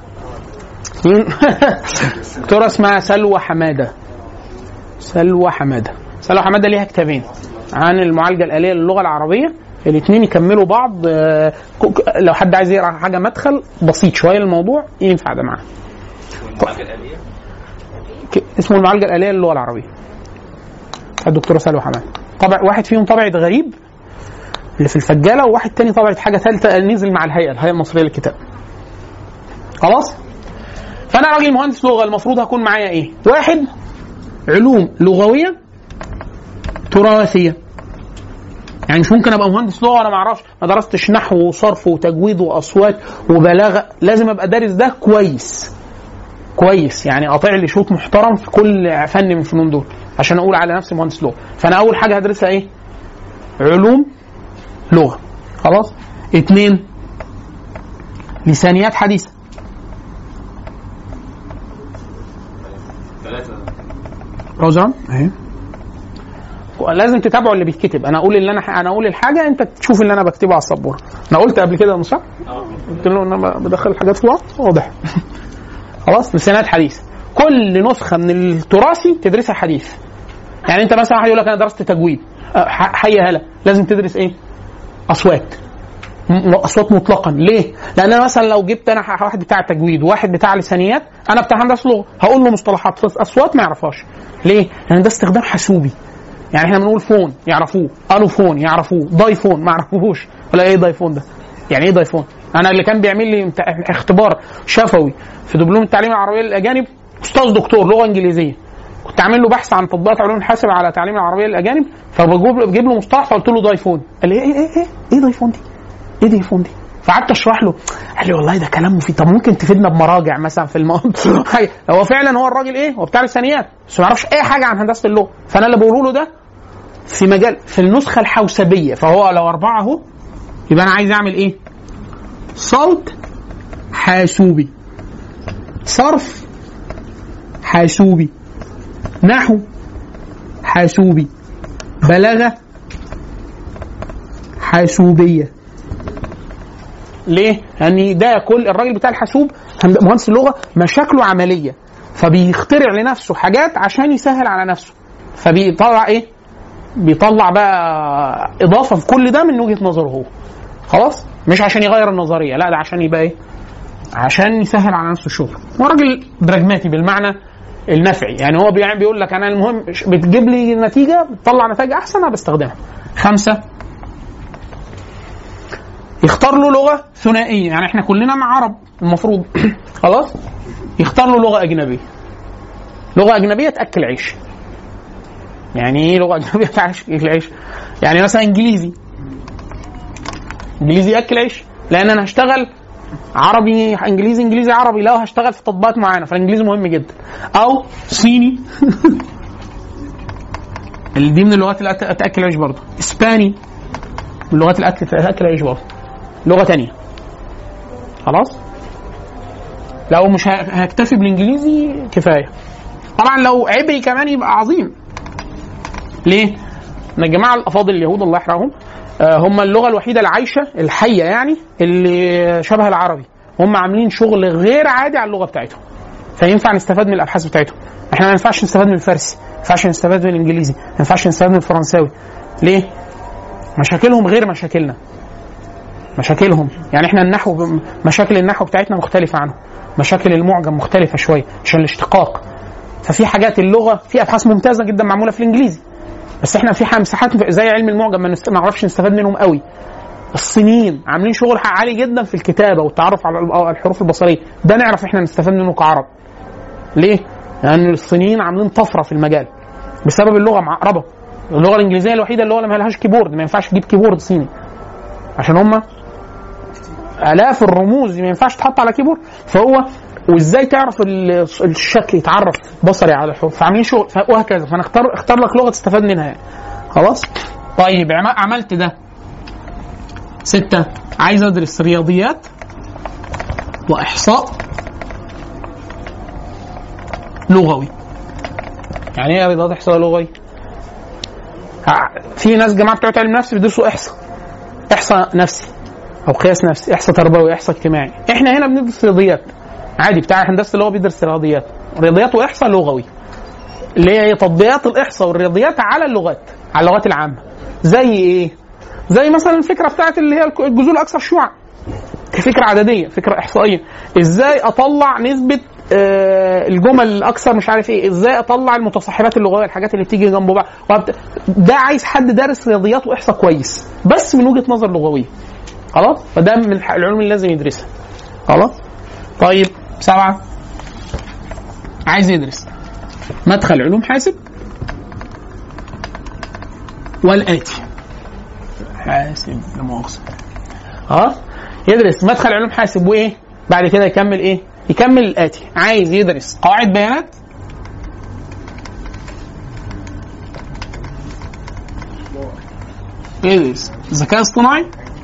دكتورة اسمها سلوى حمادة سلوى حمادة سلوى حمادة ليها كتابين عن المعالجة الآلية للغة العربية الاثنين يكملوا بعض آه، ك- ك- لو حد عايز يقرا حاجه مدخل بسيط شويه للموضوع ينفع ده معاه والمعالجه الاليه ك- اسمه المعالجه الاليه للغه العربيه بتاع الدكتوره سلوى حماد طبع واحد فيهم طبعه غريب اللي في الفجاله وواحد تاني طبعه حاجه ثالثه نزل مع الهيئه الهيئه المصريه للكتاب خلاص فانا راجل مهندس لغه المفروض هكون معايا ايه واحد علوم لغويه تراثيه يعني مش ممكن ابقى مهندس لغه وانا ما اعرفش ما درستش نحو وصرف وتجويد واصوات وبلاغه لازم ابقى دارس ده كويس كويس يعني قاطع لي شوط محترم في كل فن من الفنون دول عشان اقول على نفسي مهندس لغه فانا اول حاجه هدرسها ايه علوم لغه خلاص اتنين لسانيات حديثه ثلاثه روزان اهي لازم تتابعوا اللي بيتكتب انا اقول اللي انا انا اقول الحاجه انت تشوف اللي انا بكتبه على السبوره انا قلت قبل كده مش صح قلت له ان انا بدخل الحاجات في بعض واضح خلاص لسانات حديث كل نسخه من التراثي تدرسها حديث يعني انت مثلا واحد يقول لك انا درست تجويد أه، ح- حي هلا لازم تدرس ايه اصوات م- اصوات مطلقا ليه؟ لان انا مثلا لو جبت انا ح- واحد بتاع تجويد وواحد بتاع لسانيات انا بتاع هندسه لغه هقول له مصطلحات بس اصوات ما يعرفهاش ليه؟ لان ده استخدام حاسوبي يعني احنا بنقول فون يعرفوه الو فون يعرفوه دايفون ما يعرفوهوش ولا ايه دايفون ده يعني ايه دايفون انا اللي كان بيعمل لي امت- اختبار شفوي في دبلوم التعليم العربيه للاجانب استاذ دكتور لغه انجليزيه كنت عامل له بحث عن تطبيقات علوم الحاسب على تعليم العربيه للاجانب فبجيب بجيب له مصطلح فقلت له دايفون قال لي ايه ايه ايه ايه دايفون دي؟ ايه دايفون دي؟ فقعدت اشرح له قال لي والله ده كلام مفيد طب ممكن تفيدنا بمراجع مثلا في الموضوع حاجة. هو فعلا هو الراجل ايه هو بتاع لسانيات بس ما يعرفش اي حاجه عن هندسه اللغه فانا اللي بقوله له ده في مجال في النسخه الحوسبيه فهو لو اربعه اهو يبقى انا عايز اعمل ايه؟ صوت حاسوبي صرف حاسوبي نحو حاسوبي بلاغه حاسوبيه ليه؟ لان ده كل الراجل بتاع الحاسوب هند- مهندس اللغه مشاكله عمليه فبيخترع لنفسه حاجات عشان يسهل على نفسه فبيطلع ايه؟ بيطلع بقى اضافه في كل ده من وجهه نظره هو خلاص مش عشان يغير النظريه لا ده عشان يبقى ايه عشان يسهل على نفسه الشغل هو راجل براجماتي بالمعنى النفعي يعني هو بيع- بيقول لك انا المهم ش- بتجيب لي نتيجه بتطلع نتائج احسن انا بستخدمها خمسه يختار له لغه ثنائيه يعني احنا كلنا مع عرب المفروض خلاص يختار له لغه اجنبيه لغه اجنبيه تاكل عيش يعني ايه لغه اجنبيه تاكل عيش يعني مثلا انجليزي انجليزي ياكل عيش لان انا هشتغل عربي انجليزي انجليزي عربي لو هشتغل في تطبيقات معينه فالانجليزي مهم جدا او صيني اللي دي من اللغات اللي أت- تاكل عيش برضه اسباني من اللغات اللي أكل- تاكل عيش برضه لغه تانية خلاص لو مش ه- هكتفي بالانجليزي كفايه طبعا لو عبري كمان يبقى عظيم ليه؟ ان الجماعه الافاضل اليهود الله يحرقهم آه، هم اللغه الوحيده العايشه الحيه يعني اللي شبه العربي هم عاملين شغل غير عادي على اللغه بتاعتهم فينفع نستفاد من الابحاث بتاعتهم احنا ما ينفعش نستفاد من الفارسي ما ينفعش نستفاد من الانجليزي ما ينفعش نستفاد من الفرنساوي ليه مشاكلهم غير مشاكلنا مشاكلهم يعني احنا النحو مشاكل النحو بتاعتنا مختلفه عنهم مشاكل المعجم مختلفه شويه عشان الاشتقاق ففي حاجات اللغه في ابحاث ممتازه جدا معموله في الانجليزي بس احنا في ح- مساحات زي علم المعجم ما نست- ما نعرفش نستفاد منهم قوي الصينيين عاملين شغل عالي جدا في الكتابه والتعرف على الحروف البصريه ده نعرف احنا نستفاد منه كعرب ليه؟ لان الصينيين عاملين طفره في المجال بسبب اللغه معقربه اللغه الانجليزيه الوحيده اللي هو ما لهاش كيبورد ما ينفعش تجيب كيبورد صيني عشان هم الاف الرموز ما ينفعش تحط على كيبورد فهو وازاي تعرف ال- الشكل يتعرف بصري على الحروف فعاملين شغل ف- وهكذا فانا اختار اختار لك لغه تستفاد منها يعني خلاص طيب عم- عملت ده ستة عايز ادرس رياضيات واحصاء لغوي يعني ايه رياضيات احصاء لغوي؟ ع- في ناس جماعه بتوع علم نفس بيدرسوا احصاء احصاء نفسي او قياس نفسي احصاء تربوي احصاء اجتماعي احنا هنا بندرس رياضيات عادي بتاع الهندسه اللي هو بيدرس رياضيات رياضيات واحصاء لغوي اللي هي تطبيقات الاحصاء والرياضيات على اللغات على اللغات العامه زي ايه زي مثلا الفكره بتاعت اللي هي الجذور الاكثر شيوعا كفكره عدديه فكره احصائيه ازاي اطلع نسبه آه، الجمل الاكثر مش عارف ايه ازاي اطلع المتصاحبات اللغويه الحاجات اللي بتيجي جنب بعض وهبت- ده عايز حد دارس رياضيات واحصاء كويس بس من وجهه نظر لغويه خلاص فده من الح- العلوم اللي لازم يدرسها خلاص طيب سبعه عايز يدرس مدخل علوم حاسب والآتي حاسب لا مؤاخذة اه يدرس مدخل علوم حاسب وايه بعد كده يكمل ايه يكمل الآتي عايز يدرس قواعد بيانات يدرس ذكاء اصطناعي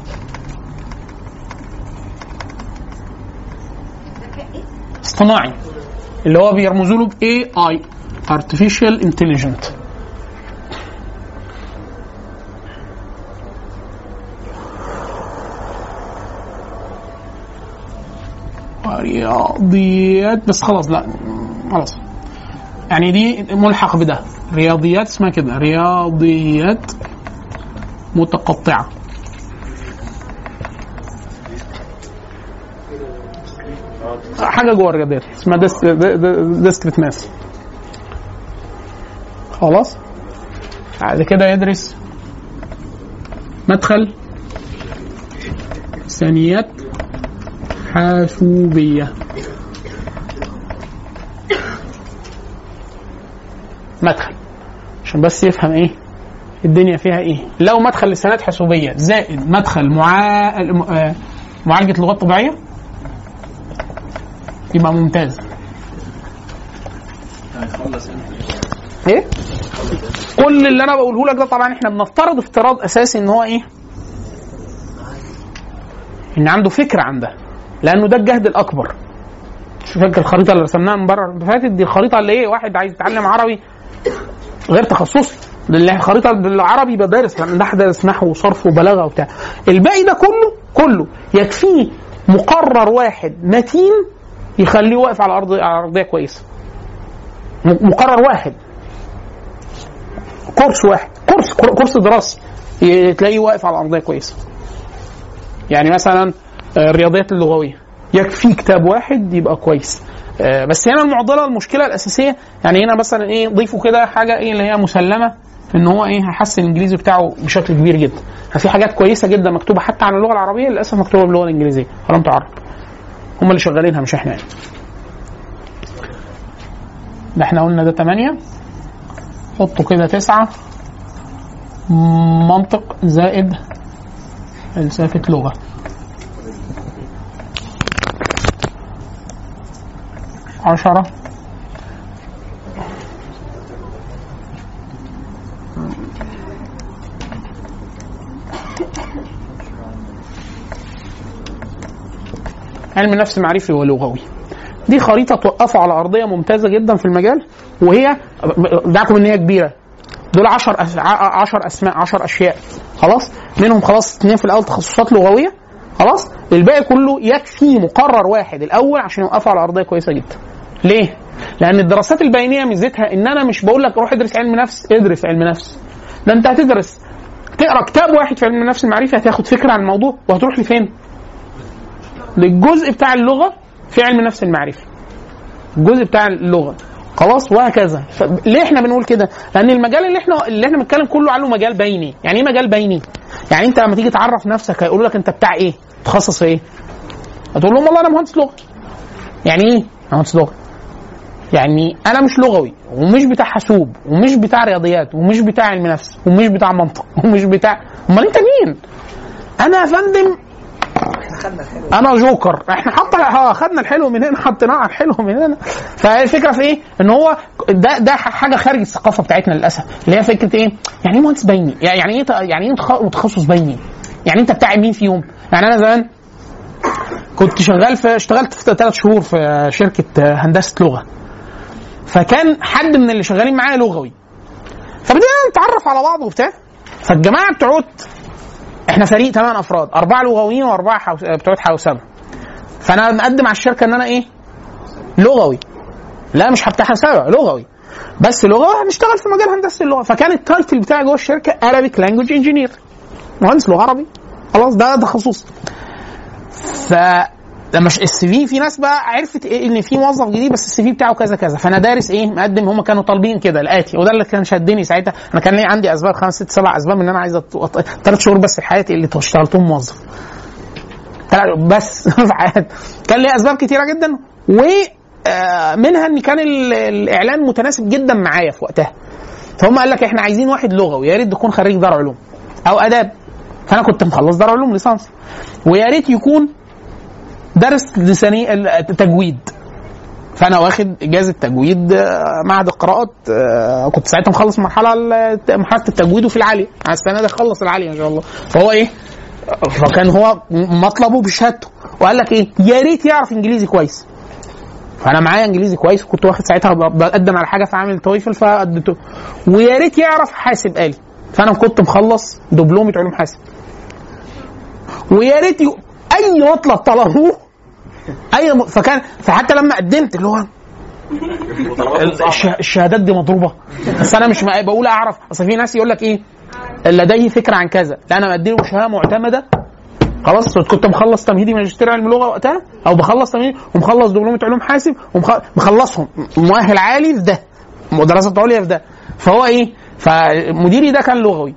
ذكاء ايه؟ اصطناعي اللي هو بيرمزوا له ب AI Artificial Intelligent رياضيات بس خلاص لا خلاص يعني دي ملحق بده رياضيات اسمها كده رياضيات متقطعه حاجه جوه الرياضيات اسمها ديسكريت ماس خلاص بعد كده يدرس مدخل ثانيات حاسوبية مدخل عشان بس يفهم ايه الدنيا فيها ايه لو مدخل لسنات حاسوبية زائد مدخل معا... آه، معالجة لغات طبيعية يبقى ممتاز هيخلص انت ايه كل اللي انا بقوله لك ده طبعا احنا بنفترض افتراض اساسي ان هو ايه ان عنده فكره عن ده لانه ده الجهد الاكبر مش فاكر الخريطه اللي رسمناها من بره اللي فاتت دي الخريطه اللي ايه واحد عايز يتعلم عربي غير تخصصي اللي الخريطه بالعربي يبقى دارس لان ده دارس نحو وصرف وبلاغه وبتاع الباقي ده كله كله يكفيه مقرر واحد متين يخليه واقف على ارض على ارضيه كويسه م- مقرر واحد كورس واحد كورس كورس دراسي ي- تلاقيه واقف على ارضيه كويسه يعني مثلا آه، الرياضيات اللغويه يكفي كتاب واحد يبقى كويس آه، بس هنا المعضله المشكله الاساسيه يعني هنا مثلا ايه ضيفوا كده حاجه ايه اللي هي مسلمه في ان هو ايه هيحسن الانجليزي بتاعه بشكل كبير جدا ففي حاجات كويسه جدا مكتوبه حتى عن اللغه العربيه للاسف مكتوبه باللغه الانجليزيه حرام تعرف هم اللي شغالينها مش احنا يعني ده احنا قلنا ده 8 حطوا كده تسعة منطق زائد فلسفة لغة عشرة علم نفس معرفي ولغوي دي خريطة توقفوا على أرضية ممتازة جدا في المجال وهي دعكم إن هي كبيرة دول 10 أس... 10 اسماء 10 اشياء خلاص منهم خلاص اثنين في الاول تخصصات لغويه خلاص الباقي كله يكفي مقرر واحد الاول عشان يوقفوا على ارضيه كويسه جدا ليه لان الدراسات البينيه ميزتها ان انا مش بقول لك روح ادرس علم نفس ادرس علم نفس ده انت هتدرس تقرا كتاب واحد في علم النفس المعرفي هتاخد فكره عن الموضوع وهتروح لفين للجزء بتاع اللغه في علم النفس المعرفي الجزء بتاع اللغه خلاص وهكذا ليه احنا بنقول كده لان المجال اللي احنا اللي احنا بنتكلم كله عنه مجال بيني يعني ايه مجال بيني يعني انت لما تيجي تعرف نفسك هيقولوا لك انت بتاع ايه؟ تخصص في ايه؟ هتقول لهم والله انا مهندس لغه يعني ايه مهندس لغه؟ يعني انا مش لغوي ومش بتاع حاسوب ومش بتاع رياضيات ومش بتاع علم نفس ومش بتاع منطق ومش بتاع امال انت مين؟ انا يا فندم احنا خدنا الحلو انا جوكر احنا حتى اه خدنا الحلو من هنا حطيناه على الحلو من هنا فالفكره في ايه؟ ان هو ده ده حاجه خارج الثقافه بتاعتنا للاسف اللي هي فكره ايه؟ يعني ايه مهندس بيني؟ يعني ايه يعني ايه متخ- متخصص بيني؟ يعني انت بتاع مين فيهم؟ يعني انا زمان كنت شغال في اشتغلت في ثلاث شهور في شركه هندسه لغه فكان حد من اللي شغالين معايا لغوي فبدينا نتعرف على بعض وبتاع فالجماعه بتوعت احنا فريق ثمان افراد اربعه لغويين واربعه حوس... بتوع حوسبه فانا مقدم على الشركه ان انا ايه لغوي لا مش بتاع حسابه لغوي بس لغه هنشتغل في مجال هندسه اللغه فكان التايتل بتاعي جوه الشركه Arabic Language Engineer مهندس لغه عربي خلاص ده تخصص ف لما ش- السي في في ناس بقى عرفت ايه ان في موظف جديد بس السي في بتاعه كذا كذا فانا دارس ايه مقدم هم كانوا طالبين كده الاتي وده اللي كان شدني ساعتها انا كان لي عندي اسباب خمس ست سبع اسباب ان انا عايز ثلاث شهور بس في حياتي اللي اشتغلتهم موظف تلات- بس في حياتي كان لي اسباب كتيره جدا و آه، منها ان كان ال- الاعلان متناسب جدا معايا في وقتها فهم قال لك احنا عايزين واحد لغوي يا ريت يكون خريج دار علوم او اداب فانا كنت مخلص دار علوم ليسانس ويا ريت يكون درس لساني التجويد فانا واخد اجازه تجويد آه، معهد القراءات آه، كنت ساعتها مخلص مرحله ال- مرحله التجويد وفي العاليه على السنه دي اخلص العاليه ان شاء الله فهو ايه فكان هو مطلبه بشهادته وقال لك ايه يا ريت يعرف انجليزي كويس فانا معايا انجليزي كويس وكنت واخد ساعتها ب- بقدم على حاجه في عامل تويفل فقدمته ويا ريت يعرف حاسب آلي فانا كنت مخلص دبلومه علوم حاسب ويا ريت ي... اي مطلب طلبوه اي م... فكان فحتى لما قدمت اللي هو ال- الش... الشهادات دي مضروبه بس انا مش م- بقول اعرف اصل في ناس يقول لك ايه لديه فكره عن كذا لا انا مقدم له شهاده معتمده خلاص كنت مخلص تمهيدي ماجستير علم لغه وقتها او بخلص تمهيدي ومخلص دبلومه علوم حاسب ومخلصهم مؤهل عالي في ده دراسات عليا في ده فهو ايه فمديري ده كان لغوي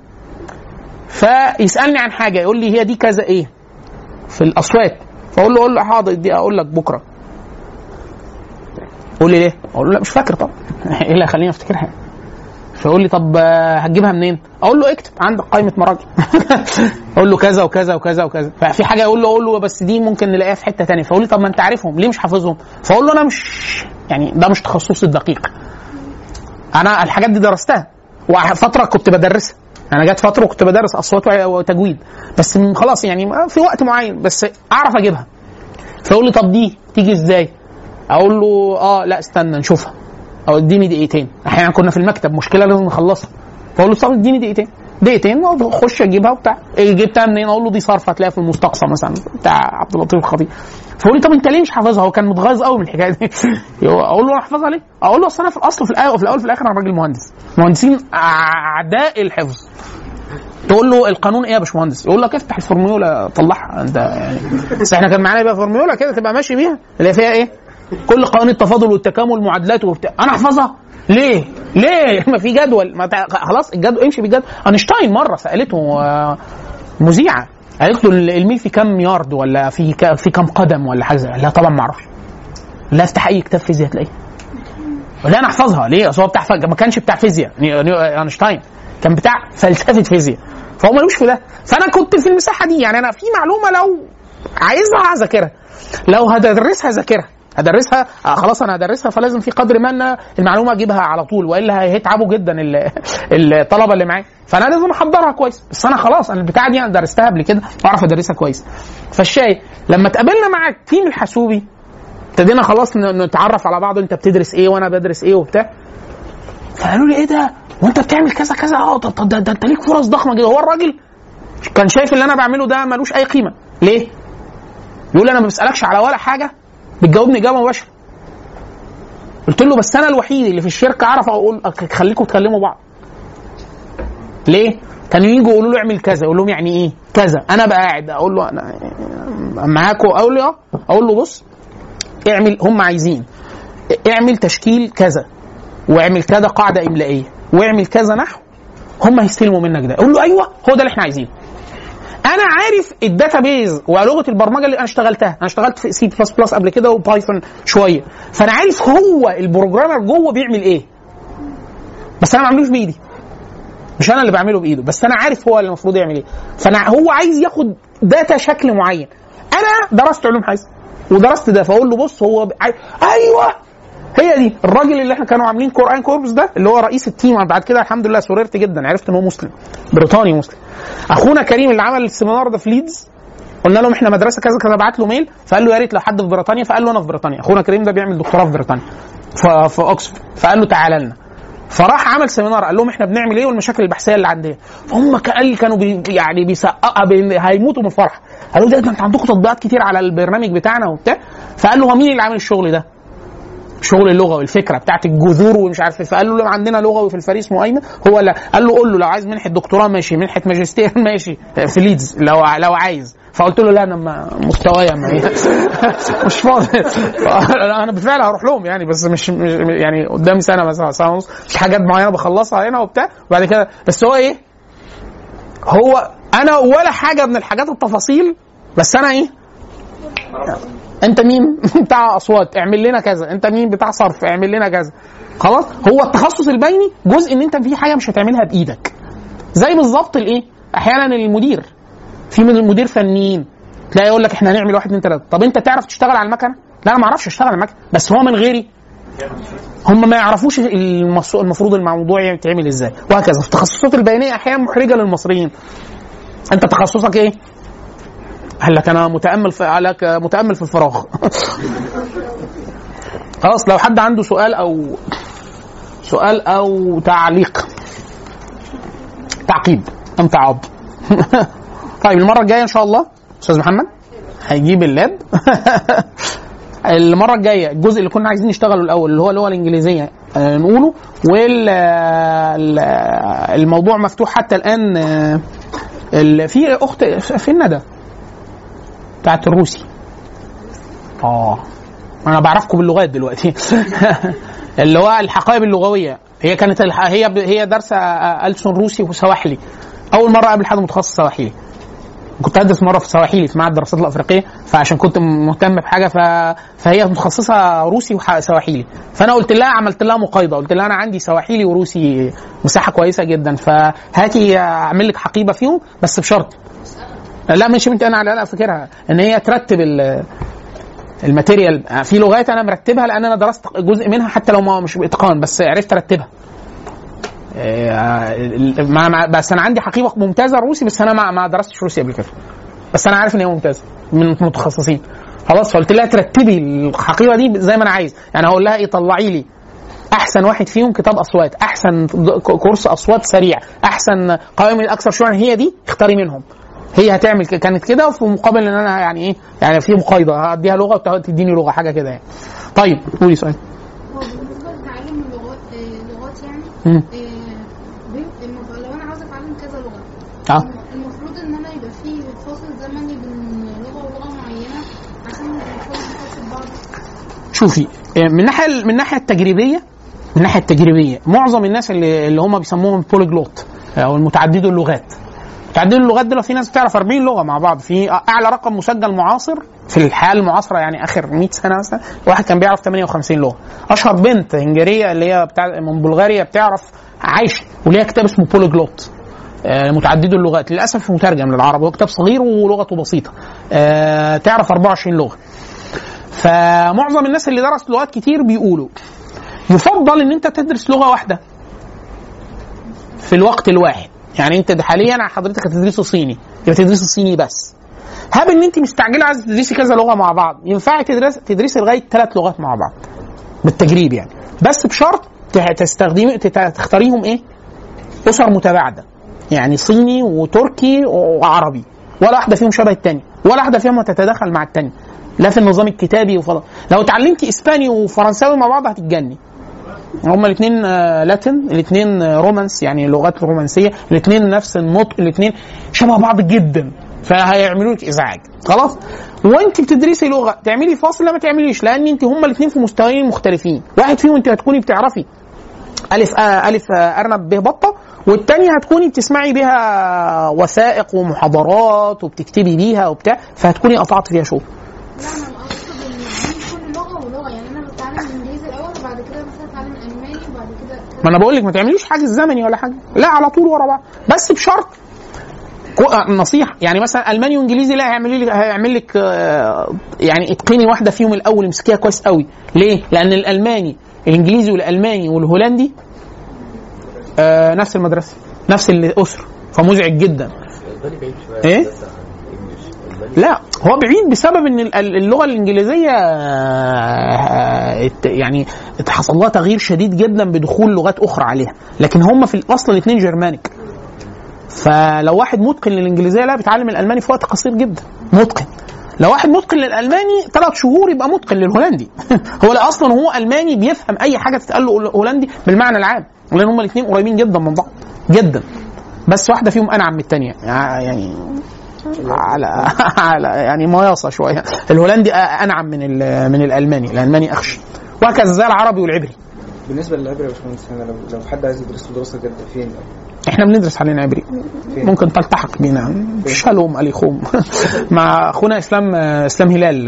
فيسالني عن حاجه يقول لي هي دي كذا ايه في الاصوات فاقول له اقول له حاضر دي اقول لك بكره يقول لي ليه؟ اقول له لا مش فاكر طبعا ايه اللي هيخليني افتكرها فيقول لي طب آه، هتجيبها منين؟ اقول له اكتب عندك قائمه مراجع اقول له كذا وكذا وكذا وكذا ففي حاجه اقول له اقول له بس دي ممكن نلاقيها في حته تانية فيقول لي طب ما انت عارفهم ليه مش حافظهم؟ فاقول له انا مش يعني ده مش تخصصي الدقيق انا الحاجات دي درستها وفتره كنت بدرسها انا جت فتره كنت بدرس اصوات وتجويد بس من- خلاص يعني في وقت معين بس اعرف اجيبها فيقول لي طب دي تيجي ازاي؟ اقول له اه لا استنى نشوفها او اديني دقيقتين احيانا كنا في المكتب مشكله لازم نخلصها فاقول له طب اديني دقيقتين دقيقتين اخش اجيبها وبتاع إيه جبتها منين اقول له دي صرفه هتلاقيها في المستقصى مثلا بتاع عبد اللطيف الخطيب فيقول لي طب انت ليه مش حافظها هو كان متغاظ قوي من الحكايه دي اقول له انا حافظها ليه اقول له اصل انا في الاصل في الاول في الاول في الاخر انا راجل مهندس مهندسين اعداء الحفظ تقول له القانون ايه يا باشمهندس؟ يقول لك افتح الفورميولا طلعها انت يعني بس احنا كان معانا بقى فورميولا كده تبقى ماشي بيها اللي فيها ايه؟ كل قوانين التفاضل والتكامل معادلات وبتاع انا احفظها ليه؟ ليه؟ ما في جدول ما تع... خلاص الجدول امشي بالجدول اينشتاين مره سالته آه، مذيعه قالت له الميل في كام يارد ولا في ك... في كام قدم ولا حاجه زي- لا طبعا ما اعرفش لا افتح اي كتاب فيزياء تلاقيه لا انا احفظها ليه؟ اصل هو بتاع ف... ما كانش بتاع فيزياء نيو- نيو- اينشتاين كان بتاع فلسفه فيزياء فهو ملوش في ده فانا كنت في المساحه دي يعني انا في معلومه لو عايزها هذاكرها لو هدرسها ذاكرها هدرسها آه خلاص انا هدرسها فلازم في قدر ما ان المعلومه اجيبها على طول والا هيتعبوا جدا ال- الطلبه اللي معايا فانا لازم احضرها كويس بس انا خلاص انا البتاعه دي انا درستها قبل كده واعرف ادرسها كويس فالشاي لما اتقابلنا مع التيم الحاسوبي ابتدينا خلاص ن- نتعرف على بعض انت بتدرس ايه وانا بدرس ايه وبتاع فقالوا لي ايه ده وانت بتعمل كذا كذا اه طب طب ده, ده انت ليك فرص ضخمه جدا هو الراجل كان شايف اللي انا بعمله ده ملوش اي قيمه ليه؟ يقول لي انا ما بسالكش على ولا حاجه بتجاوبني اجابه مباشره قلت له بس انا الوحيد اللي في الشركه اعرف اقول أك- خليكم تكلموا بعض ليه؟ كانوا يجوا يقولوا له اعمل كذا يقول لهم يعني ايه؟ كذا انا بقى قاعد اقول له انا معاكم اقول له اه اقول له بص اعمل هم عايزين اعمل تشكيل كذا واعمل كذا قاعده املائيه واعمل كذا نحو هم هيستلموا منك ده اقول له ايوه هو ده اللي احنا عايزينه انا عارف الداتابيز ولغه البرمجه اللي انا اشتغلتها انا اشتغلت في سي بلس بلس قبل كده وبايثون شويه فانا عارف هو البروجرامر جوه بيعمل ايه بس انا ما بعملوش بايدي مش انا اللي بعمله بايده بس انا عارف هو اللي المفروض يعمل ايه فانا هو عايز ياخد داتا شكل معين انا درست علوم حاسب ودرست ده فاقول له بص هو ب... عاي- ايوه هي دي الراجل اللي احنا كانوا عاملين قران كوربس ده اللي هو رئيس التيم بعد كده الحمد لله سررت جدا عرفت ان هو مسلم بريطاني مسلم اخونا كريم اللي عمل السيمينار ده في ليدز قلنا لهم احنا مدرسه كذا كذا بعت له ميل فقال له يا ريت لو حد في بريطانيا فقال له انا في بريطانيا اخونا كريم ده بيعمل دكتوراه في بريطانيا ف- في اوكسفورد فقال له تعالى لنا فراح عمل سيمينار قال لهم احنا بنعمل ايه والمشاكل البحثيه اللي عندنا فهم قال كانوا بي يعني بيسققها بي هيموتوا من الفرح قالوا ده ده انت عندكم تطبيقات كتير على البرنامج بتاعنا وبتاع فقال له هو مين اللي عامل الشغل ده؟ شغل اللغه والفكره بتاعت الجذور ومش عارف ايه فقال له عندنا لغوي في الفريق اسمه ايمن هو لا قال له قول له لو عايز منحه دكتوراه ماشي منحه ماجستير ماشي في ليدز لو لو عايز فقلت له لا انا ما مستوايا ما مش فاضي انا بالفعل هروح لهم يعني بس مش, مش يعني قدامي سنه مثلا سنه ونص في حاجات معينه بخلصها هنا وبتاع وبعد كده بس هو ايه هو انا ولا حاجه من الحاجات التفاصيل بس انا ايه انت مين بتاع اصوات اعمل لنا كذا انت مين بتاع صرف اعمل لنا كذا خلاص هو التخصص البيني جزء ان انت في حاجه مش هتعملها بايدك زي بالظبط الايه احيانا المدير في من المدير فنيين تلاقي يقول لك احنا هنعمل واحد اتنين تلاته طب انت تعرف تشتغل على المكنه لا انا ما اعرفش اشتغل على المكنه بس هو من غيري هم ما يعرفوش المص- المفروض الموضوع يتعمل ازاي وهكذا التخصصات البيانيه احيانا محرجه للمصريين انت تخصصك ايه قال لك انا متامل في قال لك متامل في الفراغ خلاص لو حد عنده سؤال او سؤال او تعليق تعقيب ام تعاب طيب المره الجايه ان شاء الله استاذ محمد هيجيب اللاب المره الجايه الجزء اللي كنا عايزين نشتغله الاول اللي هو اللغه الانجليزيه آه، نقوله والموضوع مفتوح حتى الان آه، ال- في اخت في الندى بتاعت الروسي اه انا بعرفكم باللغات دلوقتي اللي هو الحقائب اللغويه هي كانت الح... هي ب... هي دارسه آه، ألسن روسي وسواحلي اول مره اقابل حد متخصص سواحلي كنت ادرس مره في سواحيلي في معهد الدراسات الافريقيه فعشان كنت مهتم بحاجه ف... فهي متخصصه روسي وسواحيلي فانا قلت لها عملت لها مقايضه قلت لها انا عندي سواحيلي وروسي مساحه كويسه جدا فهاتي اعمل لك حقيبه فيهم بس بشرط لا مش انت انا على الاقل فاكرها ان هي ترتب ال- الماتيريال في لغات انا مرتبها لان انا درست جزء منها حتى لو ما مش باتقان بس عرفت ارتبها إيه، مع مع- بس انا عندي حقيبه ممتازه روسي بس انا ما ما درستش روسي قبل كده بس انا عارف ان هي ممتازه من المتخصصين خلاص فقلت لها ترتبي الحقيبه دي زي ما انا عايز يعني هقول لها ايه طلعي لي احسن واحد فيهم كتاب اصوات احسن كورس اصوات سريع احسن قائمه الاكثر شيوعا هي دي اختاري منهم هي هتعمل ك- كانت كده وفي مقابل ان انا يعني ايه يعني في مقايضه هديها لغه وتديني لغه حاجه كده يعني طيب قولي سؤال هو بالنسبه لتعلم اللغات آه، لغات يعني مم. آه، بي- المف- لو انا عاوزه اتعلم كذا لغه اه المفروض ان انا يبقى في فاصل زمني بين لغه ولغه معينه عشان المفروض نفصل بعض شوفي آه، من الناحيه من الناحيه التجريبيه من الناحيه التجريبيه معظم الناس اللي اللي هم بيسموهم بوليجلوت او المتعددو اللغات متعددو اللغات دول في ناس بتعرف 40 لغه مع بعض في اعلى رقم مسجل معاصر في الحياه المعاصره يعني اخر 100 سنه مثلا واحد كان بيعرف 58 لغه اشهر بنت هنجريه اللي هي بتاع من بلغاريا بتعرف عايشه وليها كتاب اسمه بوليجلوت آه، متعددو اللغات للاسف مترجم للعربي هو كتاب صغير ولغته بسيطه آه، تعرف 24 لغه فمعظم الناس اللي درس لغات كتير بيقولوا يفضل ان انت تدرس لغه واحده في الوقت الواحد يعني انت حاليا حضرتك هتدرسي صيني يبقى تدرسي صيني بس هاب ان انت مستعجله عايزه تدرسي كذا لغه مع بعض ينفع تدرس تدرسي لغايه ثلاث لغات مع بعض بالتجريب يعني بس بشرط ت- تستخدمي تت- تختاريهم ايه اسر متباعده يعني صيني وتركي وعربي ولا واحده فيهم شبه الثانيه ولا واحده فيهم هتتداخل مع الثانيه لا في النظام الكتابي وفضل. لو اتعلمتي اسباني وفرنساوي مع بعض هتتجني هما الاثنين لاتن الاثنين رومانس يعني لغات رومانسيه الاثنين نفس النطق الاثنين شبه بعض جدا فهيعملوا لك ازعاج خلاص وانت بتدرسي لغه تعملي فاصل لا ما تعمليش لان انت هما الاثنين في مستويين مختلفين واحد فيهم انت هتكوني بتعرفي الف آه الف آه ارنب ب بطه والتانية هتكوني بتسمعي بيها وثائق ومحاضرات وبتكتبي بيها وبتاع فهتكوني قطعت فيها شوط لا انا اقصد ان دي كل لغه ولغه يعني انا بتعلم انجليزي الاول وبعد كده مثلا اتعلم الماني وبعد كده ما انا بقول لك ما تعمليش حاجز زمني ولا حاجه لا على طول ورا بعض بس بشرط كو- آه، نصيحه يعني مثلا الماني وانجليزي لا هيعمل لك هيعمل لك آه، يعني اتقني واحده فيهم الاول امسكيها كويس قوي ليه؟ لان الالماني الانجليزي والالماني والهولندي آه نفس المدرسه نفس الاسره فمزعج جدا ايه؟ لا هو بعيد بسبب ان ال- ال- اللغه الانجليزيه آه، ات- يعني ات- حصل لها تغيير شديد جدا بدخول لغات اخرى عليها لكن هم في الاصل الاثنين جرمانيك فلو واحد متقن للانجليزيه لا بيتعلم الالماني في وقت قصير جدا متقن لو واحد متقن للالماني ثلاث شهور يبقى متقن للهولندي هو لا اصلا هو الماني بيفهم اي حاجه تتقال له هولندي بالمعنى العام لان هم الاثنين قريبين جدا من بعض جدا بس واحده فيهم انعم من الثانيه يعني على على يعني مياصه شويه الهولندي انعم من ال- من الالماني الالماني اخشن وهكذا زي العربي والعبري بالنسبه للعبري يا باشمهندس انا لو لو حد عايز يدرس له دراسه جد فين؟ احنا بندرس حاليا عبري ممكن تلتحق بينا شالوم اليخوم مع اخونا اسلام اسلام هلال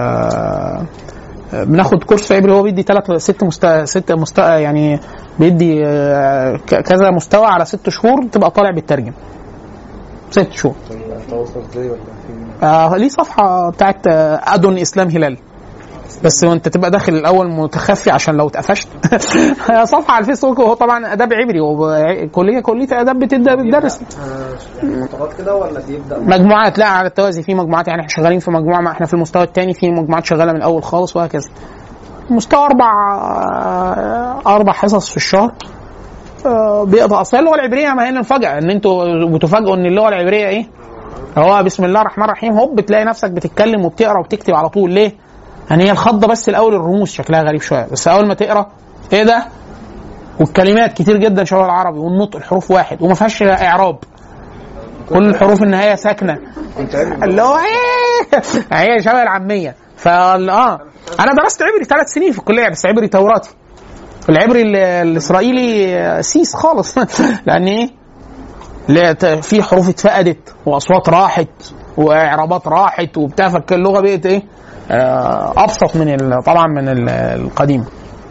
آه، آه، بناخد كورس عبري هو بيدي ثلاث ست مست ست مست يعني بيدي آه، ك- كذا مستوى على ست شهور تبقى طالع بالترجم ست شهور طيب اتواصل ازاي ولا فين؟ آه ليه صفحه بتاعت آه، ادون اسلام هلال بس وانت تبقى داخل الاول متخفي عشان لو اتقفشت صفحه على الفيسبوك وهو طبعا اداب عبري وكليه كليه اداب بتبدا بتدرس خطوات كده ولا بيبدا مجموعات لا على التوازي في مجموعات يعني احنا شغالين في مجموعه ما احنا في المستوى الثاني في مجموعات شغاله من الاول خالص وهكذا مستوى اربع اربع حصص في الشهر آه، بيقضى اصل اللغه العبريه ما هي المفاجاه ان انتوا بتفاجئوا ان اللغه العبريه ايه؟ هو بسم الله الرحمن الرحيم هوب بتلاقي نفسك بتتكلم وبتقرا وبتكتب على طول ليه؟ يعني هي الخضه بس الاول الرموز شكلها غريب شويه بس اول ما تقرا ايه ده؟ والكلمات كتير جدا شبه العربي والنطق الحروف واحد وما فيهاش اعراب كل الحروف النهايه ساكنه كنت علمي اللي هو ايه هي شبه العاميه فال اه انا درست عبري ثلاث سنين في الكليه بس عبري توراتي العبري ال- الاسرائيلي سيس خالص لان ايه لا ت- في حروف اتفقدت واصوات راحت واعرابات راحت وبتاع فاللغه بقت ايه آه، ابسط من ال- طبعا من ال- القديم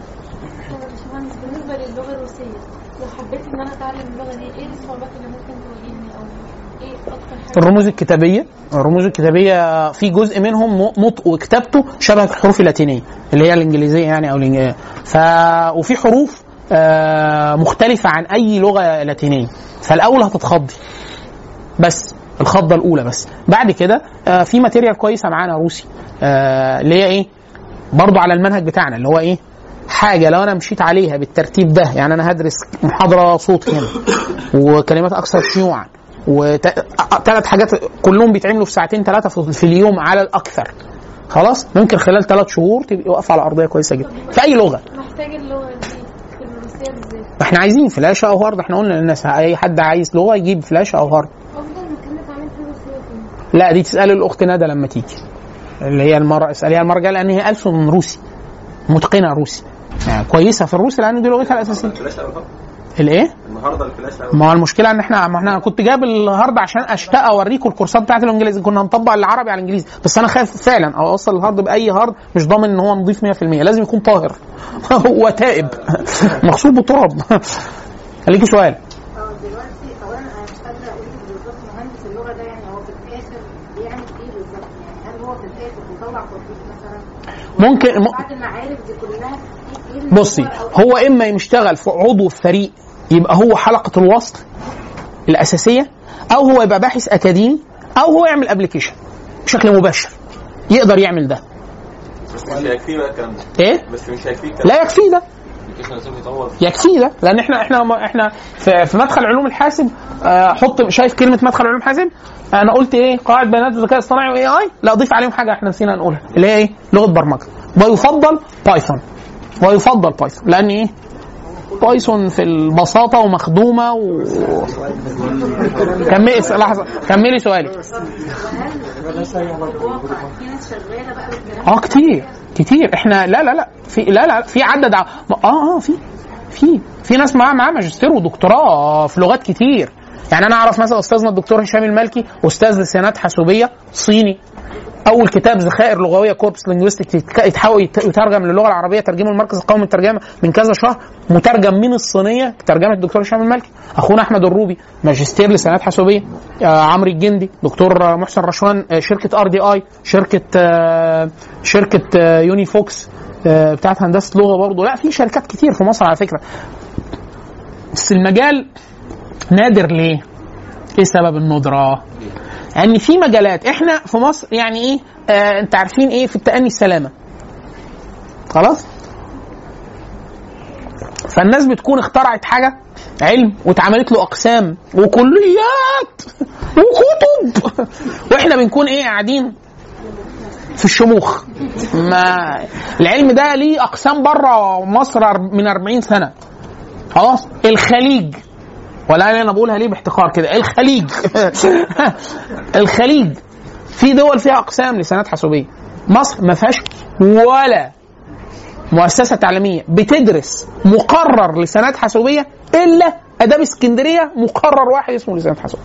باشمهندس بالنسبه للغه الروسيه لو حبيت ان انا اتعلم اللغه دي ايه الصعوبات اللي ممكن تواجهني او ايه اكتر حاجه الرموز الكتابيه الرموز الكتابيه في جزء منهم ن- نطق وكتابته شبه الحروف اللاتينيه اللي هي الانجليزيه يعني او الإنج... ف وفي حروف آه، مختلفه عن اي لغه لاتينيه فالاول هتتخضي بس الخضه الاولى بس بعد كده آه، في ماتيريال كويسه معانا روسي آه، اللي هي ايه برضو على المنهج بتاعنا اللي هو ايه حاجه لو انا مشيت عليها بالترتيب ده يعني انا هدرس محاضره صوت هنا وكلمات اكثر شيوعا وثلاث حاجات كلهم بيتعملوا في ساعتين ثلاثه في في اليوم على الاكثر خلاص ممكن خلال ثلاث شهور تبقي واقفه على ارضيه كويسه جدا في اي لغه محتاج اللغه دي في الروسيه بالذات احنا عايزين فلاشه او هارد احنا قلنا للناس اي حد عايز لغه يجيب فلاشه او هارد افضل مكان نتعلم فيه روسيه فين لا دي تسالي الاخت ندى لما تيجي اللي هي المره اساليها المره الجايه لان هي ألسن روسي متقنه روسي يعني كويسه في الروسي لان دي لغتها الاساسيه الفلاش النهارده الايه؟ النهارده الفلاش ما هو المشكله ان احنا ما احنا كنت جايب الهارد عشان اشتاق اوريكم الكورسات بتاعت الانجليزي كنا نطبق العربي على الانجليزي بس انا خايف فعلا او اوصل الهارد باي هارد مش ضامن ان هو نضيف 100% لازم يكون طاهر وتائب مغسول بتراب خليكي سؤال اه دلوقتي اولا انا مش قادره اقول لك بالظبط مهندس اللغه ده يعني هو في الاخر بيعمل ايه بالظبط يعني هل هو في الاخر بيطلع تطبيق مثلا ممكن م... بعد ما عارف دي كلها ايه إيه اللي بصي هو- هو اما يشتغل في عضو في فريق يبقى هو حلقه الوصل الاساسيه او هو يبقى باحث اكاديمي او هو يعمل ابلكيشن بشكل مباشر يقدر يعمل ده بس مش هيكفيه بقى الكلام ده ايه بس مش هيكفيه الكلام لا يكفي ده ده لازم يطور يكفي ده لان احنا احنا احنا في, في مدخل علوم الحاسب آه، حط شايف كلمه مدخل علوم الحاسب انا قلت ايه قواعد بيانات الذكاء الاصطناعي واي اي لا اضيف عليهم حاجه احنا نسينا نقولها اللي هي ايه لغه برمجه ويفضل بايثون ويفضل بايثون لان ايه بايثون في البساطه ومخدومه و كملي لحظه كملي سؤالك في ناس شغاله بقى بالكلام اه كتير كتير احنا لا لا لا في لا لا في عدد ع- اه اه في في في ناس معاها معاها ماجستير ودكتوراه في لغات كتير يعني انا اعرف مثلا استاذنا الدكتور هشام المالكي استاذ لسانات حاسوبيه صيني اول كتاب ذخائر لغويه كوربس لينجويستيك يتحاول يت- يترجم للغه العربيه ترجمه المركز القومي للترجمه من كذا شهر مترجم من الصينيه ترجمه الدكتور هشام المالكي اخونا احمد الروبي ماجستير لسانات حاسوبيه آه عمرو الجندي دكتور آه، محسن رشوان آه شركه ار دي اي شركه آه شركه آه يوني فوكس آه بتاعت هندسه لغه برضه لا في شركات كتير في مصر على فكره بس المجال نادر ليه؟ ايه سبب الندره؟ ان في مجالات احنا في مصر يعني ايه آه انت عارفين ايه في التأني السلامه خلاص فالناس بتكون اخترعت حاجه علم واتعملت له اقسام وكليات وكتب واحنا بنكون ايه قاعدين في الشموخ ما العلم ده ليه اقسام بره مصر من 40 سنه خلاص الخليج ولا انا بقولها ليه باحتقار كده الخليج الخليج في دول فيها اقسام لسانات حاسوبيه مصر ما فيهاش ولا مؤسسه تعليميه بتدرس مقرر لسانات حاسوبيه الا اداب اسكندريه مقرر واحد اسمه لسانات حاسوبيه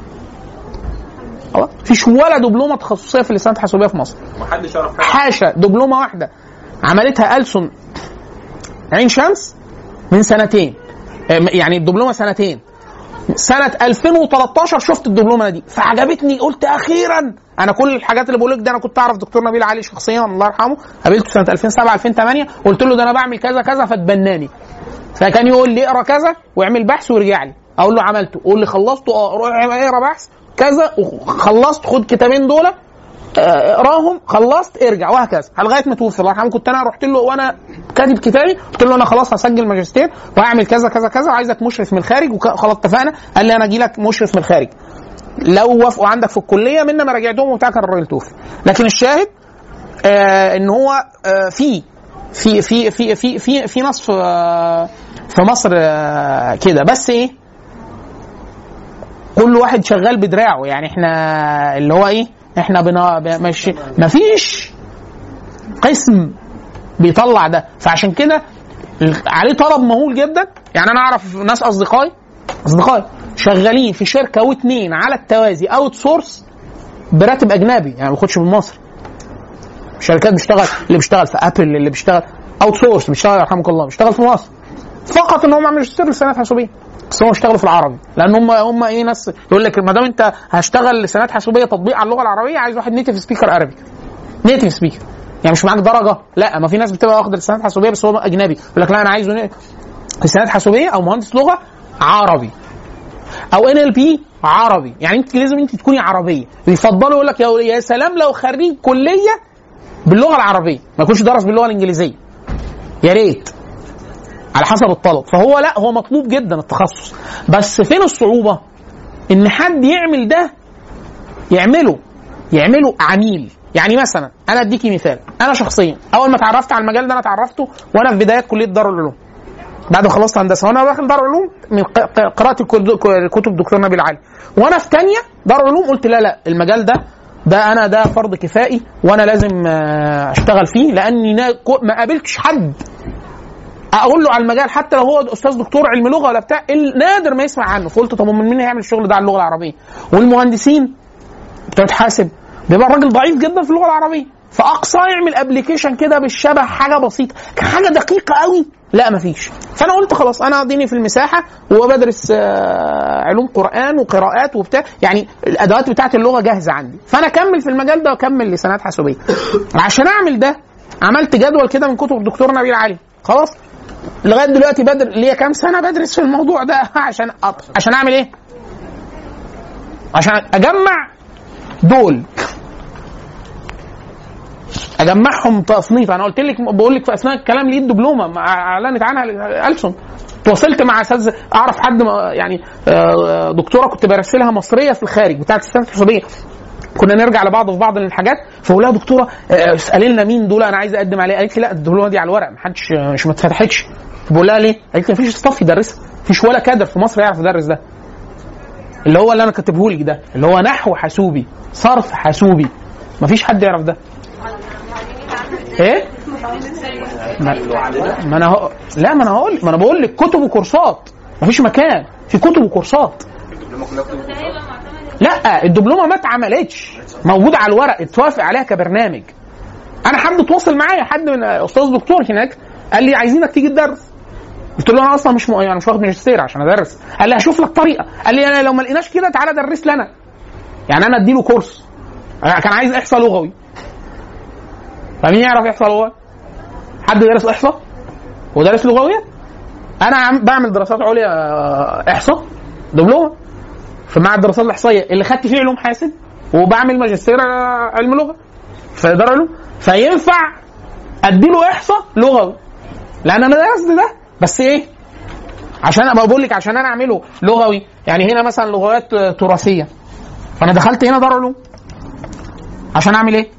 خلاص مفيش ولا دبلومه تخصصيه في لسانات حاسوبيه في مصر محدش يعرف حاجه حاشا دبلومه واحده عملتها ألسن عين شمس من سنتين آه، يعني الدبلومه سنتين سنه 2013 شفت الدبلومه دي فعجبتني قلت اخيرا انا كل الحاجات اللي بقول لك دي انا كنت اعرف دكتور نبيل علي شخصيا الله يرحمه قابلته سنه 2007 2008 قلت له ده انا بعمل كذا كذا فتبناني فكان يقول لي اقرا كذا واعمل بحث وارجع لي اقول له عملته يقول لي خلصته اه روح اقرا بحث كذا وخلصت خد كتابين دول آه، اقراهم خلصت ارجع وهكذا لغايه ما توفي الله يرحمه كنت انا رحت له وانا كاتب كتابي قلت له انا خلاص هسجل ماجستير وهعمل كذا كذا كذا وعايزك مشرف من الخارج وخلاص اتفقنا قال لي انا اجي لك مشرف من الخارج لو وافقوا عندك في الكليه منا ما راجعتهم وبتاع كان الراجل توفي لكن الشاهد آه ان هو آه في في في في في في في ناس في آه، في مصر آه كده بس ايه كل واحد شغال بدراعه يعني احنا اللي هو ايه احنا بنا ب- مش مفيش قسم بيطلع ده فعشان كده عليه طلب مهول جدا يعني انا اعرف ناس اصدقائي اصدقائي شغالين في شركه واثنين على التوازي اوت سورس براتب اجنبي يعني ما بياخدش من مصر شركات بيشتغل اللي بيشتغل في ابل اللي بيشتغل اوت سورس بيشتغل يرحمك الله بيشتغل في مصر فقط ان هم عاملين ماجستير لسانات حاسوبيه بس هم اشتغلوا في العربي لان هم هم ايه ناس يقول لك ما دام انت هشتغل لسانات حاسوبيه تطبيق على اللغه العربيه عايز واحد نيتيف سبيكر عربي نيتيف سبيكر يعني مش معاك درجه لا ما في ناس بتبقى واخده لسانات حاسوبيه بس هو اجنبي يقول لك لا انا عايزه ن- لسانات حاسوبيه او مهندس لغه عربي او ان ال بي عربي يعني انت لازم انت تكوني عربيه يفضلوا يقول لك يا يا سلام لو خريج كليه باللغه العربيه ما يكونش درس باللغه الانجليزيه يا ريت على حسب الطلب فهو لا هو مطلوب جدا التخصص بس فين الصعوبه ان حد يعمل ده يعمله يعمله عميل يعني مثلا انا اديكي مثال انا شخصيا اول ما اتعرفت على المجال ده انا اتعرفته وانا في بدايات كليه دار العلوم بعد ما خلصت هندسه وانا داخل دار علوم من ق- ق- قراءه الكد- كتب دكتور نبيل علي وانا في ثانيه دار علوم قلت لا لا المجال ده ده انا ده فرض كفائي وانا لازم آه، اشتغل فيه لاني نا- كو- ما قابلتش حد اقول له على المجال حتى لو هو استاذ دكتور علم لغه ولا بتاع نادر ما يسمع عنه فقلت طب من مين هيعمل الشغل ده على اللغه العربيه والمهندسين بتوع حاسب بيبقى الراجل ضعيف جدا في اللغه العربيه فاقصى يعمل ابلكيشن كده بالشبه حاجه بسيطه حاجه دقيقه قوي لا مفيش فانا قلت خلاص انا اديني في المساحه وبدرس آه، علوم قران وقراءات وبتاع يعني الادوات بتاعت اللغه جاهزه عندي فانا اكمل في المجال ده واكمل لسانات حاسوبيه عشان اعمل ده عملت جدول كده من كتب الدكتور نبيل علي خلاص لغايه دلوقتي بدر ليا كام سنه بدرس في الموضوع ده عشان أ... عشان اعمل ايه؟ عشان اجمع دول اجمعهم تصنيف انا قلت لك بقول لك في اثناء الكلام ليه الدبلومه مع- اعلنت عنها ألسن تواصلت مع اساتذه اعرف حد ما- يعني آه، دكتوره كنت برسلها مصريه في الخارج بتاعت السنه الحسابيه كنا نرجع لبعض في بعض الحاجات فاقول لها دكتوره آه، اسالي لنا مين دول انا عايز اقدم عليه قالت لي لا الدبلومه دي على الورق ما حدش مش ما اتفتحتش بقول لها ليه؟ قالت لي مفيش ستاف يدرسها مفيش ولا كادر في مصر يعرف يدرس ده اللي هو اللي انا كاتبه لك ده اللي هو نحو حاسوبي صرف حاسوبي مفيش حد يعرف ده ايه ما, ما انا هو... لا ما انا هقول ما انا بقول لك كتب وكورسات مفيش مكان في كتب وكورسات لا الدبلومه ما اتعملتش موجوده على الورق اتوافق عليها كبرنامج انا حد تواصل معايا حد من استاذ دكتور هناك قال لي عايزينك تيجي تدرس قلت له انا اصلا مش م... يعني مش واخد ماجستير عشان ادرس قال لي هشوف لك طريقه قال لي انا لو ما لقيناش كده تعالى درس لنا يعني انا اديله كورس أنا كان عايز احصاء لغوي فمين يعرف احصاء لغوي حد درس احصاء ودرس لغويه انا عم بعمل دراسات عليا آه، احصاء دبلومه في معهد الدراسات الاحصائيه اللي خدت فيه علوم حاسب وبعمل ماجستير آه، علم لغه في اداره علوم فينفع اديله احصاء لغوي لان انا درست ده بس ايه عشان ابقى بقول لك عشان انا اعمله لغوي يعني هنا مثلا لغات آه، تراثيه فانا دخلت هنا دار علوم عشان اعمل ايه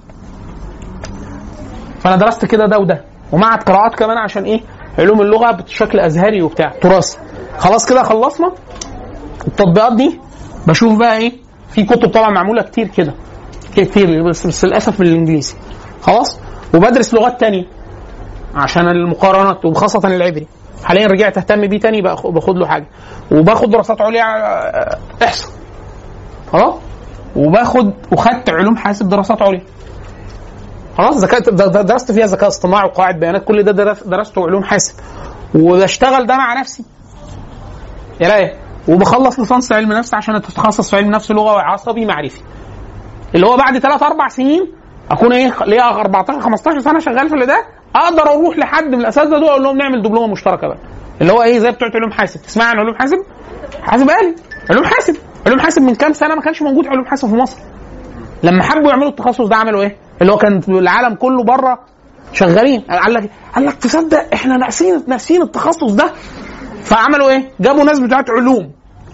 فانا درست كده ده وده ومعهد قراءات كمان عشان ايه علوم اللغه بشكل ازهري وبتاع تراثي خلاص كده خلصنا التطبيقات دي بشوف بقى ايه في كتب طبعا معموله كتير كده كتير بس, بس للاسف بالانجليزي خلاص وبدرس لغات تانية عشان المقارنات وخاصة العبري حاليا رجعت اهتم بيه تاني بأخ- باخد له حاجة وباخد دراسات عليا آه، احصاء خلاص وباخد وخدت علوم حاسب دراسات عليا خلاص ذكاء د- د- درست فيها ذكاء اصطناعي وقواعد بيانات كل ده درس- درسته علوم حاسب وبشتغل ده مع نفسي قرايه وبخلص ليسانس علم نفس عشان اتخصص في علم نفس لغوي عصبي معرفي اللي هو بعد ثلاث اربع سنين اكون ايه ليا 14 15 سنه شغال في اللي ده اقدر اروح لحد من الاساتذه دول اقول لهم نعمل دبلومه مشتركه بقى اللي هو ايه زي بتوع علوم حاسب تسمع عن علوم حاسب؟ حاسب آلي علوم حاسب علوم حاسب من كام سنه ما كانش موجود علوم حاسب في مصر لما حبوا يعملوا التخصص ده عملوا ايه؟ اللي هو كان العالم كله بره شغالين قال لك قال لك تصدق احنا ناسيين ناسيين التخصص ده فعملوا ايه؟ جابوا ناس بتاعت علوم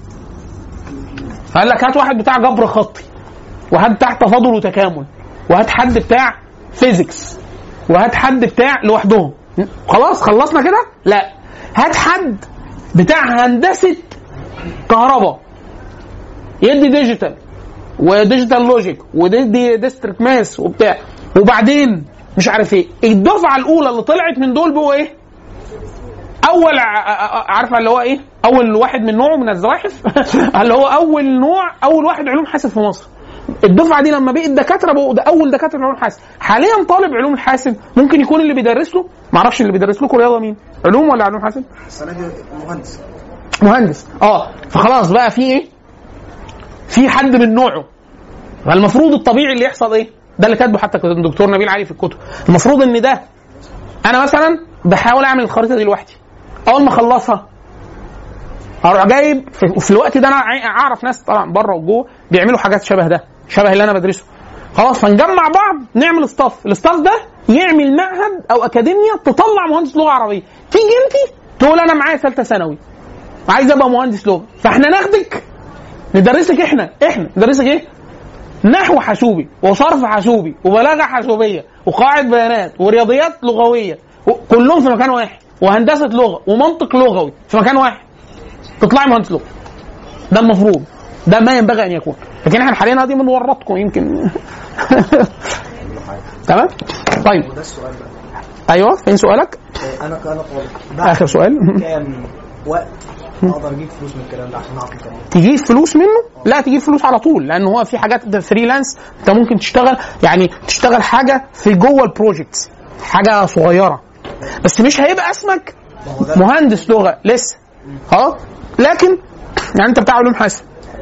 فقال لك هات واحد بتاع جبر خطي وهات بتاع تفاضل وتكامل وهات حد بتاع فيزيكس وهات حد بتاع لوحدهم خلاص خلصنا كده؟ لا هات حد بتاع هندسه كهرباء يدي ديجيتال وديجيتال لوجيك ودي ديستريكت ماس وبتاع وبعدين مش عارف ايه الدفعه الاولى اللي طلعت من دول بقوا ايه؟ اول ع- ع- عارفه اللي هو ايه؟ اول واحد من نوعه من الزواحف اللي هو اول نوع اول واحد علوم حاسب في مصر الدفعه دي لما بقت دكاتره بقوا ده اول دكاتره علوم حاسب حاليا طالب علوم الحاسب ممكن يكون اللي بيدرس له ما اعرفش اللي بيدرس لكم رياضه مين علوم ولا علوم حاسب السنه دي مهندس مهندس اه فخلاص بقى في ايه في حد من نوعه فالمفروض الطبيعي اللي يحصل ايه ده اللي كاتبه حتى الدكتور نبيل علي في الكتب المفروض ان ده انا مثلا بحاول اعمل الخريطه دي لوحدي اول ما اخلصها اروح جايب في, في الوقت ده انا عي- اعرف ناس طبعا بره وجوه بيعملوا حاجات شبه ده شبه اللي انا بدرسه خلاص فنجمع بعض نعمل ستاف الستاف ده يعمل معهد او اكاديميا تطلع مهندس لغه عربيه تيجي انت تقول انا معايا ثالثه ثانوي عايز ابقى مهندس لغه فاحنا ناخدك ندرسك احنا احنا ندرسك ايه نحو حاسوبي وصرف حاسوبي وبلاغه حاسوبيه وقواعد بيانات ورياضيات لغويه و- كلهم في مكان واحد وهندسه لغه ومنطق لغوي في مكان واحد تطلعي مهندس لغه ده المفروض ده ما ينبغي ان يكون لكن احنا حاليا دي بنورطكم يمكن تمام طيب وده السؤال بقى ايوه فين سؤالك آه، انا كأنا طالب اخر سؤال كام وقت اقدر اجيب فلوس من الكلام ده عشان اعطي كلام تجيب فلوس منه لا تجيب فلوس على طول لان هو في حاجات فريلانس انت ممكن تشتغل يعني تشتغل حاجه في جوه البروجكت حاجه صغيره بس مش هيبقى اسمك ما هو ده مهندس لغه لسه خلاص لكن يعني انت بتاع علوم حاسب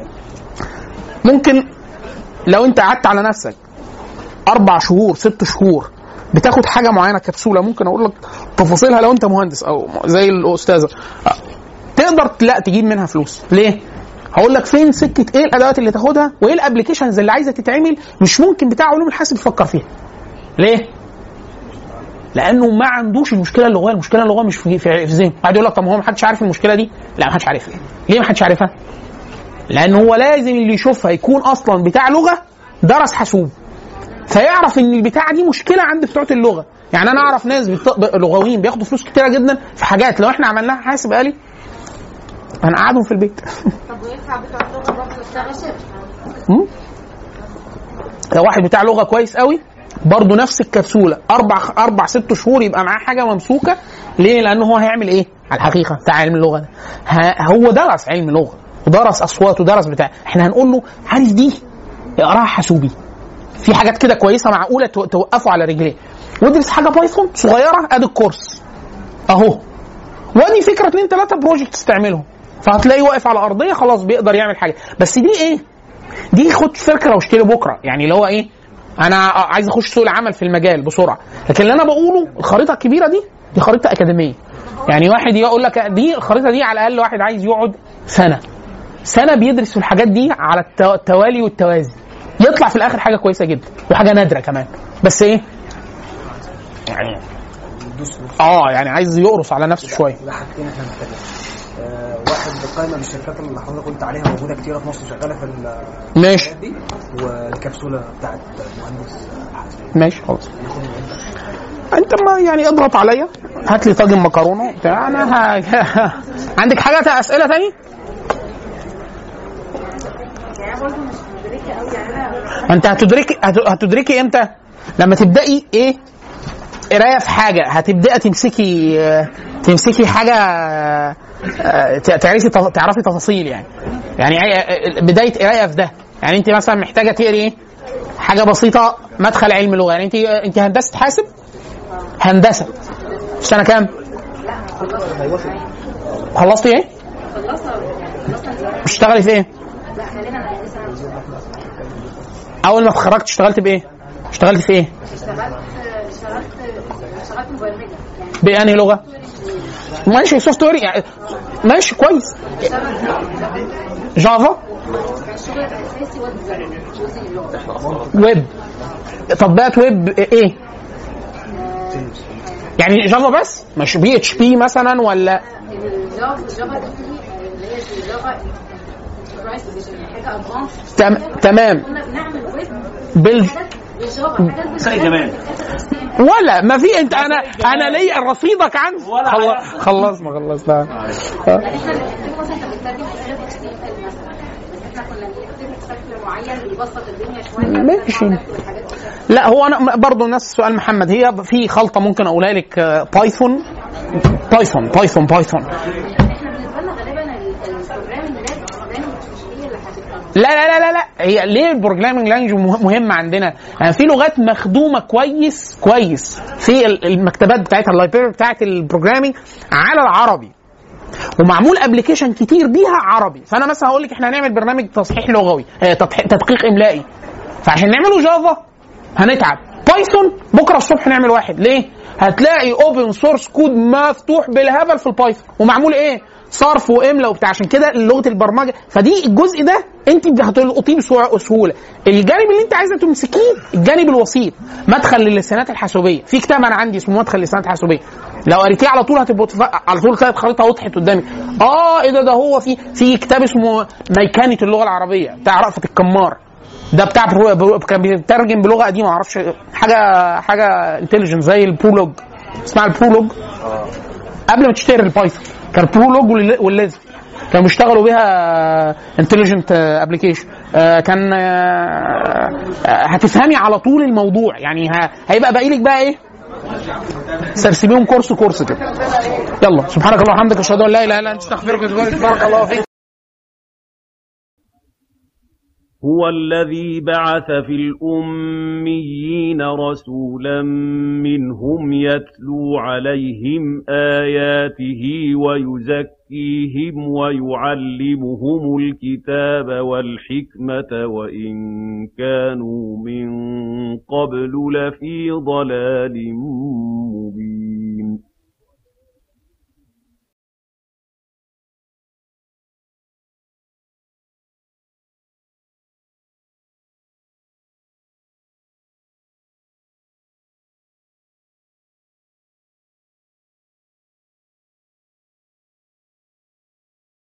ممكن لو انت قعدت على نفسك اربع شهور ست شهور بتاخد حاجه معينه كبسوله ممكن اقول لك تفاصيلها لو انت مهندس او زي الاستاذه تقدر لا تجيب منها فلوس ليه هقول لك فين سكه ايه الادوات اللي تاخدها وايه الابلكيشنز اللي عايزه تتعمل مش ممكن بتاع علوم الحاسب يفكر فيها ليه لانه ما عندوش المشكله اللغويه المشكله اللغويه مش في في في ذهنه بعد يقول لك طب ما هو ما حدش عارف المشكله دي لا ما حدش عارفها ليه ما حدش عارفها لان هو لازم اللي يشوفها يكون اصلا بتاع لغه درس حاسوب فيعرف ان البتاعه دي مشكله عند بتوع اللغه يعني انا اعرف ناس بت... ب- لغويين بياخدوا فلوس كتيره جدا في حاجات لو احنا عملناها حاسب آلي هنقعدهم في البيت طب وينفع بتوع اللغه برضه يشتغل مم؟ لو واحد بتاع لغه كويس قوي برضه نفس الكبسوله اربع اربع ست شهور يبقى معاه حاجه ممسوكه ليه؟ لانه هو هيعمل ايه؟ على الحقيقه بتاع علم اللغه ده ه- هو درس علم لغه ودرس اصوات ودرس بتاع احنا هنقول له عارف دي اقراها حاسوبي في حاجات كده كويسه معقوله تو- توقفه على رجليه وادرس حاجه بايثون صغيره ادي الكورس اهو وادي فكره اتنين تلاته بروجكتس تعملهم فهتلاقيه واقف على ارضيه خلاص بيقدر يعمل حاجه بس دي ايه؟ دي خد فكره واشتري بكره يعني اللي هو ايه؟ انا عايز اخش سوق العمل في المجال بسرعه لكن اللي انا بقوله الخريطه الكبيره دي دي خريطه اكاديميه يعني واحد يقول لك دي الخريطه دي على الاقل واحد عايز يقعد سنه سنه بيدرس في الحاجات دي على التو- التوالي والتوازي يطلع في الاخر حاجه كويسه جدا وحاجه نادره كمان بس ايه يعني اه يعني عايز يقرص على نفسه شويه يبقى حاجتين احنا محتاجين آه، واحد قائمه بالشركات اللي حضرتك قلت عليها موجوده كتيره في مصر شغاله في ال- ماشي الحاجات دي والكبسوله بتاعت مهندس حاسب ماشي خلاص انت ما يعني اضغط عليا هات لي طاجن مكرونه بتاع انا ه... عندك حاجه اسئله تاني يعني انا برضه مش مدركه قوي يعني انا انت هتدركي هت- هتدركي امتى لما تبداي ايه قرايه في حاجه هتبداي تمسكي آه، تمسكي حاجه آه، ت- تعرفي ت- تعرفي تفاصيل يعني يعني آه، بدايه قرايه في ده يعني انت مثلا محتاجه تقري ايه حاجه بسيطه مدخل علم لغه يعني انت انت هندسه حاسب هندسه في سنه كام خلصتي ايه خلصنا يعني خلصنا الجامعة. بتشتغلي في ايه لا حاليا انا لسه اول ما اتخرجت اشتغلت بايه اشتغلت في ايه اشتغلت اشتغلت اشتغلت مبرمجه يعني بأنهي لغه ماشي سوفت وير يعني ماشي كويس جافا كان الشغل الاساسي ويب جزء اللغه ويب تطبيقات ويب ايه يعني جافا بس مش بي اتش بي مثلا ولا الجافا الجافا دي اللي هي زي جافا انتربرايز بوزيشن حاجه ادفانس تم تمام كنا بنعمل ويب بال حاجات بالجافا حاجات زي كمان. ولا ما في انت انا انا ليا رصيدك عن خلص خلصنا خلصنا يعني احنا بنكتب مثلا احنا بنترجم اسئله اتش تي ام مثلا بس احنا كنا بنكتب بشكل معين بيبسط الدنيا شويه ماشي. بنقعد نكتب الحاجات دي. لا هو انا برضه نفس سؤال محمد هي في خلطه ممكن اقولها لك آه، بايثون بايثون بايثون بايثون احنا بالنسبه لنا غالبا البروجرامينج لانجوج مش هي اللي هتبقى لا لا لا لا لا هي ليه البروجرامينج لانجوج مهمه عندنا؟ يعني في لغات مخدومه كويس كويس في ال- المكتبات بتاعتها اللايبراري بتاعت البروجرامينج على العربي ومعمول ابلكيشن كتير بيها عربي فانا مثلا هقول لك احنا هنعمل برنامج تصحيح لغوي آه، تضح- تدقيق املائي فعشان نعمله جافا هنتعب بايثون بكره الصبح نعمل واحد ليه هتلاقي اوبن سورس كود مفتوح بالهبل في البايثون ومعمول ايه صرف واملا وبتاع عشان كده لغه البرمجه فدي الجزء ده انت هتلقطيه بسهوله بسهولة. الجانب اللي انت عايزه تمسكيه الجانب الوسيط مدخل للسانات الحاسوبيه في كتاب انا عندي اسمه مدخل للسانات الحاسوبيه لو قريتيه على طول هتبقى تف- على طول تلاقي الخريطه وضحت قدامك اه ايه ده ده هو في في كتاب اسمه ميكانه اللغه العربيه بتاع رأفت الكمار ده بتاع برو برو كان بيترجم بلغه قديمه معرفش حاجه حاجه انتليجنت زي البرولوج اسمها البرولوج قبل ما تشتري البايثون كان البرولوج وال- واللازم كانوا بيشتغلوا بيها انتليجنت ابلكيشن كان آه، آه، هتفهمي على طول الموضوع يعني ه- هيبقى باقي لك بقى ايه سرسبيهم كورس كورس كده يلا سبحانك اللهم وبحمدك اشهد ان لا اله الا انت استغفرك واتوب اليك بارك الله فيك هو الذي بعث في الأميين رسولا منهم يتلو عليهم آياته ويزكيهم ويعلمهم الكتاب والحكمة وإن كانوا من قبل لفي ضلال مبين